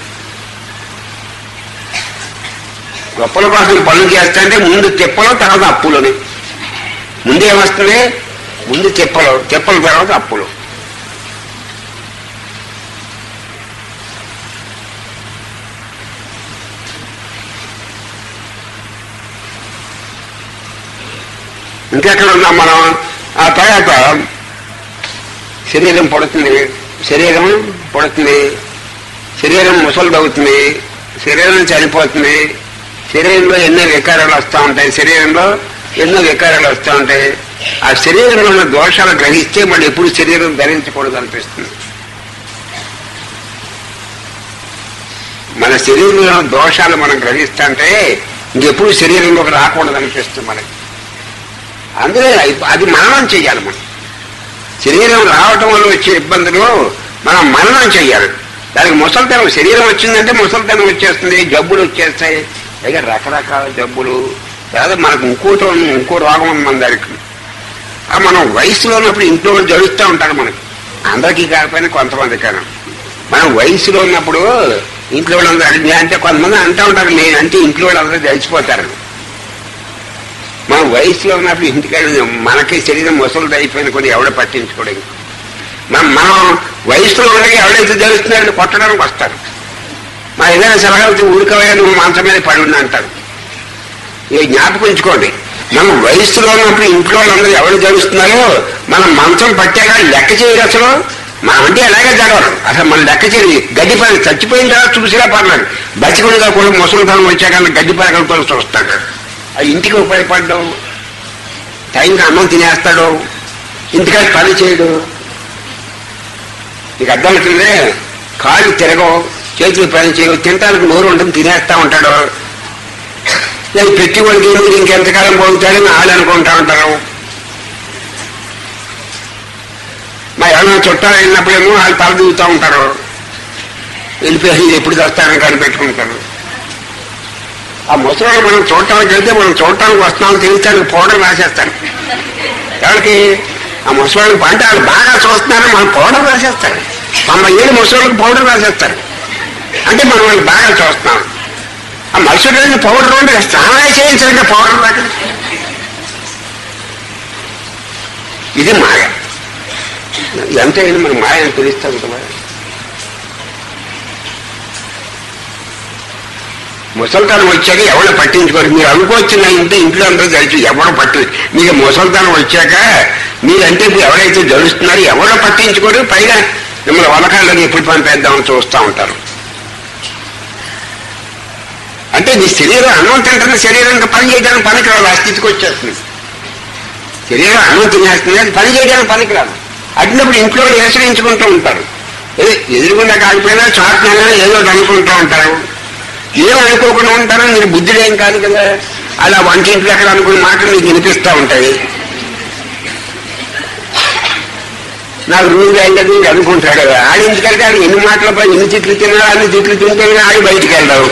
గొప్పల కోసం పనులు చేస్తాంటే ముందు తెప్పలు తర్వాత అప్పులని ముందు ఏమొస్తుంది ముందు తెప్పలు తెప్పల తర్వాత అప్పులు ఇంకెక్కడ ఉన్నాం మనం ఆ తర్వాత శరీరం పడుతుంది శరీరం పడుతుంది శరీరం ముసలిదవుతుంది శరీరం చనిపోతుంది శరీరంలో ఎన్నో వికారాలు వస్తూ ఉంటాయి శరీరంలో ఎన్నో వికారాలు వస్తూ ఉంటాయి ఆ శరీరంలో ఉన్న దోషాలు గ్రహిస్తే మళ్ళీ ఎప్పుడు శరీరం ధరించకూడదు అనిపిస్తుంది మన శరీరంలో ఉన్న దోషాలు మనం గ్రహిస్తుంటే ఇంకెప్పుడు శరీరంలోకి రాకూడదు అనిపిస్తుంది మనకి అందులో అది మననం చెయ్యాలి మనం శరీరం రావటం వల్ల వచ్చే ఇబ్బందులు మనం మననం చెయ్యాలి దానికి ముసలితనం శరీరం వచ్చిందంటే ముసలితనం వచ్చేస్తుంది జబ్బులు వచ్చేస్తాయి పైగా రకరకాల జబ్బులు లేదా మనకు ఇంకోటి ఉంది, ఇంకో రోగం ఉంది మన దానికి ఆ మనం వయసులో ఉన్నప్పుడు ఇంట్లో వాళ్ళు జడుస్తూ ఉంటారు మనకి అందరికీ కాకపోయినా కొంతమంది కానీ మనం వయసులో ఉన్నప్పుడు ఇంట్లో వాళ్ళందరూ అడిగి అంటే కొంతమంది అంటూ ఉంటారు నేను అంటే ఇంట్లో వాళ్ళందరూ తెలిసిపోతారు మనం వయసులో ఉన్నప్పుడు ఇంటికి మనకి శరీరం ముసలిది అయిపోయిన కొన్ని ఎవడ పట్టించుకోవడం మనం మనం వయసులో ఉండగా ఎవడైతే తెలుస్తున్నారని కొట్టడానికి వస్తారు మా ఏదైనా సలహాలు ఊరికవయ్యా నువ్వు మంచం మీద పడి ఉన్నా అంటారు ఇక జ్ఞాపకం ఉంచుకోండి మనం వయసులో ఉన్నప్పుడు ఇంట్లో వాళ్ళందరూ ఎవరు జరుగుతున్నారో మనం మంచం పట్టాక లెక్క చేయరు అసలు మనం అంటే ఎలాగే జరగరు అసలు మనం లెక్క చేయదు గడ్డి పని చచ్చిపోయిన తర్వాత చూసినా పర్లేదు బతికుడిగా కూడా ముసలితనం వచ్చాక గడ్డి పరగలతో చూస్తాడు ఆ ఇంటికి ఉపయోగపడ్డావు టైంకి అన్నం తినేస్తాడు ఇంటికాడ పని చేయడు నీకు అర్థమవుతుంది కాళ్ళు తిరగవు చేతులు పని చేయవు తినడానికి నోరు ఉంటుంది తినేస్తా ఉంటాడు లేదు పెట్టి వాడికి మీరు ఇంకెంతకాలం పోతాడని వాళ్ళు అనుకుంటా ఉంటారు మా ఎవరైనా చుట్టాలు వెళ్ళినప్పుడేమో వాళ్ళు తల దిగుతూ ఉంటారు వెళ్ళిపోయి ఎప్పుడు వస్తారని కనిపెట్టుకుంటారు ఆ ముసలి మనం చూడటానికి వెళ్తే మనం చూడటానికి వస్తున్నాం తిరుగుతానికి పౌడర్ రాసేస్తారు ఎవరికి ఆ ముసలికి అంటే వాళ్ళు బాగా చూస్తున్నారు మనం పౌడర్ రాసేస్తారు తొంభై ఏళ్ళు ముసలికి పౌడర్ రాసేస్తారు అంటే మనం వాళ్ళు బాగా చూస్తున్నాం ఆ మరుసటి రోజు పౌడర్ ఉంటే స్నానం చేయించాలంటే పౌడర్ రాక ఇది మాయ ఎంత అయినా మనం మాయ అని పిలుస్తాం కదా ముసల్తనం వచ్చాక ఎవరు పట్టించుకోరు మీరు అనుకోవచ్చు నా ఇంటే ఇంట్లో అందరూ కలిసి ఎవరు పట్టి మీకు ముసల్తనం వచ్చాక మీరంటే ఇప్పుడు ఎవరైతే జడుస్తున్నారో ఎవరో పట్టించుకోరు పైగా మిమ్మల్ని వలకాళ్ళని ఎప్పుడు పంపేద్దామని చూస్తూ ఉంటారు అంటే నీ శరీరం అన్నం తింటున్న శరీరం ఇంకా పని చేయడానికి పనికిరాదు ఆ స్థితికి వచ్చేస్తుంది శరీరం అన్నం తినేస్తుంది అది పని చేయడానికి పనికిరాదు అట్టినప్పుడు ఇంట్లో ఆశ్రయించుకుంటూ ఉంటారు ఏదో ఎదురుగుండా కాకపోయినా చాట్నైనా ఏదో ఒకటి అనుకుంటూ ఉంటారు ఏం అనుకోకుండా ఉంటారో మీరు బుద్ధిడేం కాదు కదా అలా వంటింట్లో ఎక్కడ అనుకున్న మాటలు మీకు వినిపిస్తూ ఉంటాయి నాకు రోజు వెళ్ళదు ఇంక అనుకుంటాడు కదా ఆడి ఇంటికెళ్తే ఆడు ఎన్ని మాటలపై ఎన్ని తిట్లు తిన్నాడు అన్ని తిట్లు తింటే ఆడి బయటికి వెళ్దాం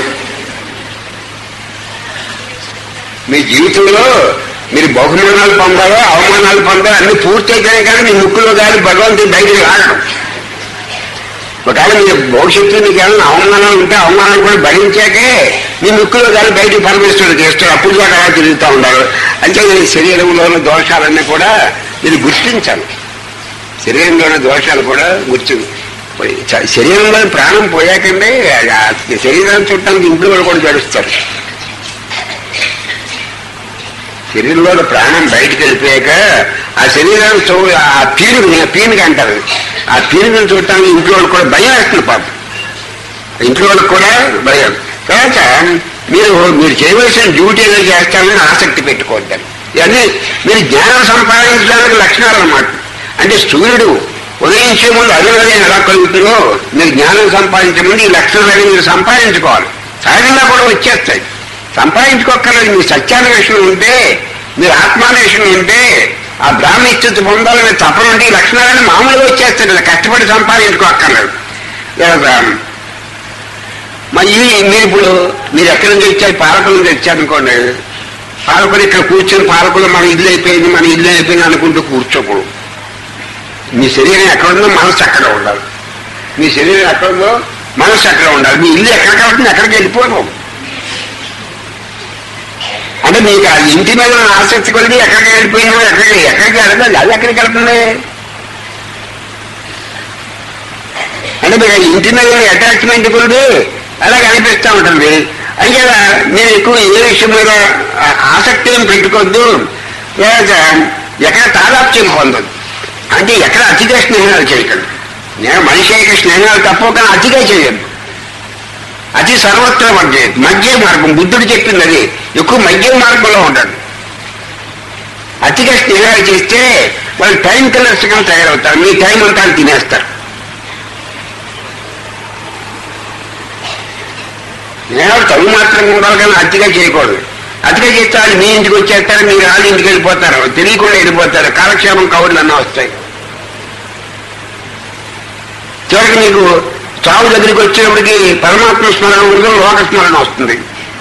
మీ జీవితంలో మీరు బహుమానాలు పొందాలో అవమానాలు పొందాలో అన్ని పూర్తి అయితేనే కానీ మీ ముక్కులో కానీ భగవంతుని బయటికి రాగడం ఒకవేళ మీ భవిష్యత్తులో మీకు ఏమైనా అవమానాలు ఉంటే అవమానాలు కూడా భరించాకే మీ ముక్కులో కానీ బయటికి పరమేశ్వరుడు చేస్తారు అప్పుడు దాకా అలా తిరుగుతూ ఉండాలి అంటే మీ శరీరంలో ఉన్న దోషాలన్నీ కూడా మీరు గుర్తించాలి శరీరంలోని దోషాలు కూడా గుర్తు పోయి- చ- శరీరంలో ప్రాణం పోయాకంటే ఆ శరీరాన్ని చుట్టానికి ఇంట్లో వాళ్ళు కూడా జడుస్తారు శరీరంలో ప్రాణం బయటకు వెళ్ళిపోయాక ఆ శరీరాన్ని చూ ఆ పీనుగు పీనుగు అంటారు ఆ పీనుగుని చూడటానికి ఇంట్లో వాళ్ళు కూడా భయం వేస్తుంది పాపం ఇంట్లో వాళ్ళకి కూడా భయం తర్వాత మీరు మీరు చేయవలసిన డ్యూటీ ఏదో చేస్తారని ఆసక్తి పెట్టుకోవద్దని ఇవన్నీ మీరు జ్ఞానం సంపాదించడానికి లక్షణాలు అన్నమాట అంటే సూర్యుడు ఉదయించే ముందు అరుణోదయం ఎలా కలుగుతుందో మీరు జ్ఞానం సంపాదించే ముందు ఈ లక్షణాలు మీరు సంపాదించుకోవాలి సహజంగా కూడా వచ్చేస్తాయి సంపాదించుకోక్కర్లేదు మీ సత్యాన్వేషణ ఉంటే మీరు ఆత్మాన్వేషణ ఉంటే ఆ బ్రాహ్మణిస్థితి పొందాలనే తపన ఉంటే ఈ లక్షణాలన్నీ మామూలుగా వచ్చేస్తాయి ఇలా కష్టపడి సంపాదించుకోక్కర్లేదు ఇలాగ మరి ఇవి మీరు ఇప్పుడు మీరు ఎక్కడి నుంచి వచ్చారు పాలకుల నుంచి వచ్చారనుకోండి పాలకులు ఇక్కడ కూర్చొని పాలకులు మన ఇల్లు అయిపోయింది మన ఇల్లు అయిపోయింది అనుకుంటూ కూర్చోకూడదు మీ శరీరం ఎక్కడ ఉందో మనసు అక్కడ ఉండాలి మీ శరీరం ఎక్కడ ఉందో మనసు అక్కడ ఉండాలి మీ ఇల్లు ఎక్కడ కాబట్టి ఎక్కడికి వెళ్ళిపోను అంటే మీకు ఆ ఇంటి మీద ఉన్న ఆసక్తి కొలిది ఎక్కడికి వెళ్ళిపోయినా ఎక్కడికి ఎక్కడికి వెళ్ళదు అది ఎక్కడికి వెళ్తుంది అంటే మీకు ఆ ఇంటి మీద అటాచ్మెంట్ కొలిది అలాగే అనిపిస్తూ ఉంటుంది అయితే మీరు ఎక్కువ ఏ విషయం మీద ఆ- ఆసక్తి ఏం పెట్టుకోవద్దు లేక ఎక్కడ తాదాప్యం పొందొద్దు అంటే ఎక్కడ అతిగా స్నేహాలు చేయకండి నేను మనిషి యొక్క స్నేహాలు తప్ప కానీ అతిగా చేయొద్దు అతి సర్వత్ర మధ్య మధ్య మార్గం బుద్ధుడు చెప్పింది అది ఎక్కువ మధ్య మార్గంలో ఉంటాడు అతిగా స్నేహాలు చేస్తే వాళ్ళు టైం కిల్లర్స్ గా తయారవుతారు మీ టైం అంతా తినేస్తారు స్నేహాలు తగు మాత్రంగా ఉండాలి కానీ అతిగా చేయకూడదు అతిగా చేస్తే వాళ్ళు మీ ఇంటికి వచ్చేస్తారు మీరు వాళ్ళ ఇంటికి వెళ్ళిపోతారు తెలియకుండా వెళ్ళిపోతారు కాలక్షేమం కవర్లు అన్నా వస్తాయి చివరికి మీకు చావు దగ్గరికి వచ్చేప్పటికి పరమాత్మ స్మరణ ఉండదు లోక స్మరణ వస్తుంది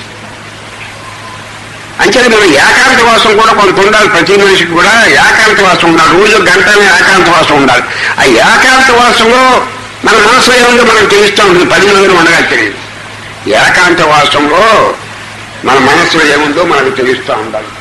అంచేది మనం ఏకాంత వాసం కూడా కొంత ఉండాలి ప్రతి మనిషికి కూడా ఏకాంత వాసం ఉండాలి రోజు గంటనే ఏకాంత వాసం ఉండాలి ఆ ఏకాంత వాసంలో మన మనసు ఏముందో మనకు తెలుస్తూ ఉంటుంది పది మందిని ఉండగా తెలియదు ఏకాంత వాసంలో మన మనసులో ఏముందో మనకు తెలుస్తూ ఉండాలి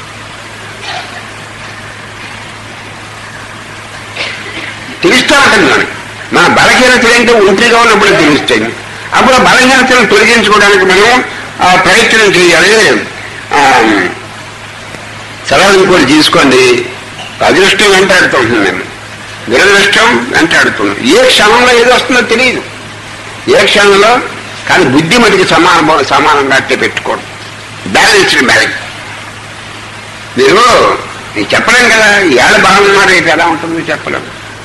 తెలుస్తూ ఉంటుంది మనకి మన బలహీనతలు ఏంటో ఒంటరిగా ఉన్నప్పుడు తెలుస్తాయి అప్పుడు ఆ బలహీనతలను తొలగించుకోవడానికి మనం ఆ ప్రయత్నం చేయాలి ఆ, సెలవు ఇంకోటి తీసుకోండి అదృష్టం వెంటాడుతుంటుంది నేను దురదృష్టం వెంటాడుతుంది ఏ క్షణంలో ఏది వస్తుందో తెలియదు ఏ క్షణంలో కానీ బుద్ధి మటుకు సమాన సమానంగా అట్టే పెట్టుకోండి బ్యాలెన్స్డ్ బ్యాలెన్స్ మీరు ఇది చెప్పలేం కదా ఏళ్ళ బాగున్నారు రేపు ఎలా ఉంటుందో చెప్పలేం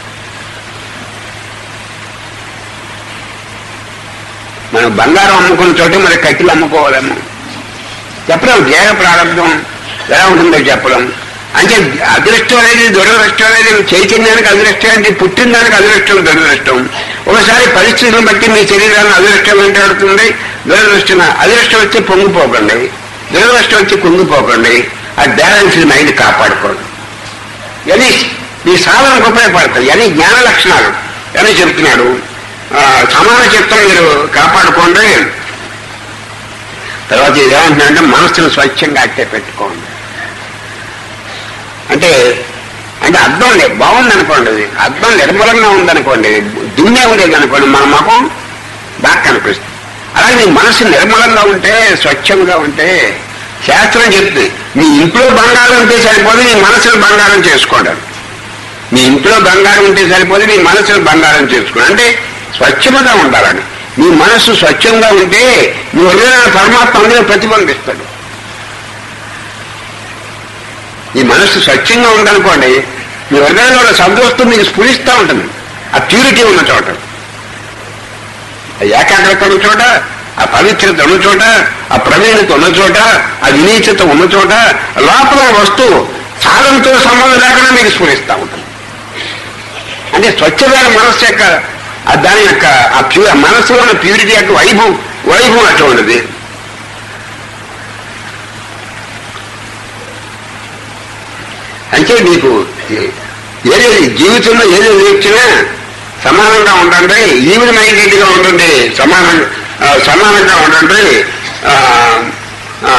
మనం బంగారం అమ్ముకున్న చోట మరి కట్టెలు అమ్ముకోవాలేమో చెప్పలేం దేహ ప్రారంభం ఎలా ఉంటుందో చెప్పలేం అంటే అదృష్టం అనేది దురదృష్టం అనేది చైతన్యానికి అదృష్టం అంటే పుట్టిన దానికి అదృష్టం దురదృష్టం ఒకసారి పరిస్థితులను బట్టి మీ శరీరాన్ని అదృష్టం వెంటాడుతుంది దురదృష్టం అదృష్టం వచ్చి పొంగిపోకండి దురదృష్టం వచ్చి కుంగిపోకండి ఆ బ్యాలెన్స్ మైండ్ కాపాడుకోండి ఇవన్నీ మీ సాధనకు ఉపయోగపడతాయి ఇవన్నీ జ్ఞాన లక్షణాలు అని చెప్తున్నాడు ఆ, సమాన చిత్తం మీరు కాపాడుకోండి తర్వాత ఇది ఏమంటున్నాడంటే మనసును స్వచ్ఛంగా అట్టే పెట్టుకోండి అంటే అంటే అర్థం లేదు బాగుంది అనుకోండి అది అర్థం నిర్మలంగా ఉందనుకోండి దున్నే ఉండేది అనుకోండి మన ముఖం బాగా కనిపిస్తుంది అలాగే మీ మనసు నిర్మలంగా ఉంటే స్వచ్ఛంగా ఉంటే శాస్త్రం చెప్తుంది మీ ఇంట్లో బంగారం ఉంటే సరిపోదు మీ మనసును బంగారం చేసుకోండి మీ ఇంట్లో బంగారం ఉంటే సరిపోదు మీ మనసును బంగారం చేసుకోండి అంటే స్వచ్ఛముగా ఉండాలని మీ మనస్సు స్వచ్ఛంగా ఉంటే మీ హృదయాన్ని పరమాత్మ అందులో ప్రతిబంధిస్తాడు మీ మనస్సు స్వచ్ఛంగా ఉందనుకోండి మీ హృదయంలో ఉన్న సంతోషం మీకు స్ఫురిస్తూ ఉంటుంది ఆ ప్యూరిటీ ఉన్న చోట ఆ ఏకాగ్రత ఉన్న చోట ఆ పవిత్రత ఉన్న చోట ఆ ప్రవీణత ఉన్న చోట ఆ వినీచత ఉన్న చోట లోపల వస్తువు సాధనతో సంబంధం లేకుండా మీకు స్ఫురిస్తూ ఉంటుంది అంటే స్వచ్ఛమైన మనస్సు యొక్క ఆ దాని యొక్క ఆ ప్యూ ఆ మనస్సులో ఉన్న ప్యూరిటీ యొక్క వైభవం వైభవం అట్లా ఉన్నది అంటే మీకు ఏది జీవితంలో ఏది నేర్చినా సమానంగా ఉండండి ఈవిడ మైండెడ్గా ఉండండి సమానం ఆ, సమానంగా ఉండండి ఆ, ఆ,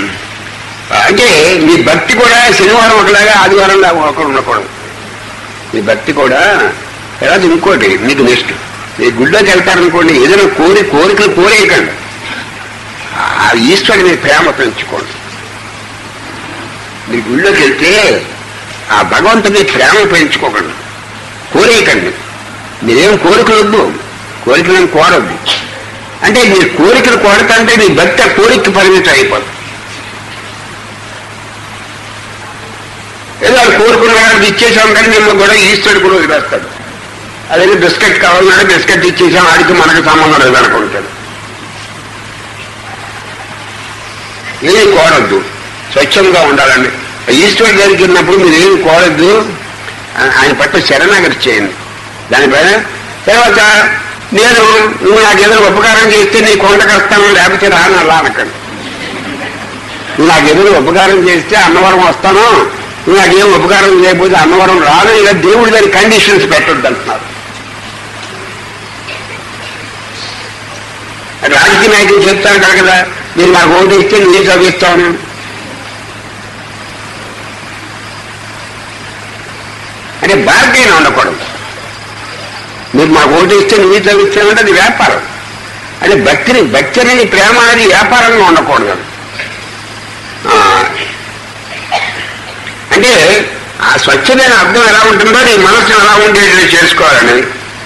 అంటే మీ భక్తి కూడా శనివారం ఒకలాగా ఆదివారం ఒకరు ఉండకూడదు మీ భక్తి కూడా తర్వాత ఇంకోటి మీకు నెక్స్ట్ మీ గుళ్ళోకి వెళ్తారనుకోండి ఏదైనా కోరి కోరికలు కోరేయకండి ఆ ఈశ్వరుడి మీ ప్రేమ పెంచుకోండి మీరు గుళ్ళోకి వెళ్తే ఆ భగవంతుడి ప్రేమ పెంచుకోకండి కోరేయకండి మీరేం కోరికలు వద్దు కోరికలను కోరద్దు అంటే మీరు కోరికలు కోరకంటే మీ భక్తి ఆ కోరిక పరిమితం అయిపోతుంది ఏదో వాళ్ళు కోరుకున్న వాళ్ళకి ఇచ్చేసాం కానీ మిమ్మల్ని కూడా ఈశ్వరుడు కూడా వదిలేస్తాడు అదే బిస్కెట్ కావాలన్నాడు బిస్కెట్ ఇచ్చేసాం ఆడికి మనకు సంబంధం లేదు అనుకుంటాడు ఏం కోరద్దు స్వచ్ఛంగా ఉండాలండి ఈశ్వరుడు దగ్గరికి వెళ్ళినప్పుడు మీరు ఏం కోరద్దు ఆ- ఆయన పట్ల శరణాగతి చేయండి దానిపైన తర్వాత నేను నువ్వు నాకు ఏదైనా ఉపకారం చేస్తే నీ కొండకు వస్తాను లేకపోతే రాను అలా అనకండి నువ్వు నాకు ఏదైనా ఉపకారం చేస్తే అన్నవరం వస్తాను నువ్వు నాకేం ఉపకారం చేయకపోతే అన్నవరం రాను ఇలా దేవుడి దాని కండిషన్స్ పెట్టొద్దు అంటున్నారు రాజకీయ నాయకులు చెప్తారు కదా కదా మీరు నాకు ఓటు ఇస్తే నేను చదివిస్తాను అంటే బాధ్యత ఉండకూడదు మీరు మాకు ఓటు ఇస్తే నువ్వు చదివిస్తానంటే అది వ్యాపారం అంటే భక్తిని భక్తి అనేది ప్రేమ అనేది వ్యాపారంగా ఉండకూడదు అది. ఆ, అంటే ఆ స్వచ్ఛమైన అర్థం ఎలా ఉంటుందో నీ మనసు ఎలా ఉండేది చేసుకోవాలని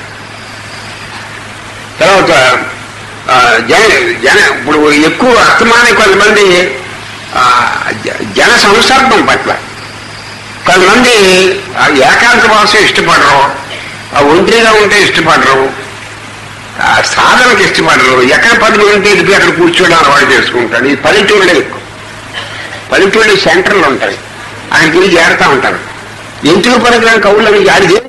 తర్వాత ఆ, జన జన ఇప్పుడు ఎక్కువ అస్తమానం కొంతమంది ఆ, జ- జన సంసర్గం పట్ల కొంతమంది ఆ ఏకాంత వాసం ఇష్టపడరు ఆ ఒంటరిగా ఉంటే ఇష్టపడరు ఆ సాధనకి ఇష్టపడరు ఎక్కడ పది మంది ఉంటే ఇదికి అక్కడ కూర్చోవడం అలవాటు చేసుకుంటాడు ఈ పల్లెటూళ్ళే ఎక్కువ పల్లెటూళ్ళు సెంటర్లు ఉంటాయి అక్కడికి వెళ్ళి చేరుతా ఉంటారు ఎందుకు పనికిరాని కవులు అవి